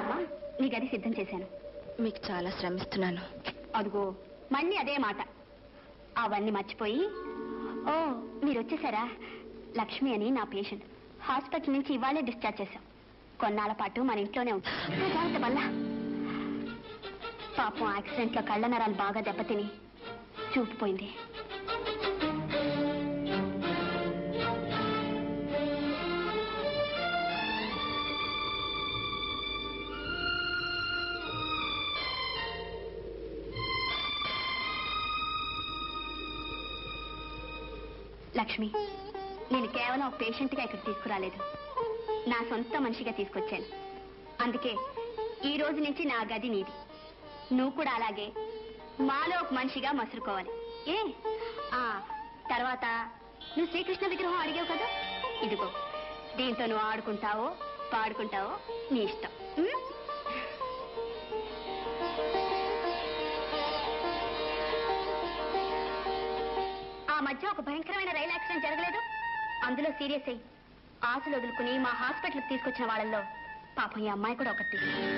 అమ్మా నీ గది సిద్ధం చేశాను మీకు చాలా శ్రమిస్తున్నాను అదిగో మళ్ళీ అదే మాట అవన్నీ మర్చిపోయి ఓ మీరు వచ్చేసారా లక్ష్మి అని నా పేషెంట్ హాస్పిటల్ నుంచి ఇవాళే డిశ్చార్జ్ చేశాం కొన్నాళ్ళ పాటు మన ఇంట్లోనే ఉంటాం నువ్వు జాగ్రత్త వల్ల పాపం యాక్సిడెంట్ లో కళ్ళ నరాలు బాగా దెబ్బతిని చూపు పోయింది లక్ష్మి నేను కేవలం ఒక పేషెంట్గా ఇక్కడ తీసుకురాలేదు నా సొంత మనిషిగా తీసుకొచ్చాను అందుకే ఈ రోజు నుంచి నా గది నీది నువ్వు కూడా అలాగే మాలో ఒక మనిషిగా మసురుకోవాలి ఏ ఆ తర్వాత నువ్వు శ్రీకృష్ణ విగ్రహం అడిగావు కదా ఇదిగో దీంతో నువ్వు ఆడుకుంటావో పాడుకుంటావో నీ ఇష్టం ఉం? ఆ మధ్య ఒక భయంకరమైన రైలు యాక్సిడెంట్ జరగలేదు అందులో సీరియస్ అయ్యి ఆశలు వదులుకుని మా హాస్పిటల్కి తీసుకొచ్చిన వాళ్ళల్లో పాపం ఈ అమ్మాయి కూడా ఒకటి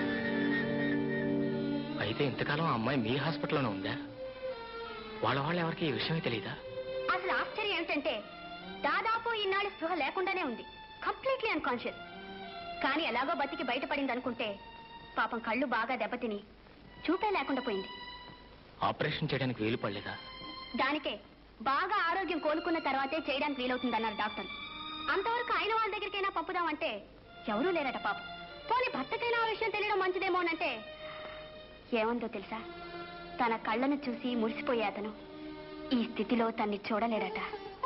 అయితే ఇంతకాలం ఆ అమ్మాయి మీ హాస్పిటల్లోనే ఉందా వాళ్ళ వాళ్ళు ఎవరికి ఈ విషయమే తెలియదా అసలు ఆశ్చర్యం ఏమిటంటే దాదాపు ఈనాడు స్పృహ లేకుండానే ఉంది కంప్లీట్లీ అన్కాన్షియస్ కానీ ఎలాగో బతికి బయటపడింది అనుకుంటే పాపం కళ్ళు బాగా దెబ్బతిని చూపే లేకుండా పోయింది ఆపరేషన్ చేయడానికి వీలు పడలేదా దానికే బాగా ఆరోగ్యం కోలుకున్న తర్వాతే చేయడానికి వీలవుతుందన్నారు డాక్టర్ అంతవరకు ఆయన వాళ్ళ దగ్గరికైనా పంపుదామంటే ఎవరూ లేరట పాపం పోనీ భర్తకైనా ఆ విషయం తెలియడం మంచిదేమోనంటే ఏముందో తెలుసా తన కళ్ళను చూసి మురిసిపోయే అతను ఈ స్థితిలో తన్ని చూడలేడట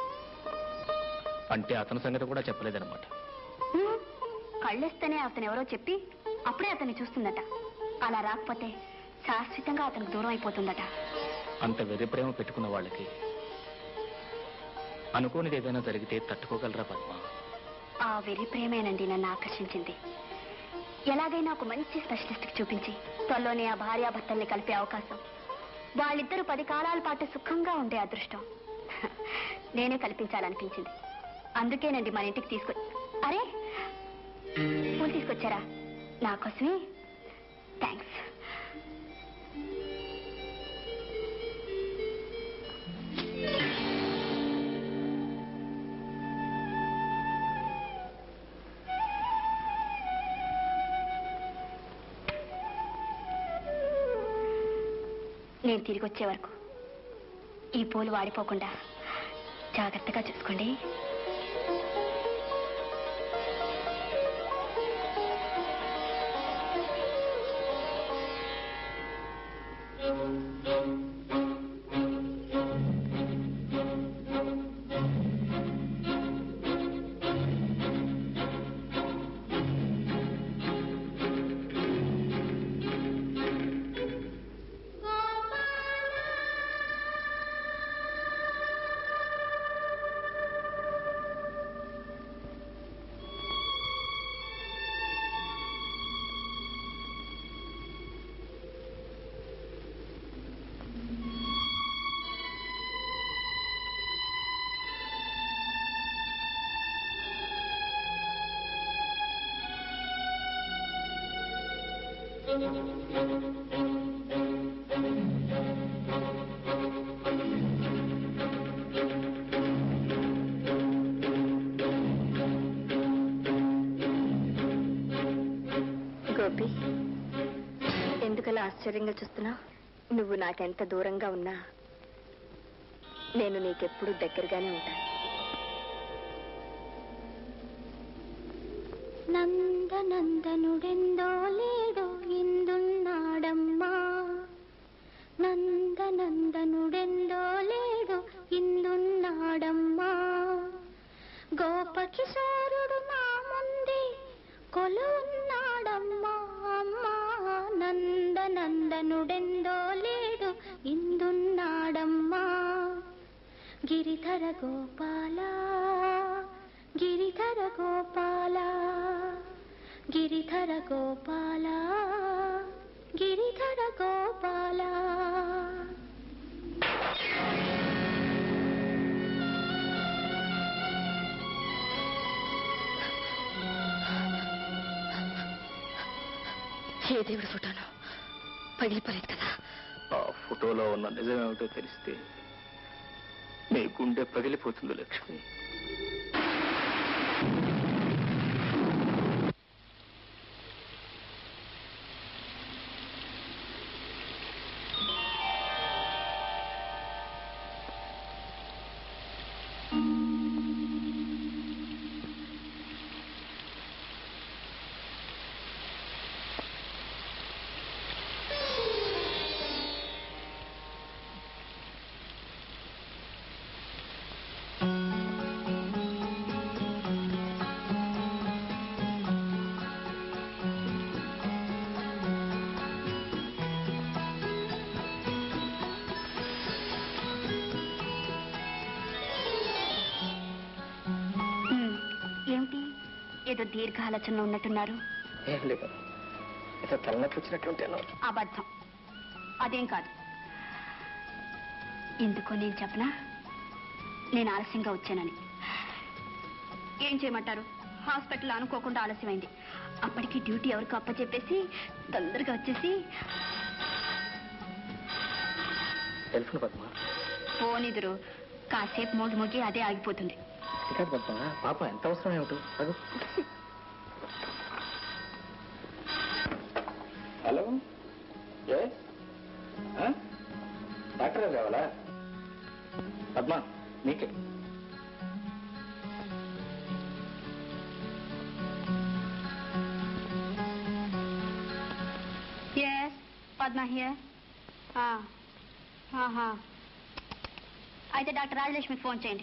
అంటే అతని సంగతి కూడా చెప్పలేదన్నమాట హ్మ్. కళ్ళిస్తేనే అతను ఎవరో చెప్పి అప్పుడే అతన్ని చూస్తుందట అలా రాకపోతే శాశ్వతంగా అతనికి దూరం అయిపోతుందట అంత వెర్రి ప్రేమ పెట్టుకున్న వాళ్ళకి అనుకోనిది ఏదైనా జరిగితే తట్టుకోగలరా పద్మ ఆ వెర్రి ప్రేమేనండి నన్ను ఆకర్షించింది ఎలాగైనా ఒక మంచి స్పెషలిస్ట్కి చూపించి త్వరలోనే ఆ భార్యాభర్తల్ని కలిపే అవకాశం వాళ్ళిద్దరూ పది కాలాల పాటు సుఖంగా ఉండే అదృష్టం నేనే కల్పించాలనిపించింది అందుకేనండి మన ఇంటికి తీసుకొ అరే పూలు తీసుకొచ్చారా నా కోసమే థ్యాంక్స్ నేను తిరిగి వచ్చే వరకు ఈ పూలు వాడిపోకుండా జాగ్రత్తగా చూసుకోండి గోపి ఎందుకలా ఆశ్చర్యంగా చూస్తున్నావు నువ్వు నాకెంత దూరంగా ఉన్నా నేను నీకెప్పుడు దగ్గరగానే ఉంటాను నందనందనుడెందో లేడో ఇందున్నాడమ్మా నందనందనుడెందో లేడో ఇందున్నాడమ్మా గోపకిశోరుడు నా ముందే కొలున్నాడమ్మా అమ్మా నందనందనుడెందో లేడు ఇందున్నాడమ్మా గిరిధర గోపాల గిరిధర గోపాల గిరిధర గోపాల గిరిధర గోపాల ఏ దేవుడి ఫోటోను పగిలిపోలేదు కదా ఆ ఫోటోలో ఉన్న నిజమేమిటో తెలిస్తే నీ గుండె పగిలిపోతుంది లక్ష్మి ఉమ్, ఏమిటి ఏదో దీర్ఘ ఆలోచనలో ఉన్నట్టున్నారు ఏం లేదు ఏదో తలనొప్పి వచ్చినట్టుంటేనో అబద్ధం అదేం కాదు ఎందుకో నేను చెప్పనా నేను ఆలస్యంగా వచ్చానని ఏం చేయమంటారు హాస్పిటల్ అనుకోకుండా ఆలస్యమైంది అప్పటికి డ్యూటీ ఎవరికి అప్పచెప్పేసి తొందరగా వచ్చేసి తెలుసును పద్మ పోనిదురు కాసేపు మోగి మోగి అదే ఆగిపోతుంది అది కాదు పద్మ పాప ఎంత అవసరం ఏమిటో అదు హలో ఏ డాక్టర్ గారు కావాలా పద్మ నీకే ఎస్ పద్మ హియర్ అయితే డాక్టర్ రాజలక్ష్మికి ఫోన్ చేయండి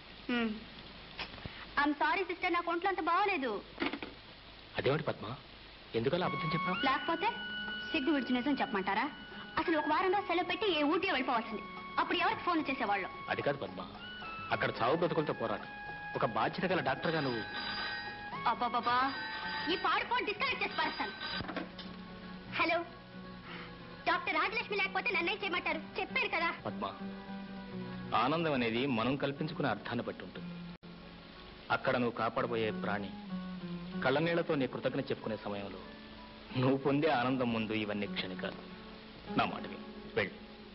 ఐఎమ్ సారీ సిస్టర్ నాకు ఒంట్లో అంత బాగోలేదు అదేమిటి పద్మ ఎందుకలా అబద్ధం చెప్పావు లేకపోతే సిగ్గు విడిచి నిజం చెప్పమంటారా అసలు ఒక వారంలో సెలవు పెట్టి ఏ ఊటీ వెళ్ళిపోవాల్సింది అప్పుడు ఎవరికి ఫోన్ చేసేవాళ్ళు అది కాదు పద్మ అక్కడ చావు బ్రతుకులతో పోరాటం ఒక బాధ్యత గల డాక్టర్గా నువ్వు అబ్బాబాబా ఈ పాడు ఫోన్ డిస్కనెక్ట్ చేసి పారేస్తాను హలో డాక్టర్ రాజలక్ష్మి లేకపోతే నన్నేం చేయమంటారు చెప్పారు కదా పద్మ ఆనందం అనేది మనం కల్పించుకునే అర్థాన్ని బట్టి ఉంటుంది అక్కడ నువ్వు కాపాడబోయే ప్రాణి కళ్ళనీళ్లతో నీ కృతజ్ఞత చెప్పుకునే సమయంలో నువ్వు పొందే ఆనందం ముందు ఇవన్నీ క్షణికాలు నా మాట విను. వెళ్ళు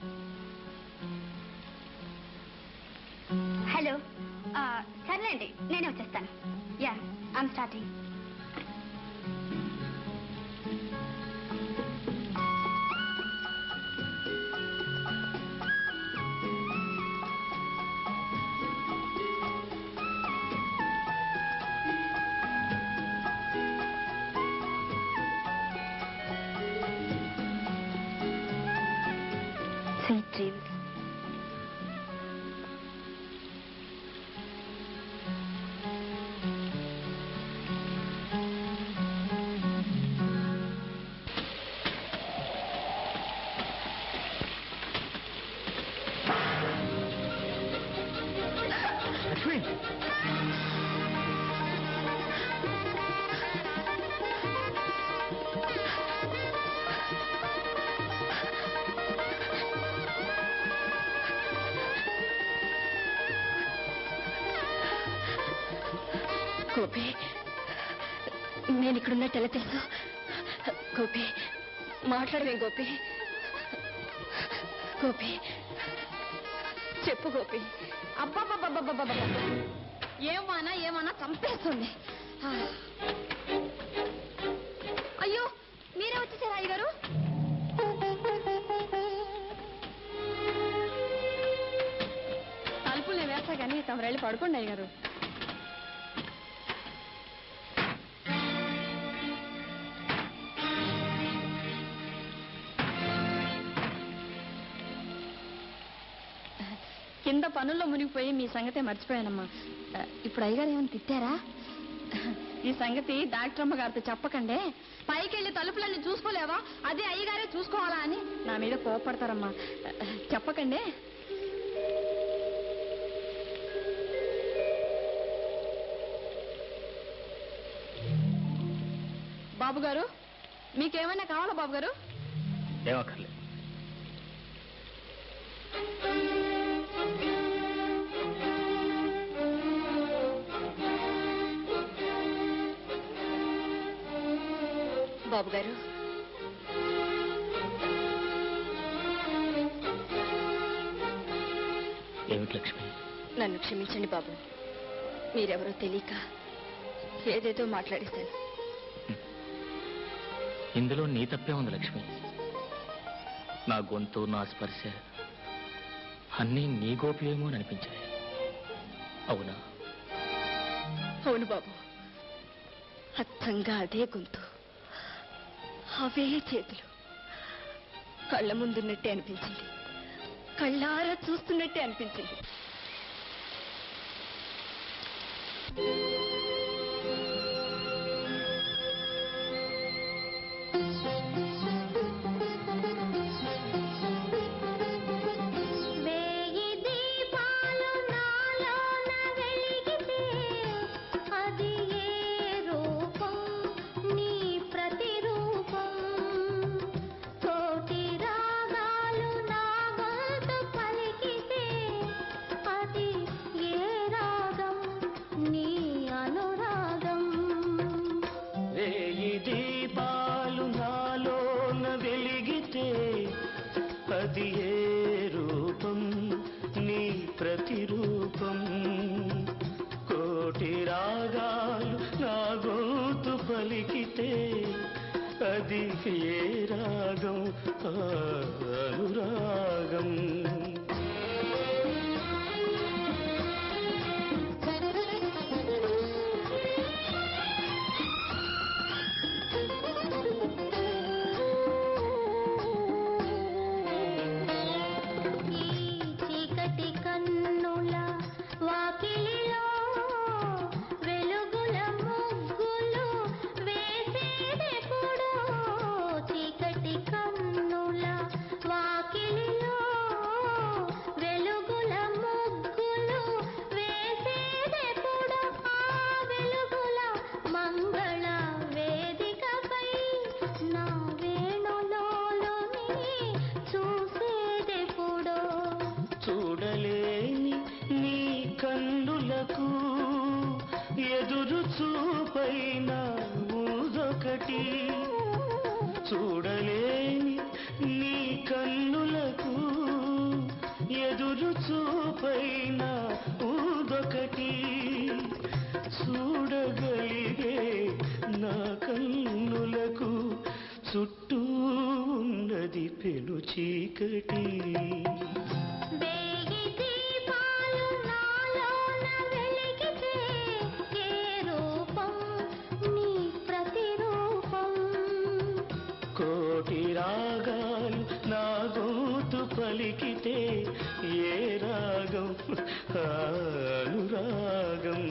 హలో ఆ, సర్లేండి నేనే వచ్చేస్తాను yeah I'm starting Sweet dreams. Lakshmi Gopi నేను ఇక్కడున్నట్టు ఎలా తెలుసు గోపి మాట్లాడవే గోపి గోపి చెప్పు గోపి అబ్బాబ్బాబ్బాబ్బాబ్బా ఏమానా ఏమన్నా చంపేస్తుంది ఆ. అయ్యో మీరే వచ్చేసారా అయ్య గారు తలుపులు నేను వేస్తా కానీ తమరు వెళ్ళి పడుకోండి అయ్య గారు కింద పనుల్లో మునిగిపోయి మీ సంగతే మర్చిపోయానమ్మా ఆ, ఇప్పుడు అయ్యగారు ఏమైనా తిట్టారా ఈ సంగతి డాక్టర్ అమ్మ గారితో చెప్పకండే పైకి వెళ్ళి తలుపులన్నీ చూసుకోలేవా అదే అయ్యగారే చూసుకోవాలా అని నా మీద కోపడతారమ్మా ఆ, చెప్పకండే బాబు గారు మీకేమైనా కావాలా బాబు గారు ఏమక్కర్లేదు బాబు గారు ఏమిటి లక్ష్మి నన్ను క్షమించండి బాబు మీరెవరో తెలియక ఏదేదో మాట్లాడేశాను ఇందులో నీ తప్పే ఉంది లక్ష్మి నా గొంతు నా స్పర్శ అన్నీ నీ గోపియేమో అని అనిపించాయి అవునా అవును బాబు అచ్చంగా అదే గొంతు అవే చేతులు కళ్ళ ముందున్నట్టే అనిపించింది కళ్ళారా చూస్తున్నట్టే అనిపించింది వేయి దీపాలు నాలోన వెలిగితే అది ఏ రూపం నీ ప్రతిరూపం కోటి రాగాలు నా గొంతు పలికితే అది ఏ రాగం నీ అనురాగం వేయి దీపాలు నాలోన వెలిగితే అది ఏ రూపం నీ ప్రతిరూపం కోటి రాగాలు నా గోతు పలికితే అది ఏ రాగం ఆ అనురాగం ఈ చీకటి కన్నుల వాకిలిలో వెలుగుల ముగ్గులు వేసేదెప్పుడో చీకటి కన్నుల వాకిలిలో వెలుగుల ముగ్గులు వేసేదెప్పుడో ఆ వెలుగుల మంగళ వేదికపై నా వేణులోని చూసేదెప్పుడో చూడలేని నీ కన్నులకు ఎదురు చూపైన ఊదొకటి చూడలేని నీ కన్నులకు ఎదురు చూపైన ఊదొకటి చూడగలిగే నా కన్నులకు చుట్టూ ఉన్నది పెను చీకటి వేయి దీపాలు నాలోన వెలిగితే ఏ రూపం నీ ప్రతిరూపం కోటి రాగాలు నా గోతు పలికితే ఏ రాగం ఆ అనురాగం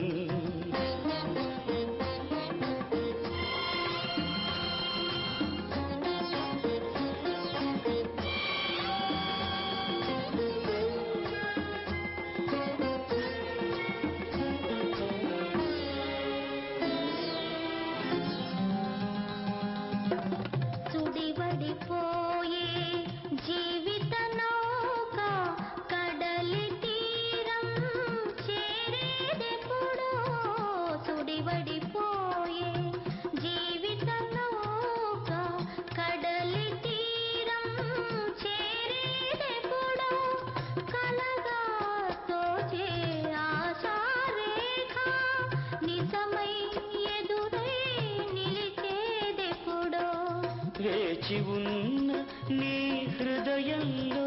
సుడివడిపోయే జీవిత నౌక కడలి తీరం చేరేదెప్పుడో సుడివడిపోయే జీవిత నౌక కడలి తీరం చేరేదెప్పుడో కలగా తోచే ఆశారేఖ నిజమై ఎదురై నిలిచేదెప్పుడో వేచి ఉన్న నీ హృదయంలో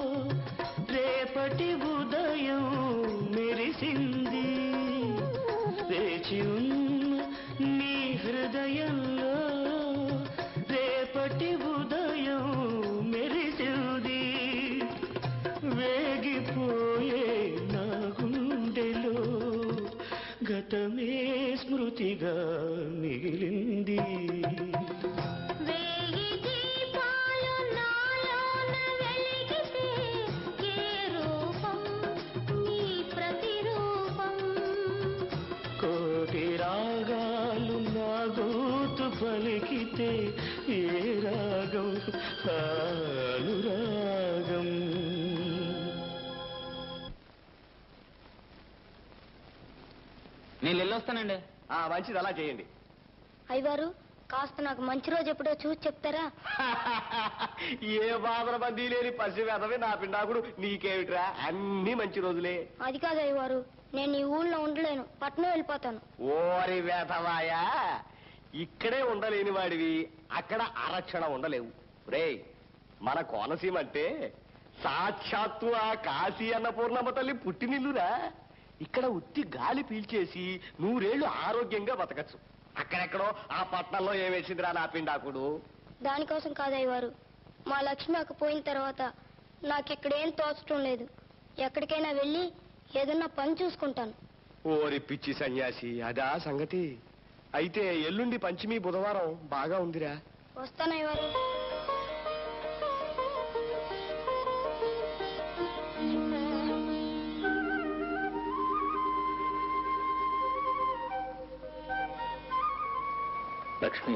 రేపటి ఉదయం మెరిసింది వేచి ఉన్న నీ హృదయంలో రేపటి ఉదయం మెరిసింది వేగిపోయే నా గుండెలో గతమే స్మృతిగా మిగిలింది వేయి దీపాలు నాలోన వెలిగితే ఏ రూపం నీ ప్రతిరూపం కోటి రాగాలు నా గోతు పలికితే ఏ రాగం ఆ అనురాగం నేను వెళ్ళొస్తానండి మంచిది అలా చేయండి అయ్యవారు కాస్త నాకు మంచి రోజు ఎప్పుడో చూసి చెప్తారా ఏ బాధల బందీ లేని పసి వెదవి నా పిండాకుడు నీకేమిట్రా అన్ని మంచి రోజులే అది కాదు అయ్యవారు నేను ఈ ఊళ్ళో ఉండలేను పట్నం వెళ్ళిపోతాను ఓరి వేధవాయా ఇక్కడే ఉండలేని వాడివి అక్కడ ఆరక్షణ ఉండలేవు రే మన కోనసీమ అంటే సాక్షాత్తు ఆ కాశీ అన్నపూర్ణమ్మ తల్లి పుట్టినిల్లురా ఇక్కడ ఉత్తి గాలి పీల్చేసి నూరేళ్లు ఆరోగ్యంగా బతకచ్చు అక్కడెక్కడో ఆ పట్నంలో ఏమేసిందిరా నా పిండాకుడు దానికోసం కాదు అయ్యవారు మా లక్ష్మి అక్క పోయిన తర్వాత నాకు ఇక్కడేం తోచటం లేదు ఎక్కడికైనా వెళ్ళి ఏదన్నా పని చూసుకుంటాను ఓరి పిచ్చి సన్యాసి అదా సంగతి అయితే ఎల్లుండి పంచమి బుధవారం బాగా ఉందిరా వస్తాను అయ్యవారు లక్ష్మి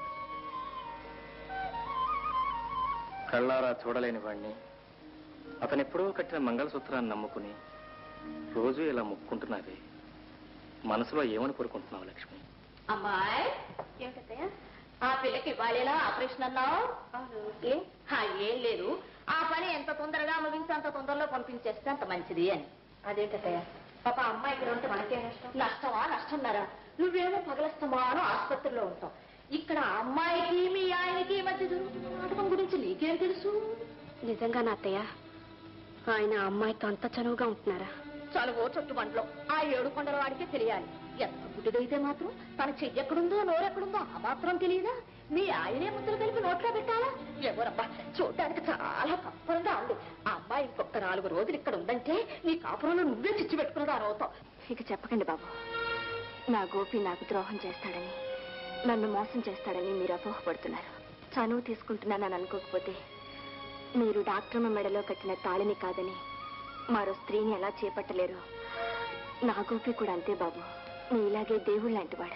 కళ్ళారా చూడలేని వాణ్ణి అతనెప్పుడో కట్టిన మంగళసూత్రాన్ని నమ్ముకుని రోజు ఇలా ముక్కుంటున్నావే మనసులో ఏమని కోరుకుంటున్నావు లక్ష్మి అమ్మాయి ఏమిటత్తయ్య ఆ పిల్లకి ఇవ్వాలేలా ఆపరేషన్ అన్నావు ఏ హా, ఏం లేదు ఆ పని ఎంత తొందరగా ముగించి అంత తొందరలో పంపించేస్తే అంత మంచిది అని అదేంటత్తయ్య పాప అమ్మాయి ఇక్కడ ఉంటే మనకేం నష్టం నష్టమా నష్టంన్నారా నువ్వేమో పగలస్తమాను ఆసుపత్రిలో ఉంటావు ఇక్కడ ఆ అమ్మాయికి మీ ఆయనకి మధ్య జరుగుతున్న నాటకం గురించి నీకేం తెలుసు నిజంగా నా అత్తయ్య ఆయన ఆ అమ్మాయితో అంత చనువుగా ఉంటున్నారా చలువో చుట్టు బండ్లో ఆ ఏడు కొండల వాడికే తెలియాలి ఎంత గుడ్డిదైతే మాత్రం తన చెయ్యి ఎక్కడుందో నోరెక్కడుందో ఆ మాత్రం తెలియదా మీ ఆయనే ముద్దలు కలిపి నోట్లో పెట్టాలా ఎవరబ్బా చూడడానికి చాలా కప్పరంగా ఉంది ఆ అమ్మాయి ఇంకొక నాలుగు రోజులు ఇక్కడ ఉందంటే నీ కాపురంలో నువ్వే చిచ్చు పెట్టుకున్నదా అవుతావు ఇక చెప్పకండి బాబు నా గోపి నాకు ద్రోహం చేస్తాడని నన్ను మోసం చేస్తాడని మీరు అపోహపడుతున్నారు చనువు తీసుకుంటున్నానని అనుకోకపోతే మీరు డాక్టర్ మెడలో కట్టిన తాళిని కాదని మరో స్త్రీని ఎలా చేపట్టలేరు నా గోపి కూడా అంతే బాబు నీ ఇలాగే దేవుడు లాంటివాడు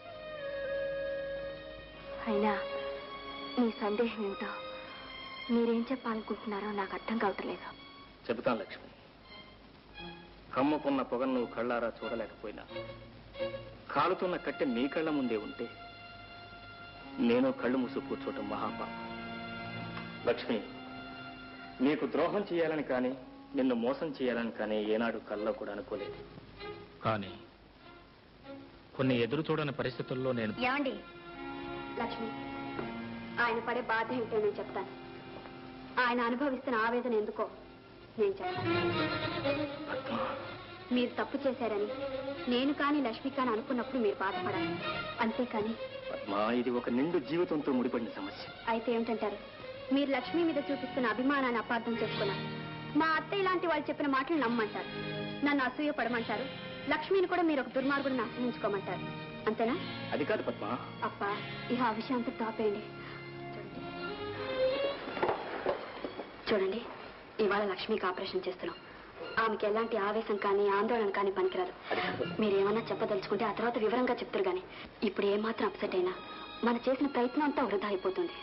అయినా మీ సందేహం ఏమిటో మీరేం చెప్పాలనుకుంటున్నారో నాకు అర్థం కావట్లేదు చెబుతాను లక్ష్మి కమ్ముకున్న పొగను నువ్వు కళ్ళారా చూడలేకపోయినా కాలుతున్న కట్టె నీ కళ్ళ ముందే ఉంటే నేను కళ్ళు మూసు కూర్చోవటం మహాపాపం లక్ష్మి నీకు ద్రోహం చేయాలని కానీ నిన్ను మోసం చేయాలని కానీ ఏనాడు కల్లో కూడా అనుకోలేదు కానీ కొన్ని ఎదురు చూడని పరిస్థితుల్లో నేను ఏమండి లక్ష్మి ఆయన పడే బాధ ఏమిటో నేను చెప్తాను ఆయన అనుభవిస్తున్న ఆవేదన ఎందుకో నేను చెప్తాను మీరు తప్పు చేశారని నేను కానీ లక్ష్మి కానీ అనుకున్నప్పుడు మీరు బాధపడాలి అంతేకాని పద్మా ఇది ఒక నిండు జీవితంతో ముడిపడిన సమస్య అయితే ఏమిటంటారు మీరు లక్ష్మి మీద చూపిస్తున్న అభిమానాన్ని అపార్థం చేసుకున్నారు మా అత్త ఇలాంటి వాళ్ళు చెప్పిన మాటలు నమ్మంటారు నన్ను అసూయ పడమంటారు లక్ష్మిని కూడా మీరు ఒక దుర్మార్గుడిని ఆశ్రయించుకోమంటారు అంతేనా అది కాదు పద్మా అప్ప ఇక ఆ విషయం అంతా తాపేయండి చూడండి ఇవాళ లక్ష్మికి ఆపరేషన్ చేస్తున్నాం ఆమెకి ఎలాంటి ఆవేశం కానీ ఆందోళన కానీ పనికిరాదు మీరు ఏమన్నా చెప్పదలుచుకుంటే ఆ తర్వాత వివరంగా చెప్తారు కానీ ఇప్పుడు ఏమాత్రం అప్సెట్ అయినా మన చేసిన ప్రయత్నం అంతా వృధా అయిపోతుంది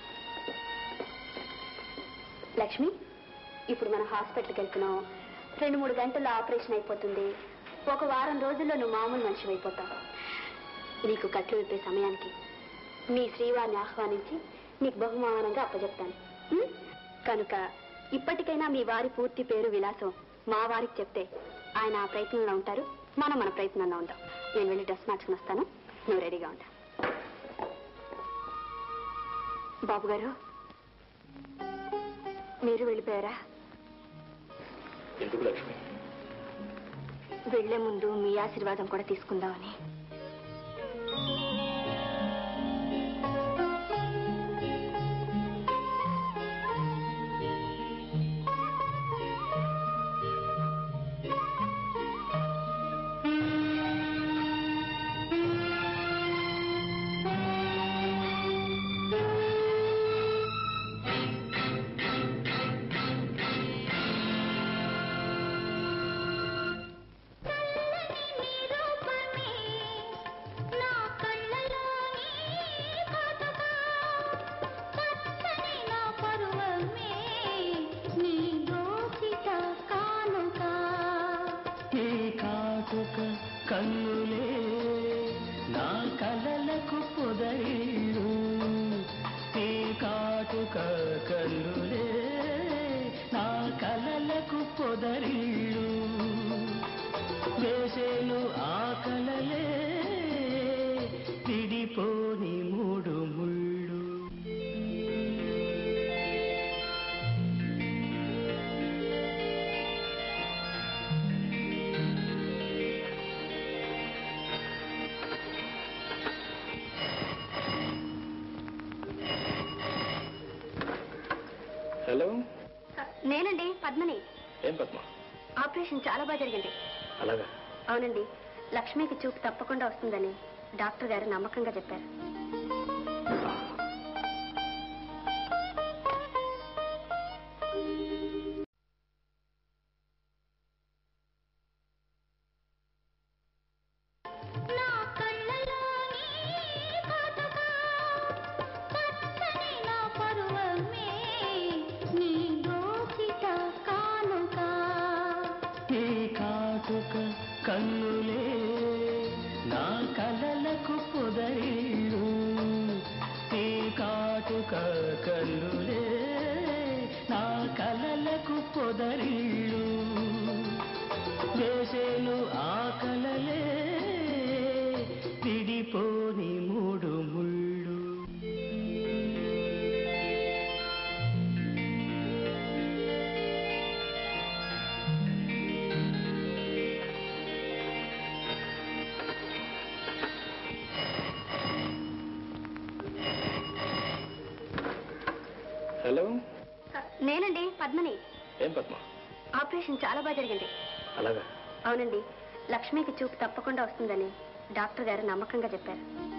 లక్ష్మి ఇప్పుడు మనం హాస్పిటల్కి వెళ్తున్నాం రెండు మూడు గంటల్లో ఆపరేషన్ అయిపోతుంది ఒక వారం రోజుల్లో నువ్వు మామూలు మనిషి అయిపోతావు నీకు కట్లు విప్పే సమయానికి మీ శ్రీవారిని ఆహ్వానించి నీకు బహుమానంగా అప్పచెప్తాను ఉం? కనుక ఇప్పటికైనా మీ వారి పూర్తి పేరు విలాసం మా వారికి చెప్తే ఆయన ఆ ప్రయత్నంలో ఉంటారు మనం మన ప్రయత్నంలో ఉంటాం నేను వెళ్ళి డ్రెస్ మార్చుకుని వస్తాను నువ్వు రెడీగా ఉంటా బాబు గారు మీరు వెళ్ళిపోయారా ఎందుకు లక్ష్మి వెళ్లే ముందు మీ ఆశీర్వాదం కూడా తీసుకుందామని రూపమే కలలకు పొదరిల్లు ఈ కాటుక కల్లులే నా కలలకు పొదరిల్లు వేసేను ఆ కలలే పిడిపోని మూడు ముళ్ళు హలో నేనండి పద్మని ఏం పద్మ ఆపరేషన్ చాలా బాగా జరిగింది అలాగా అవునండి లక్ష్మికి చూపు తప్పకుండా వస్తుందని డాక్టర్ గారు నమ్మకంగా చెప్పారు నా కళ్ళలోని కాటుక పచ్చని నా పరువమే నీ దోసిట కానుక ఈ కాటుక కన్నులే నా కలలకు పొదరిల్లు ఈ కాటుక కన్నులే నా కలలకు పొదరిల్లు వేసేను ఆ కలలే పిడిపోని మూడు ముళ్ళు హలో నేనండి పద్మని ఏం పద్మ ఆపరేషన్ చాలా బాగా జరిగింది అలాగా అవునండి లక్ష్మికి చూపు తప్పకుండా వస్తుందని డాక్టర్ గారు నమ్మకంగా చెప్పారు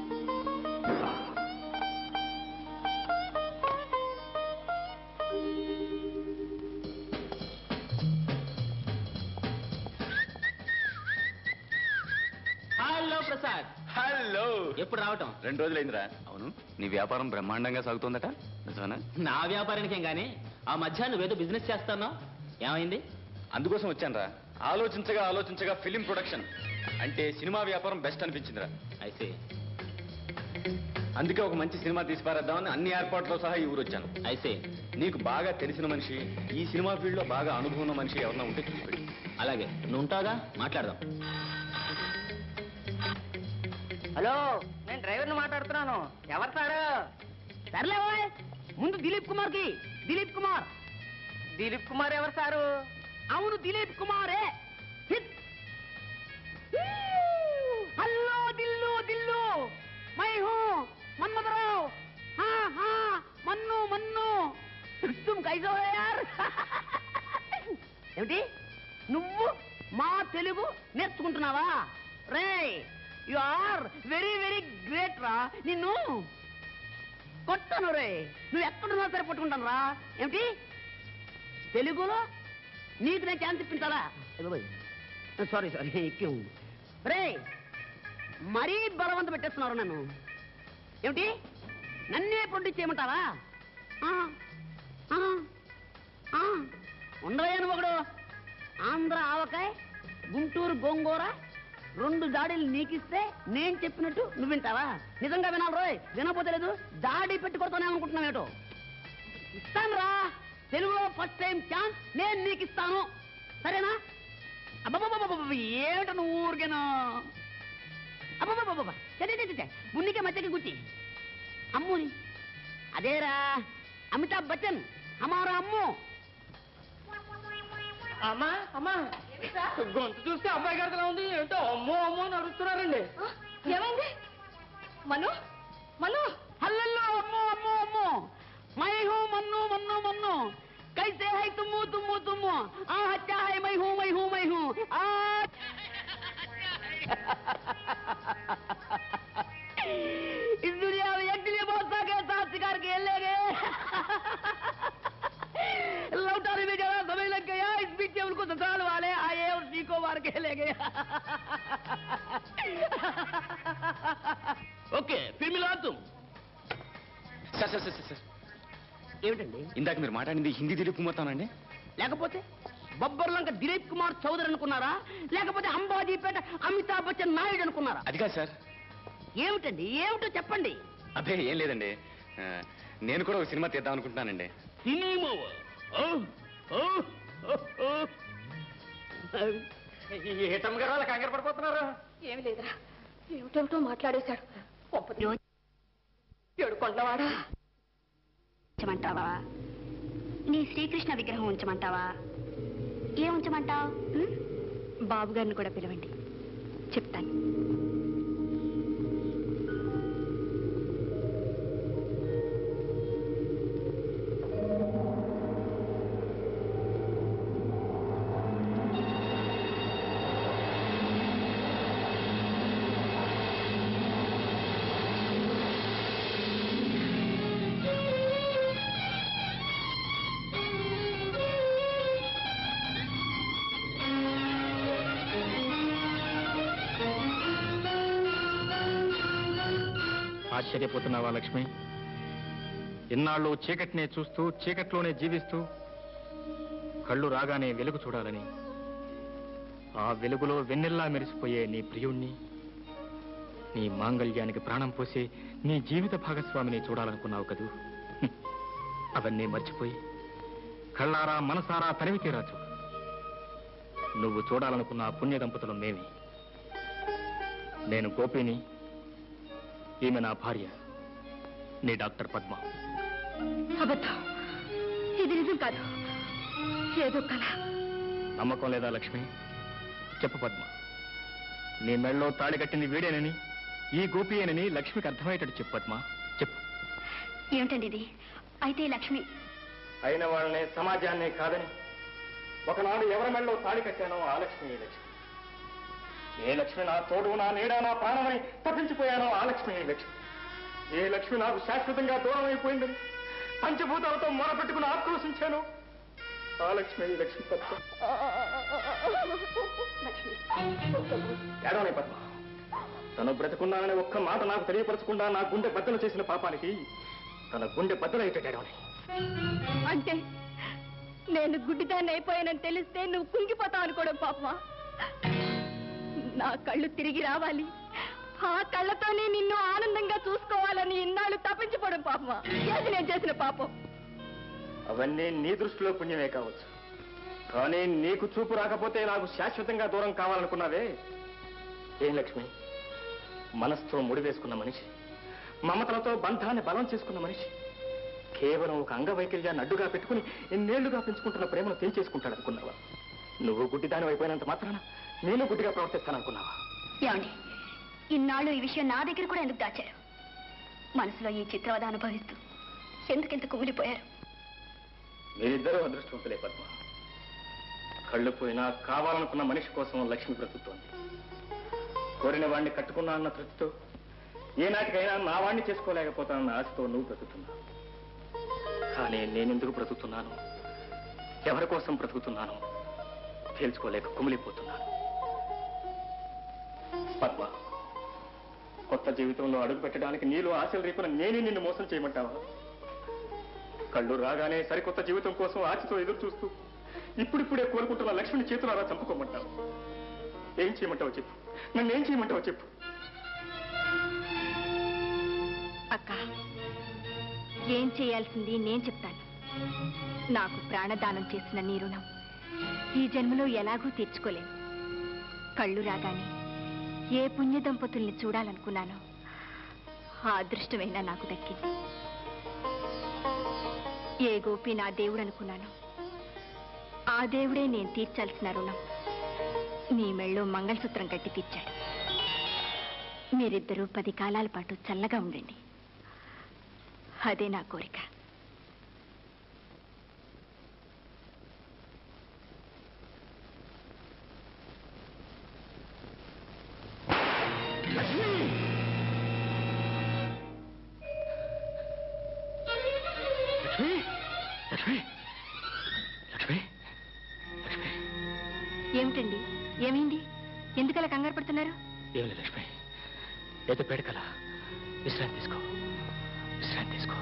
హలో ప్రసాద్ హలో ఎప్పుడు రావటం రెండు రోజులైందిరా అవును నీ వ్యాపారం బ్రహ్మాండంగా సాగుతోందట నిజమేనా నా వ్యాపారానికేం గానీ ఆ మధ్య నువ్వేదో బిజినెస్ చేస్తానో ఏమైంది అందుకోసం వచ్చానురా ఆలోచించగా ఆలోచించగా ఫిలిం ప్రొడక్షన్ అంటే సినిమా వ్యాపారం బెస్ట్ అనిపించిందిరా అయితే అందుకే ఒక మంచి సినిమా తీసిపారేద్దామని అన్ని ఏర్పాట్లతో సహా ఈ ఊరు వచ్చాను అయితే నీకు బాగా తెలిసిన మనిషి ఈ సినిమా ఫీల్డ్ లో బాగా అనుభవం ఉన్న మనిషి ఎవరన్నా ఉంటే చూసిపెట్టి అలాగే నువ్వు ఉంటావుగా మాట్లాడదాం హలో నేను డ్రైవర్ని మాట్లాడుతున్నాను ఎవరు సారు సర్లే ఓయ్ ముందు దిలీప్ కుమార్ కి దిలీప్ కుమార్ దిలీప్ కుమార్ ఎవరు సారు అవును దిలీప్ కుమారే hit. Hello Dillu Dillu my who Manmadharao హా హా మన్ను మన్ను తుమ్ కైసో హై యార్ ఏమిటి నువ్వు మా తెలుగు నేర్చుకుంటున్నావా రే you are very very great రా నిన్ను కొట్టను రే నువ్వు ఎక్కడున్నా సరే పట్టుకుంటాను రా ఏమిటి తెలుగులో నీకు నేను ఛాన్స్ ఇప్పించాలా సారీ సారీ ఎక్కి రే మరీ బలవంత పెట్టేస్తున్నారు నన్ను ఏమిటి నన్నే ప్రొడ్యూస్ చేయమంటావా ఆ, ఆ, ఆ, ఉండవయ్యా నువ్వు ఒకడు ఆంధ్ర ఆవకాయ గుంటూరు గోంగూర రెండు దాడిలు నీకిస్తే నేను చెప్పినట్టు నువ్వు వింటావా నిజంగా వినాలి రోయ్ వినకపోతే లేదు దాడి పెట్టి కొడతానే అనుకుంటున్నావు ఏటో ఇస్తాను రా తెలుగులో ఫస్ట్ టైం ఛాన్స్ నేను నీకు ఇస్తాను సరేనా అబ్బబ్బబ్బబ్బబ్బ ఏమిట నువ్వు ఊరికేను అబ్బబ్బబ్బబ్బ బున్నికే మధ్యకి గుచ్చి అమ్ముని అదేరా అమితాబ్ బచ్చన్ హమారా అమ్ము అమ్మా అమ్మా గొంతు చూస్తే అమ్మాయి గారిలా ఉంది ఏంటో అమ్మో అమ్మో అని అరుస్తున్నారండి ఏమైంది మను మను హల్లల్లో అమ్మో అమ్మో అమ్మో మై హూ మన్ను మన్ను మన్ను कैसे है तुम तुम तुम आ अच्छा है मैं हूँ मैं हूँ मैं हूँ आ इस दुनिया में एक लिए बहुत सा के साथ शिकार खेल ले गए लौटाने में जरा समय लग गया इस बीच में उनको ससुराल वाले आए और सी को मार के ले गए ఓకే ఫిర్ మిలా తుమ్ సార్ సార్ సార్ సార్ ఏమిటండి ఇందాక మీరు మాట్లాడింది హిందీ తెలుపుమతానండి లేకపోతే బొబ్బర్లంక దిలీప్ కుమార్ చౌదరి అనుకున్నారా లేకపోతే అంబాజీపేట అమితాబ్ బచ్చన్ నాయుడు అనుకున్నారా అది కాదు సార్ ఏమిటండి ఏమిటో చెప్పండి అదే ఏం లేదండి ఆ, నేను కూడా ఒక సినిమా తీద్దాం అనుకుంటున్నానండి సినిమావా? ఓ, ఓ, ఓ, ఓ. ఏటమ్మ గారు అలా కంగారు పడిపోతున్నారు ఏమి లేదురా ఏమిటేమిటో మాట్లాడేశాడు ఏడుకొండవాడా ఉంచమంటావా నీ శ్రీకృష్ణ విగ్రహం ఉంచమంటావా ఏం ఉంచమంటావు బాబు గారిని కూడా పిలవండి చెప్తాను ఆశ్చర్యపోతున్నావా లక్ష్మి ఇన్నాళ్ళు చీకటినే చూస్తూ చీకట్లోనే జీవిస్తూ కళ్ళు రాగానే వెలుగు చూడాలని ఆ వెలుగులో వెన్నెల్లా మెరిసిపోయే నీ ప్రియుణ్ణి నీ మాంగళ్యానికి ప్రాణం పోసే నీ జీవిత భాగస్వామిని చూడాలనుకున్నావు కదూ హ్మ్. అవన్నీ మర్చిపోయి కళ్ళారా మనసారా తనివి తీరా చూడు నువ్వు చూడాలనుకున్న ఆ పుణ్య దంపతులు మేమే నేను గోపిని ఈమె నా భార్య నీ డాక్టర్ పద్మ అబద్ధం ఇది నిజం కాదు ఏదో కళ నమ్మకం లేదా లక్ష్మి చెప్పు పద్మ నీ మెళ్ళలో తాళి కట్టింది వీడేనని ఈ గోపియేనని లక్ష్మికి అర్థమయ్యేటట్టు చెప్పు పద్మ చెప్పు ఏమిటండి ఇది అయితే ఈ లక్ష్మి అయిన వాళ్ళనే సమాజాన్నే కాదని ఒకనాడు ఎవరి మెళ్ళలో తాళి కట్టానో ఆ లక్ష్మి ఈ లక్ష్మి ఏ లక్ష్మి నా తోడు నా నీడ నా ప్రాణమని తప్పించిపోయానో ఆ లక్ష్మి ఈ లక్ష్మి ఏ లక్ష్మి నాకు శాశ్వతంగా దూరం అయిపోయిందని పంచభూతాలతో మొరపెట్టుకుని ఆక్రోశించాను ఆ లక్ష్మి ఈ లక్ష్మి పద్మ ఏడవని పద్మ తను బ్రతుకున్నానని ఒక్క మాట నాకు తెలియపరచకుండా నా గుండె బద్దలు చేసిన పాపానికి తన గుండె బద్దలైతేడవని అంటే నేను గుడ్డిదాన్ని అయిపోయానని తెలిస్తే నువ్వు కుంగిపోతావు అనుకోవడం పాపమా నా కళ్ళు తిరిగి రావాలి ఆ కళ్ళతోనే నిన్ను ఆనందంగా చూసుకోవాలని ఇన్నాళ్ళు తప్పించిపోవడం పాపమా ఏది నేను చేసిన పాపం అవన్నీ నీ దృష్టిలో పుణ్యమే కావచ్చు కానీ నీకు చూపు రాకపోతే నాకు శాశ్వతంగా దూరం కావాలనుకున్నావే ఏం లక్ష్మి మనస్సుతో ముడివేసుకున్న మనిషి మమతలతో బంధాన్ని బలం చేసుకున్న మనిషి కేవలం ఒక అంగవైకల్యాన్ని అడ్డుగా పెట్టుకుని ఎన్నేళ్లుగా పెంచుకుంటున్న ప్రేమను తెంచేసుకుంటాడనుకున్నావా నువ్వు గుడ్డిదాని అయిపోయినంత మాత్రాన నేను గుడ్డిగా ప్రవర్తిస్తాననుకున్నావా ఏమండి ఇన్నాళ్ళు ఈ విషయం నా దగ్గర కూడా ఎందుకు దాచారు మనసులో ఈ చిత్రవద అనుభవిస్తూ ఎందుకెంత కుమిలిపోయారు మీరిద్దరూ అదృష్టవంతులే పద్మ కళ్ళు పోయినా కావాలనుకున్న మనిషి కోసం లక్ష్మి బ్రతుకుతోంది కోరిన వాడిని కట్టుకున్నా అన్న తృప్తితో ఏనాటికైనా నా వాడిని చేసుకోలేకపోతానన్న ఆశతో నువ్వు బ్రతుకుతున్నావు కానీ నేనెందుకు బ్రతుకుతున్నాను ఎవరి కోసం బ్రతుకుతున్నాను తేల్చుకోలేక కుమిలిపోతున్నాను పద్మ కొత్త జీవితంలో అడుగు పెట్టడానికి నీలో ఆశలు రేపున నేనే నిన్ను మోసం చేయమంటావా కళ్ళు రాగానే సరికొత్త జీవితం కోసం ఆశతో ఎదురు చూస్తూ ఇప్పుడిప్పుడే కోరుకుంటున్న లక్ష్మిని చేతులు అలా చంపుకోమంటావు ఏం చేయమంటావో చెప్పు నన్ను ఏం చేయమంటావో చెప్పు అక్క ఏం చేయాల్సింది నేను చెప్తాను నాకు ప్రాణదానం చేసిన నీ రుణం ఈ జన్మలో ఎలాగూ తీర్చుకోలేను కళ్ళు రాగానే ఏ పుణ్య దంపతుల్ని చూడాలనుకున్నానో ఆ అదృష్టమైనా నాకు దక్కింది ఏ గోపి నా దేవుడు అనుకున్నాను ఆ దేవుడే నేను తీర్చాల్సిన రుణం నీ మెళ్ళో మంగళసూత్రం కట్టి తీర్చాడు మీరిద్దరూ పది కాలాల పాటు చల్లగా ఉండండి అదే నా కోరిక లక్ష్మి లక్ష్మి లక్ష్మి ఏమిటండి ఏమైంది ఎందుకలా కంగారు పడుతున్నారు ఏం లేదు లక్ష్మి ఏదో పేడకల విశ్రాంతి తీసుకో విశ్రాంతి తీసుకో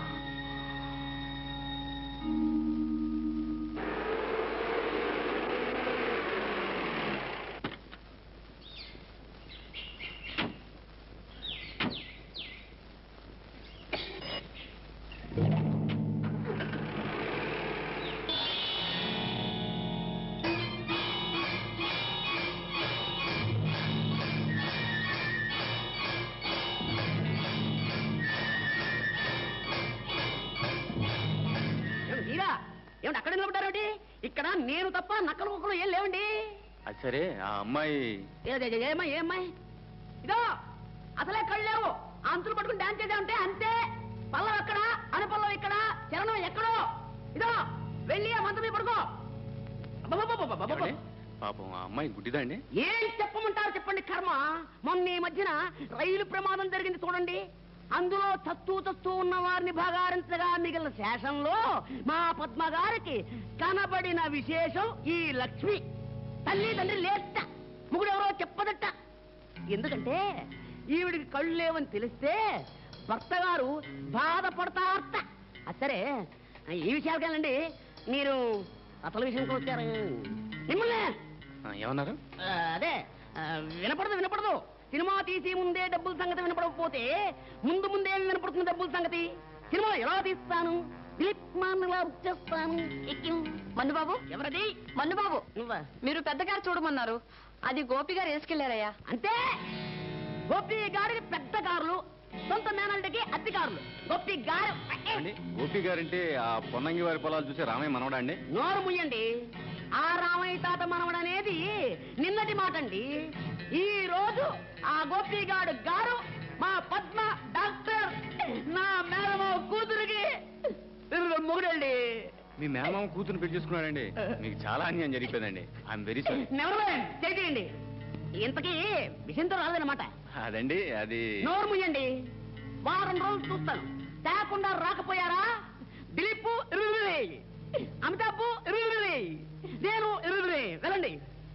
ఏమండి అక్కడ నిలబడ్డారేమిటి ఇక్కడ నేను తప్ప నక్కలు కుక్కలు ఏం లేవండి అది సరే ఆ అమ్మాయి ఏ- ఏ- ఏ- ఏమ్మాయి ఏమ్మాయి ఇదో అసలే కళ్ళు లేవు ఆ అంతులు పట్టుకుని డాన్స్ చేద్దామంటే అంతే పల్లవి ఎక్కడ అనుపల్లవి ఇక్కడ చరణం ఎక్కడో ఇదో వెళ్ళి ఆ మంత్రం మీద పడుకో అబ్బబ్బబ్బబ్బబ్బబ్బ. ఏమండి? పాపం ఆ అమ్మాయి గుడ్డిదా అండి ఏం చెప్పమంటారు చెప్పండి కర్మ మొన్న ఈ మధ్యన రైలు ప్రమాదం జరిగింది చూడండి అందులో తత్తూ తత్తూ ఉన్న వారిని భాగారించగా మిగిలిన శేషంలో మా పద్మ గారికి కనబడిన విశేషం ఈ లక్ష్మి తల్లి తండ్రి లేట ముగుడు ఎవరో చెప్పదట ఎందుకంటే ఈవిడికి కళ్ళు లేవని తెలిస్తే భర్త గారు బాధపడతారట అది సరే ఈ విషయాలకేనండి మీరు అసలు విషయంకి వచ్చారు మిమ్మల్ని ఆ, ఏమన్నారు ఆ, అదే ఆ, వినపడదు వినపడదు సినిమా తీసి ముందే డబ్బుల సంగతి వినపడకపోతే ముందు ముందే వినపడుతుంది డబ్బుల సంగతి సినిమా ఎలా తీస్తాను దిలీప్ మాన్లా చేస్తాను మన్నుబాబు ఎవరది మన్నుబాబు నువ్వా మీరు పెద్దగారు చూడమన్నారు అది గోపి గారు వేసుకెళ్లారయ్యా అంతే గోపి గారికి పెద్ద కార్లు సొంత మేనల్డికి అత్తి కార్లు గోపి గారు అండి గోపి గారంటే ఆ పొన్నంగి వారి పొలాలు చూసి రామయ్య మనవడా అండి నోరు ముయ్యండి ఆ రామయ్య తాత మనవడు అనేది నిన్నటి మాట అండి ఈ రోజు ఆ గోపిగాడు గారు మా పద్మ డాక్టర్ నా మేనమో కూతురికి మొగుడండి మీ మేనమామ కూతురు పెళ్లి చేసుకున్నాడండి మీకు చాలా అన్యాయం జరిగిపోయిందండి ఐఎమ్ వెరీ సారీ నెవరు చేయండి ఇంతకీ విషయంతో రాలేదన్నమాట అదండి అది నోరు ముయ్యండి వారం రోజులు చూస్తాను తేకుండా రాకపోయారా దిలీప్ ఇరువురే అమితాబ్ ఇరువురే నేను ఇరువురే వెళ్ళండి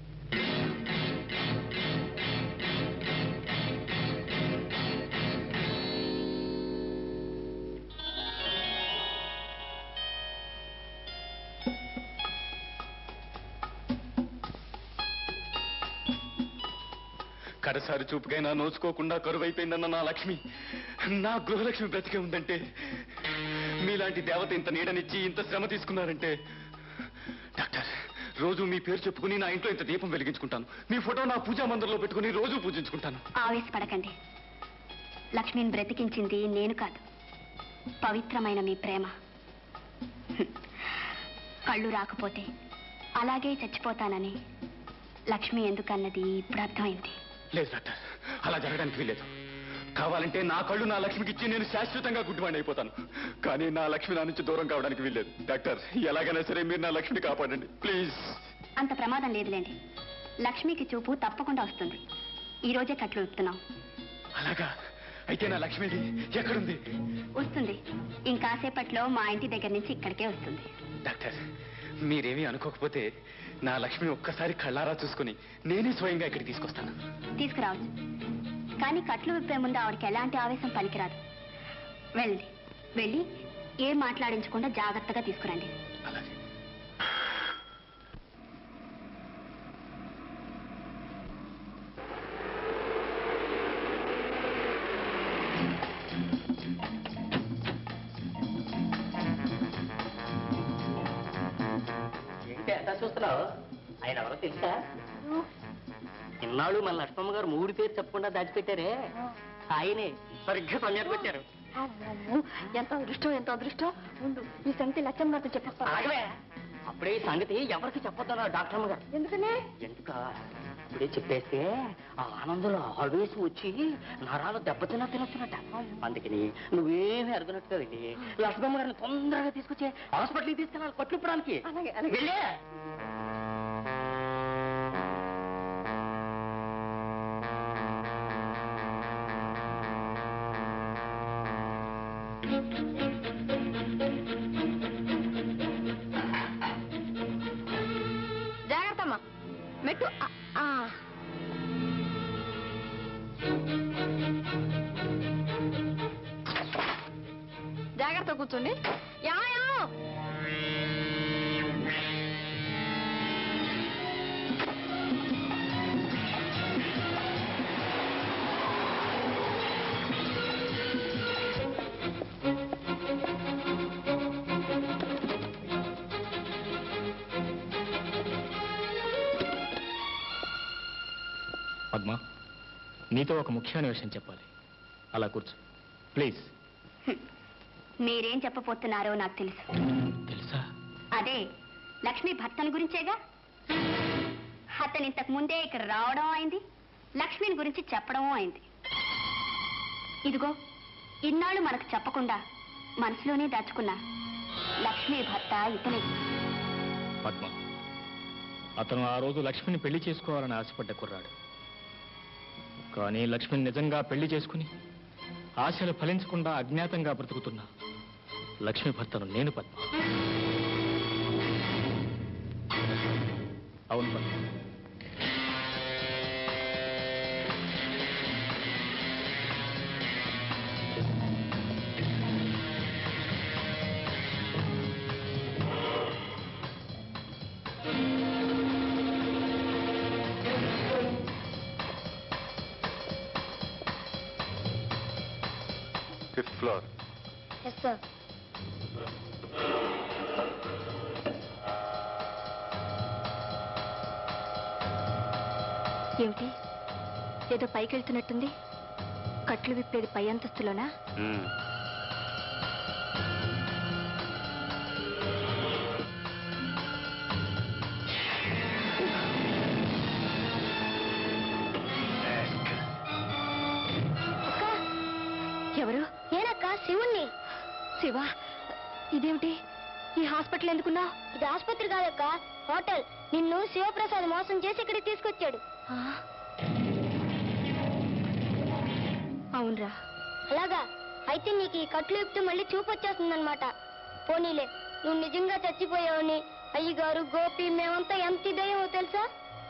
కడసారి చూపుకైనా నోచుకోకుండా కరువైపోయిందన్న నా లక్ష్మి నా గృహలక్ష్మి బ్రతికే ఉందంటే మీలాంటి దేవత ఇంత నీడనిచ్చి ఇంత శ్రమ తీసుకున్నారంటే డాక్టర్ రోజు మీ పేరు చెప్పుకుని నా ఇంట్లో ఇంత దీపం వెలిగించుకుంటాను మీ ఫోటో నా పూజా మందిరంలో పెట్టుకుని రోజు పూజించుకుంటాను ఆవేశపడకండి లక్ష్మిని బ్రతికించింది నేను కాదు పవిత్రమైన మీ ప్రేమ హ్మ్. కళ్ళు రాకపోతే అలాగే చచ్చిపోతానని లక్ష్మి ఎందుకన్నది ఇప్పుడు అర్థమైంది లేదు డాక్టర్ అలా జరగడానికి వీల్లేదు కావాలంటే నా కళ్ళు నా లక్ష్మికి ఇచ్చి నేను శాశ్వతంగా గుడ్డివాడిని అయిపోతాను కానీ నా లక్ష్మి నా నుంచి దూరం కావడానికి వీల్లేదు డాక్టర్ ఎలాగైనా సరే మీరు నా లక్ష్మిని కాపాడండి ప్లీజ్ అంత ప్రమాదం లేదులేండి లక్ష్మికి చూపు తప్పకుండా వస్తుంది ఈ రోజే కట్లు విప్పుతున్నాం అలాగా అయితే నా లక్ష్మిది ఎక్కడుంది వస్తుంది ఇంకాసేపట్లో మా ఇంటి దగ్గర నుంచి ఇక్కడికే వస్తుంది డాక్టర్ మీరేమీ అనుకోకపోతే నా లక్ష్మి ఒక్కసారి కళ్ళారా చూసుకుని నేనే స్వయంగా ఇక్కడికి తీసుకొస్తాను తీసుకురావచ్చు కానీ కట్లు విప్పే ముందు ఆవిడకి ఎలాంటి ఆవేశం పనికిరాదు వెళ్ళండి వెళ్ళి ఏం మాట్లాడించకుండా జాగ్రత్తగా తీసుకురండి అలాగే ఏంటి ఎంత చూస్తున్నావు ఆయన ఎవరో తెలుసా ఇన్నాళ్ళు మన లక్ష్మమ్మ గారు మూడు పేరు చెప్పకుండా దాచిపెట్టారే ఆయనే సరిగ్గా సమయానికి వచ్చారు ఎంత అదృష్టం ఎంత అదృష్టం ఉండు ఈ సంగతి లక్ష్యం గారితో చెప్పేస్తా ఆగవే అప్పుడే ఈ సంగతి ఎవరికి చెప్పొద్దన్నారు డాక్టర్ అమ్మ గారు ఎందుకనే ఎందుక ఇప్పుడే చెప్పేస్తే ఆ ఆనందంలో ఆవేసి వచ్చి నరాలు దెబ్బతిన్నా తినొచ్చునట అందుకని నువ్వేమీ అరగనట్టుగా వెళ్ళి లక్ష్మమ్మ గారిని తొందరగా తీసుకొచ్చి హాస్పిటల్కి తీసుకెళ్ళాలి పట్లుప్పడానికి అలాగే, అలాగే. వెళ్ళే జాగ్రత్త అమ్మా మెట్టు ఆ, ఆ. జాగ్రత్త కూర్చోండి యా యా పద్మ నీతో ఒక ముఖ్యమైన విషయం చెప్పాలి అలా కూర్చో ప్లీజ్ మీరేం చెప్పబోతున్నారో నాకు తెలుసు తెలుసా అదే లక్ష్మి భర్తను గురించేగా అతను ఇంతకు ముందే ఇక్కడ రావడం అయింది లక్ష్మిని గురించి చెప్పడం అయింది ఇదిగో ఇన్నాళ్ళు మనకు చెప్పకుండా మనసులోనే దాచుకున్న లక్ష్మి భర్త ఇతనే పద్మ అతను ఆ రోజు లక్ష్మిని పెళ్లి చేసుకోవాలని ఆశపడ్డ కుర్రాడు కానీ లక్ష్మిని నిజంగా పెళ్లి చేసుకుని ఆశలు ఫలించకుండా అజ్ఞాతంగా బ్రతుకుతున్నా లక్ష్మి భర్తను నేను పద్మ అవును Padma fifth floor yes sir ఏమిటి ఏదో పైకి వెళ్తున్నట్టుంది కట్లు విప్పేది పై అంతస్తులోనా ఎవరు నేనక్క శివుణ్ణి శివ ఇదేమిటి ఈ హాస్పిటల్ ఎందుకున్నావు ఇది ఆసుపత్రి కాదక్క హోటల్ నిన్ను శివప్రసాద్ మోసం చేసి ఇక్కడికి తీసుకొచ్చాడు అవునరా అలాగా అయితే నీకు ఈ కట్లు ఇప్పితే మళ్ళీ చూపు వచ్చేస్తుందన్నమాట పోనీలే నువ్వు నిజంగా చచ్చిపోయావని అయ్యగారు గోపి మేమంతా ఎంత ఇదయ్యామో తెలుసా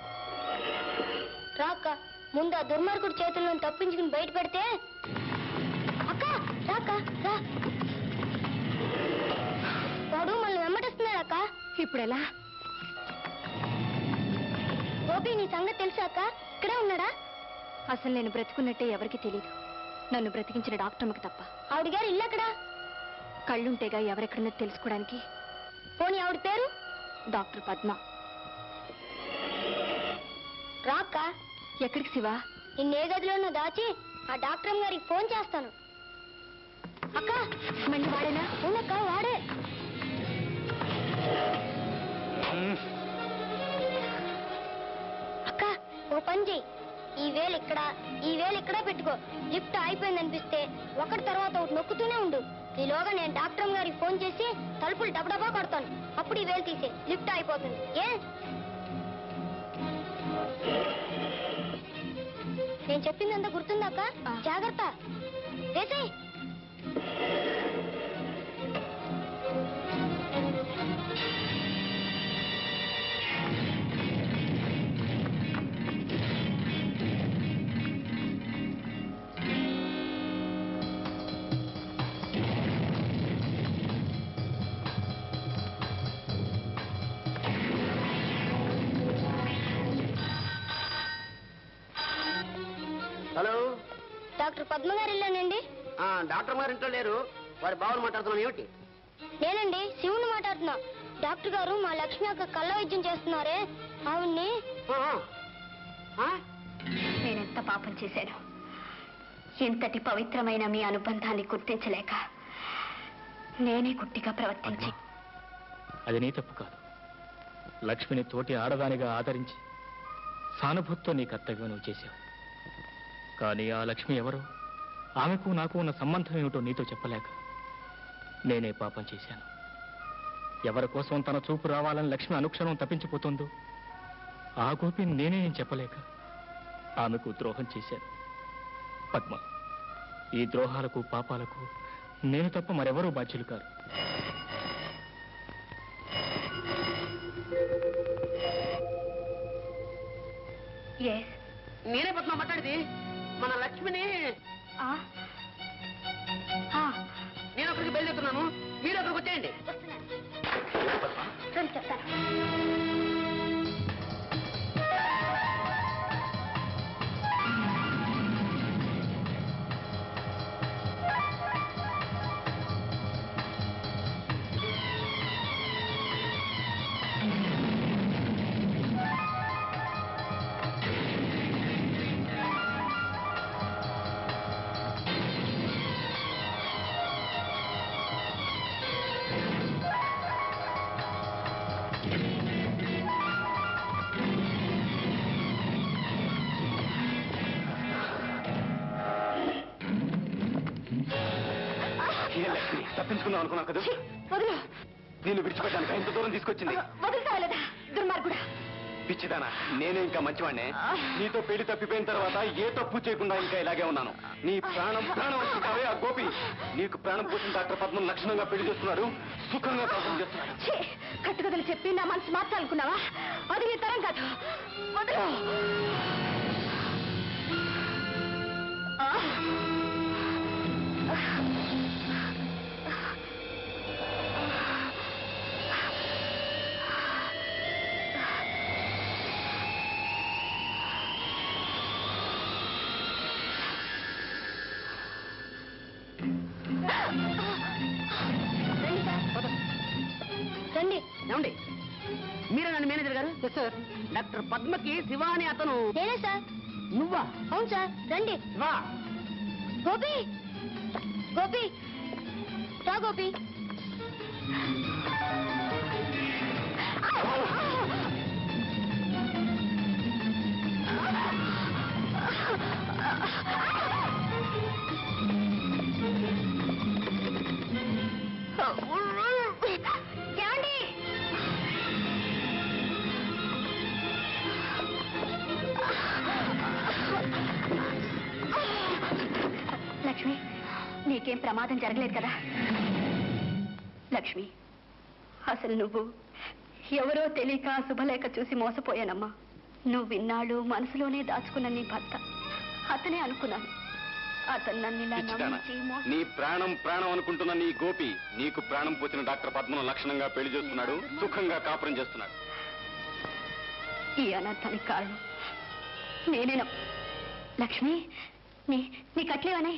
రాక్క ముందు ఆ దుర్మార్గుడి చేతుల్లో తప్పించుకుని బయట పెడితే అక్క రాక్క రా వాడు మనల్ని వెంబడిస్తున్నాడు అక్క ఇప్పుడు ఎలా గోపి నీ సంగతి తెలుసా అక్క ఇక్కడే ఉన్నాడా అసలు నేను బ్రతుకున్నట్టే ఎవరికి తెలియదు నన్ను బ్రతికించిన డాక్టర్కి తప్ప ఆవిడ గారు ఇల్లు ఎక్కడా కళ్ళుంటేగా ఎవరెక్కడున్నది తెలుసుకోవడానికి పోనీ ఆవిడ పేరు డాక్టర్ పద్మ రాక్క ఎక్కడికి శివ నిన్ను ఏ గదిలోనో దాచి ఆ డాక్టర్ గారికి ఫోన్ చేస్తాను అక్క మళ్ళీ వాడేనా అవునక్క వాడే అక్క ఓ పని చెయ్యి ఈ వేలు ఇక్కడ ఈ వేలు ఇక్కడ పెట్టుకో లిఫ్ట్ అయిపోయింది అనిపిస్తే ఒకటి తర్వాత ఒకటి నొక్కుతూనే ఉండు ఈలోగా నేను డాక్టర్ గారికి ఫోన్ చేసి తలుపులు డబడబా కొడతాను అప్పుడు ఈ వేలు తీసే లిఫ్ట్ అయిపోతుంది ఏ నేను చెప్పిందంతా గుర్తుందాక జాగ్రత్త వేసేయ్ హలో డాక్టర్ పద్మ గారు ఇల్లేనండి ఆ, డాక్టర్ గారు ఇంట్లో లేరు వారి బావలు మాట్లాడుతున్నాం ఏమిటి నేనండి శివుని మాట్లాడుతున్నా డాక్టర్ గారు మా లక్ష్మి అక్క కళ్ళ వైద్యం చేస్తున్నారే ఆవిడ్ని నేనెంత పాపం చేశాను ఇంతటి పవిత్రమైన మీ అనుబంధాన్ని గుర్తించలేక నేనే గుట్టిగా ప్రవర్తించి అది నీ తప్పు కాదు లక్ష్మిని తోటి ఆడదానిగా ఆదరించి సానుభూతితో నీ కర్తవ్యం నువ్వు చేశావు కానీ ఆ లక్ష్మి ఎవరు ఆమెకు నాకు ఉన్న సంబంధం ఏమిటో నీతో చెప్పలేక నేనే పాపం చేశాను ఎవరి కోసం తన చూపు రావాలని లక్ష్మి అనుక్షణం తప్పించిపోతుందో ఆ గోపిని నేనే ఏం చెప్పలేక ఆమెకు ద్రోహం చేశాను పద్మ ఈ ద్రోహాలకు పాపాలకు నేను తప్ప మరెవరూ బాధ్యులు కారు నేనే పద్మ మాట్లాడేది మన లక్ష్మిని నేను అక్కడికి బయలుదేరుతున్నాను మీరు అక్కడికి వచ్చేయండి చెప్తాను ఏ లక్ష్మి తప్పించుకుందాం అనుకున్నావు కదా వదిలు నేను విడిచిపెట్టాను ఇంత దూరం తీసుకొచ్చింది వదులుతావలేదా దుర్మార్గుడా పిచ్చిదానా నేనే ఇంకా మంచివాడినే నీతో పెళ్లి తప్పిపోయిన తర్వాత ఏ తప్పు చేయకుండా ఇంకా ఇలాగే ఉన్నాను నీ ప్రాణం ప్రాణం అనుకుంటావే ఆ గోపి నీకు ప్రాణం పోసిన డాక్టర్ పద్మం లక్షణంగా పెళ్లి చేస్తున్నాడు సుఖంగా కాపురం చేస్తున్నాడు ఛీ, కట్టుకథలు చెప్పి నా మనసు మార్చాలనుకున్నావా అది నీ తరం కాదు వదిలు ఆ. రండి ఏమండి మీరే నన్ను మేనేజర్ గారు సార్ డాక్టర్ పద్మకి శివ అని అతను నేనే సార్ నువ్వా అవును సార్ రండి శివా గోపి గోపి రా గోపి ఏమండి లక్ష్మి నీకేం ప్రమాదం జరగలేదు కదా లక్ష్మి అసలు నువ్వు ఎవరో తెలియక శుభలేఖ చూసి మోసపోయానమ్మా నువ్వు విన్నాళ్ళు మనసులోనే దాచుకున్న నీ భర్త అతనే అనుకున్నాను అతను నన్ను ఇలా పిచ్చిదానా నమ్మించి మోసం నీ ప్రాణం ప్రాణం అనుకుంటున్న నీ గోపి నీకు ప్రాణం పోసిన డాక్టర్ పద్మను లక్షణంగా పెళ్లి చేస్తున్నాడు సుఖంగా కాపురం చేస్తున్నాడు ఈ అనర్థానికి కారణం నేనేనా లక్ష్మి నీ నీ కట్లేవనే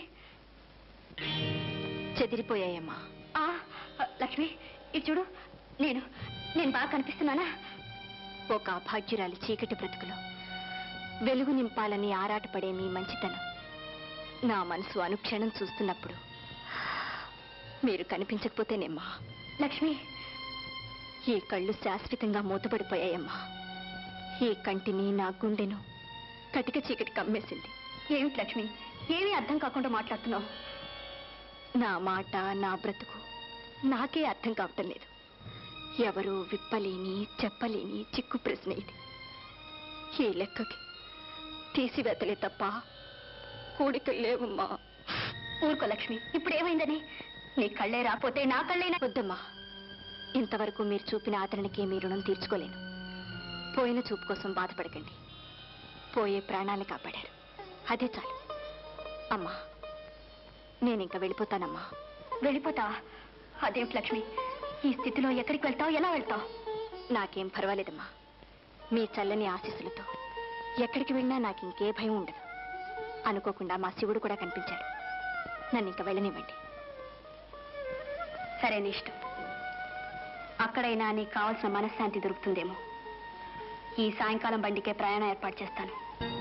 చెదిరిపోయాయమ్మా లక్ష్మి ఇది చూడు నేను నేను బాగా కనిపిస్తున్నానా ఒక అభాగ్యురాలి చీకటి బ్రతుకులో వెలుగు నింపాలని ఆరాటపడే మీ మంచితనం నా మనసు అనుక్షణం చూస్తున్నప్పుడు మీరు కనిపించకపోతేనేమ్మా లక్ష్మి ఈ కళ్ళు శాశ్వతంగా మూతపడిపోయాయమ్మా ఈ కంటిని నా గుండెను కటిక చీకటి కమ్మేసింది ఏమిటి లక్ష్మి ఏమీ అర్థం కాకుండా మాట్లాడుతున్నావు నా మాట నా బ్రతుకు నాకే అర్థం కావటం లేదు ఎవరు విప్పలేని చెప్పలేని చిక్కు ప్రశ్న ఇది ఈ లెక్కకి తీసివేతలే తప్ప కూడికలు లేవమ్మా ఊరుకో లక్ష్మి ఇప్పుడు ఏమైందని నీ కళ్ళే రాపోతే నా కళ్ళైనా వద్దమ్మా ఇంతవరకు మీరు చూపిన ఆదరణకి మీ రుణం తీర్చుకోలేను పోయిన చూపు కోసం బాధపడకండి పోయే ప్రాణాలు కాపాడారు అదే చాలు అమ్మా నేను ఇంకా వెళ్ళిపోతానమ్మా వెళ్ళిపోతావా అదేమిటి లక్ష్మి ఈ స్థితిలో ఎక్కడికి వెళ్తావు ఎలా వెళ్తావు నాకేం పర్వాలేదమ్మా మీ చల్లని ఆశీస్సులతో ఎక్కడికి వెళ్ళినా నాకు ఇంకే భయం ఉండదు అనుకోకుండా మా శివుడు కూడా కనిపించాడు నన్ను ఇంకా వెళ్ళనివ్వండి సరే నీ ఇష్టం అక్కడైనా నీకు కావాల్సిన మనశ్శాంతి దొరుకుతుందేమో ఈ సాయంకాలం బండికే ప్రయాణం ఏర్పాటు చేస్తాను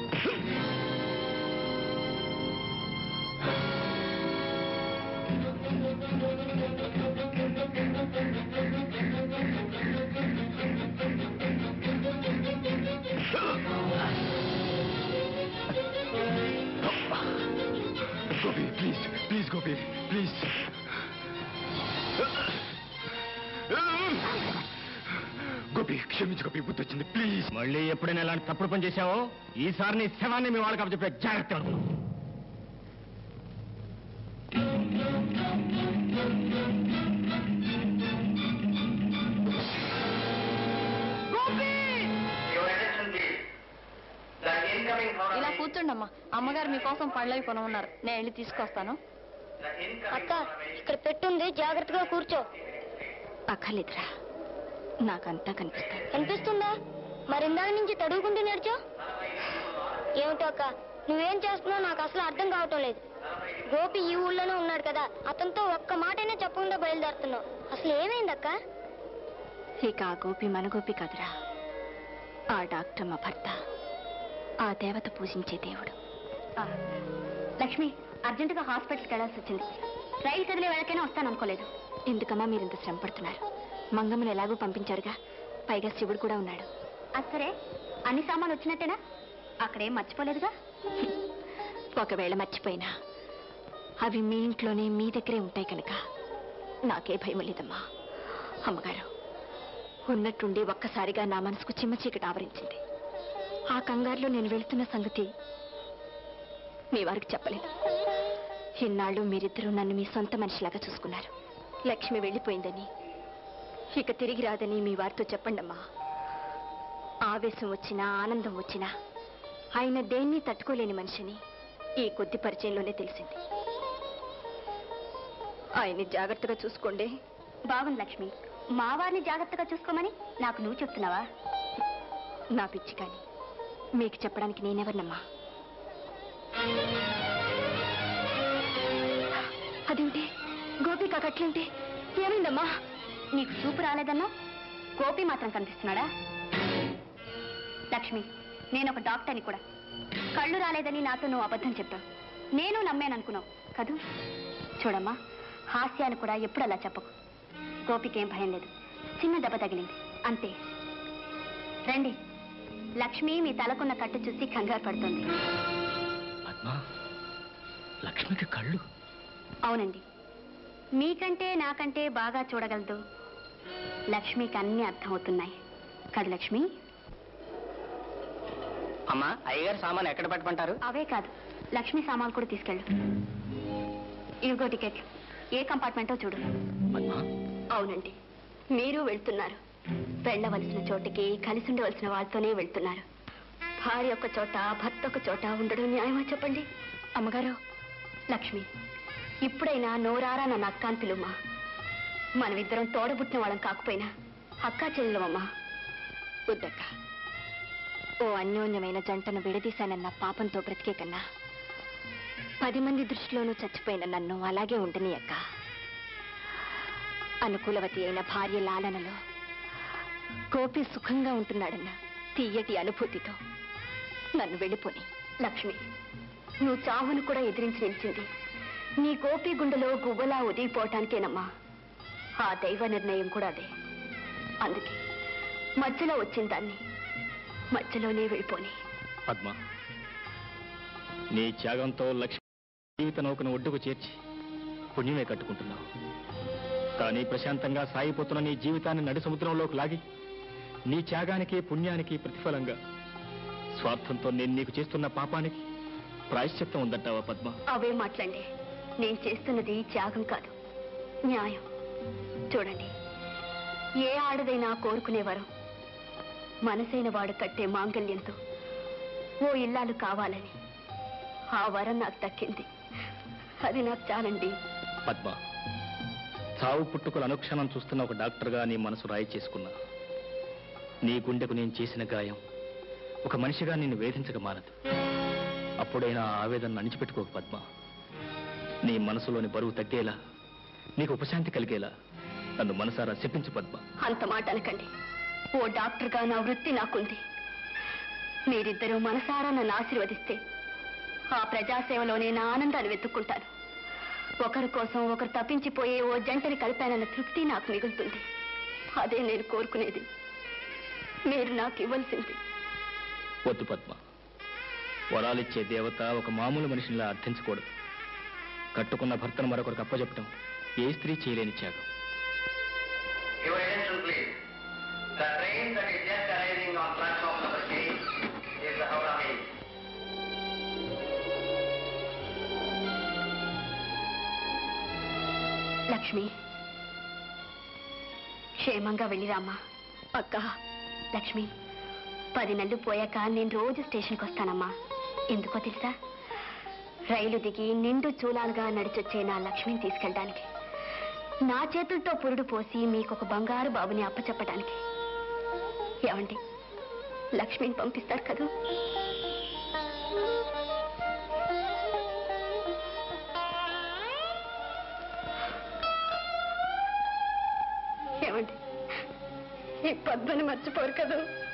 Gopi please please Gopi please Gopi క్షమించు గోపి బుద్ధి వచ్చింది ప్లీజ్ మళ్ళీ ఎప్పుడైనా ఇలాంటి తప్పుడు పని చేశావో ఈసారి నీ శవాన్ని మీ వాళ్ళకి చెప్పే జాగ్రత్త ఇలా కూర్చోండమ్మా అమ్మగారు మీకోసం పళ్ళవి కొనమన్నారు నేను వెళ్ళి తీసుకొస్తాను అక్క ఇక్కడ పెట్టుంది జాగ్రత్తగా కూర్చో అక్కర్లేదురా నాకంతా కనిపిస్తాను కనిపిస్తుందా మరి ఇందాక నుంచి తడుగుకుంటూ నడిచో ఏమిటో అక్క నువ్వేం చేస్తున్నావు నాకు అసలు అర్థం కావటం లేదు గోపి ఈ ఊళ్ళోనే ఉన్నాడు కదా అతనితో ఒక్క మాటైనా చెప్పకుండా బయలుదేరుతున్నావు అసలు ఏమైందక్క ఇక ఆ గోపి మన గోపి కదరా ఆ డాక్టర్ మా భర్త ఆ దేవత పూజించే దేవుడు లక్ష్మి అర్జెంటుగా హాస్పిటల్కి వెళ్ళాల్సి వచ్చింది రైలు కదిలే వెళ్ళకైనా వస్తాను అనుకోలేదు ఎందుకమ్మా మీరు ఇంత శ్రమ పడుతున్నారు మంగమ్మను ఎలాగో పంపించారుగా పైగా శివుడు కూడా ఉన్నాడు అది సరే అన్ని సామాన్లు వచ్చినట్టేనా అక్కడేం మర్చిపోలేదుగా ఒకవేళ మర్చిపోయినా అవి మీ ఇంట్లోనే మీ దగ్గరే ఉంటాయి కనుక నాకే భయం లేదమ్మా అమ్మగారు ఉన్నట్టుండి ఒక్కసారిగా నా మనసుకు చిమ్మ చీకటి ఆవరించింది ఆ కంగారులో నేను వెళ్తున్న సంగతి మీ వారికి చెప్పలేదు ఇన్నాళ్ళు మీరిద్దరూ నన్ను మీ సొంత మనిషిలాగా చూసుకున్నారు లక్ష్మి వెళ్ళిపోయిందని ఇక తిరిగి రాదని మీ వారితో చెప్పండమ్మా ఆవేశం వచ్చినా ఆనందం వచ్చినా ఆయన దేన్ని తట్టుకోలేని మనిషిని ఈ కొద్ది పరిచయంలోనే తెలిసింది ఆయన్ని జాగ్రత్తగా చూసుకోండి బాగుంది లక్ష్మి మా వారిని జాగ్రత్తగా చూసుకోమని నాకు నువ్వు చెప్తున్నావా నా పిచ్చి కానీ మీకు చెప్పడానికి నేనెవరినమ్మా అదేంటి గోపిక కట్లేంటి ఏమైందమ్మా నీకు చూపు రాలేదన్నా గోపి మాత్రం కనిపిస్తున్నాడా లక్ష్మి నేను ఒక డాక్టర్ని కూడా కళ్ళు రాలేదని నాతో నువ్వు అబద్ధం చెప్పావు నేను నమ్మాను అనుకున్నావు కదూ చూడమ్మా హాస్యాలు కూడా ఎప్పుడు అలా చెప్పకు గోపికేం భయం లేదు చిన్న దెబ్బ తగిలింది అంతే రండి లక్ష్మి మీ తలకున్న కట్టు చూసి కంగారు పడుతుంది పద్మ లక్ష్మికి కళ్ళు అవునండి మీకంటే నాకంటే బాగా చూడగలదు లక్ష్మికి అన్ని అర్థమవుతున్నాయి కదా లక్ష్మి అమ్మా అయ్యగారు సామాన్ ఎక్కడ పెట్టమంటారు అవే కాదు లక్ష్మి సామాన్లు కూడా తీసుకెళ్ళు ఇదిగో టికెట్లు ఏ కంపార్ట్మెంటో చూడు అవునండి మీరు వెళ్తున్నారు వెళ్ళవలసిన చోటికి కలిసి ఉండవలసిన వాళ్ళతోనే వెళ్తున్నారు భార్య ఒక చోట భర్త ఒక చోట ఉండడం న్యాయమా చెప్పండి అమ్మగారు లక్ష్మి ఇప్పుడైనా నోరారా నన్ను అక్క అని పిలువమ్మా మనమిద్దరం తోడబుట్టిన వాళ్ళం కాకపోయినా అక్కా చెల్లెలమమ్మా వద్దక్క ఓ అన్యోన్యమైన జంటను విడదీశానన్న పాపంతో బ్రతికే కన్నా పది మంది దృష్టిలోనూ చచ్చిపోయిన నన్ను అలాగే ఉండని అక్క అనుకూలవతి అయిన భార్య లాలనలో గోపి సుఖంగా ఉంటున్నాడన్న తీయటి అనుభూతితో నన్ను వెళ్ళిపోని లక్ష్మి నువ్వు చావును కూడా ఎదిరించి నిలిచింది నీ గోపి గుండెలో గువ్వలా ఉదిగిపోవటానికేనమ్మా ఆ దైవ నిర్ణయం కూడా అదే అందుకే మధ్యలో వచ్చిన దాన్ని మధ్యలోనే వెళ్ళిపోని పద్మ నీ త్యాగంతో లక్ష్మి జీవిత నౌకను ఒడ్డుకు చేర్చి పుణ్యమే కట్టుకుంటున్నావు కానీ ప్రశాంతంగా సాగిపోతున్న నీ జీవితాన్ని నడి సముద్రంలోకి లాగి నీ త్యాగానికి పుణ్యానికి ప్రతిఫలంగా స్వార్థంతో నేను నీకు చేస్తున్న పాపానికి ప్రాయశ్చిత్తం ఉందంటావా పద్మ అవే మాట్లాడండి నేను చేస్తున్నది త్యాగం కాదు న్యాయం చూడండి ఏ ఆడదైనా కోరుకునేవారు మనసైన వాడు కట్టే మాంగల్యంతో ఓ ఇల్లాలు కావాలని ఆ వరం నాకు దక్కింది అది నాకు చాలండి పద్మ చావు పుట్టుకలు అనుక్షణం చూస్తున్న ఒక డాక్టర్గా నీ మనసు రాయి చేసుకున్నా నీ గుండెకు నేను చేసిన గాయం ఒక మనిషిగా నిన్ను వేధించక మానదు అప్పుడైనా ఆ ఆవేదన అణిచిపెట్టుకోక పద్మ నీ మనసులోని బరువు తగ్గేలా నీకు ఉపశాంతి కలిగేలా నన్ను మనసారా శపించు పద్మ అంత మాట అనకండి ఓ డాక్టర్గా నా వృత్తి నాకుంది మీరిద్దరూ మనసారా నన్ను ఆశీర్వదిస్తే ఆ ప్రజాసేవలోనే నా ఆనందాన్ని వెతుక్కుంటాను ఒకరి కోసం ఒకరు తప్పించిపోయే ఓ జంటని కలిపానన్న తృప్తి నాకు మిగులుతుంది అదే నేను కోరుకునేది మీరు నాకు ఇవ్వాల్సింది వద్దు పద్మ వరాలిచ్చే దేవత ఒక మామూలు మనిషినిలా అర్థించకూడదు కట్టుకున్న భర్తను మరొకరికి అప్పచెప్పటం ఏ స్త్రీ చేయలేని త్యాగం Your attention, please. The train that is just arriving on platform number 8 is the Howrah Mail. Lakshmi క్షేమంగా వెళ్ళిరామ్మా అక్క లక్ష్మి పది నెలలు పోయాక నేను రోజు స్టేషన్కి వస్తానమ్మా ఎందుకో తెలుసా రైలు దిగి నిండు చూలాలుగా నడిచొచ్చే నా లక్ష్మిని తీసుకెళ్ళడానికి నా చేతులతో పురుడు పోసి మీకు ఒక బంగారు బాబుని అప్పచెప్పడానికి ఏమండి లక్ష్మిని పంపిస్తారు కదూ ఏమండి ఈ పద్మని మర్చిపోరు కదా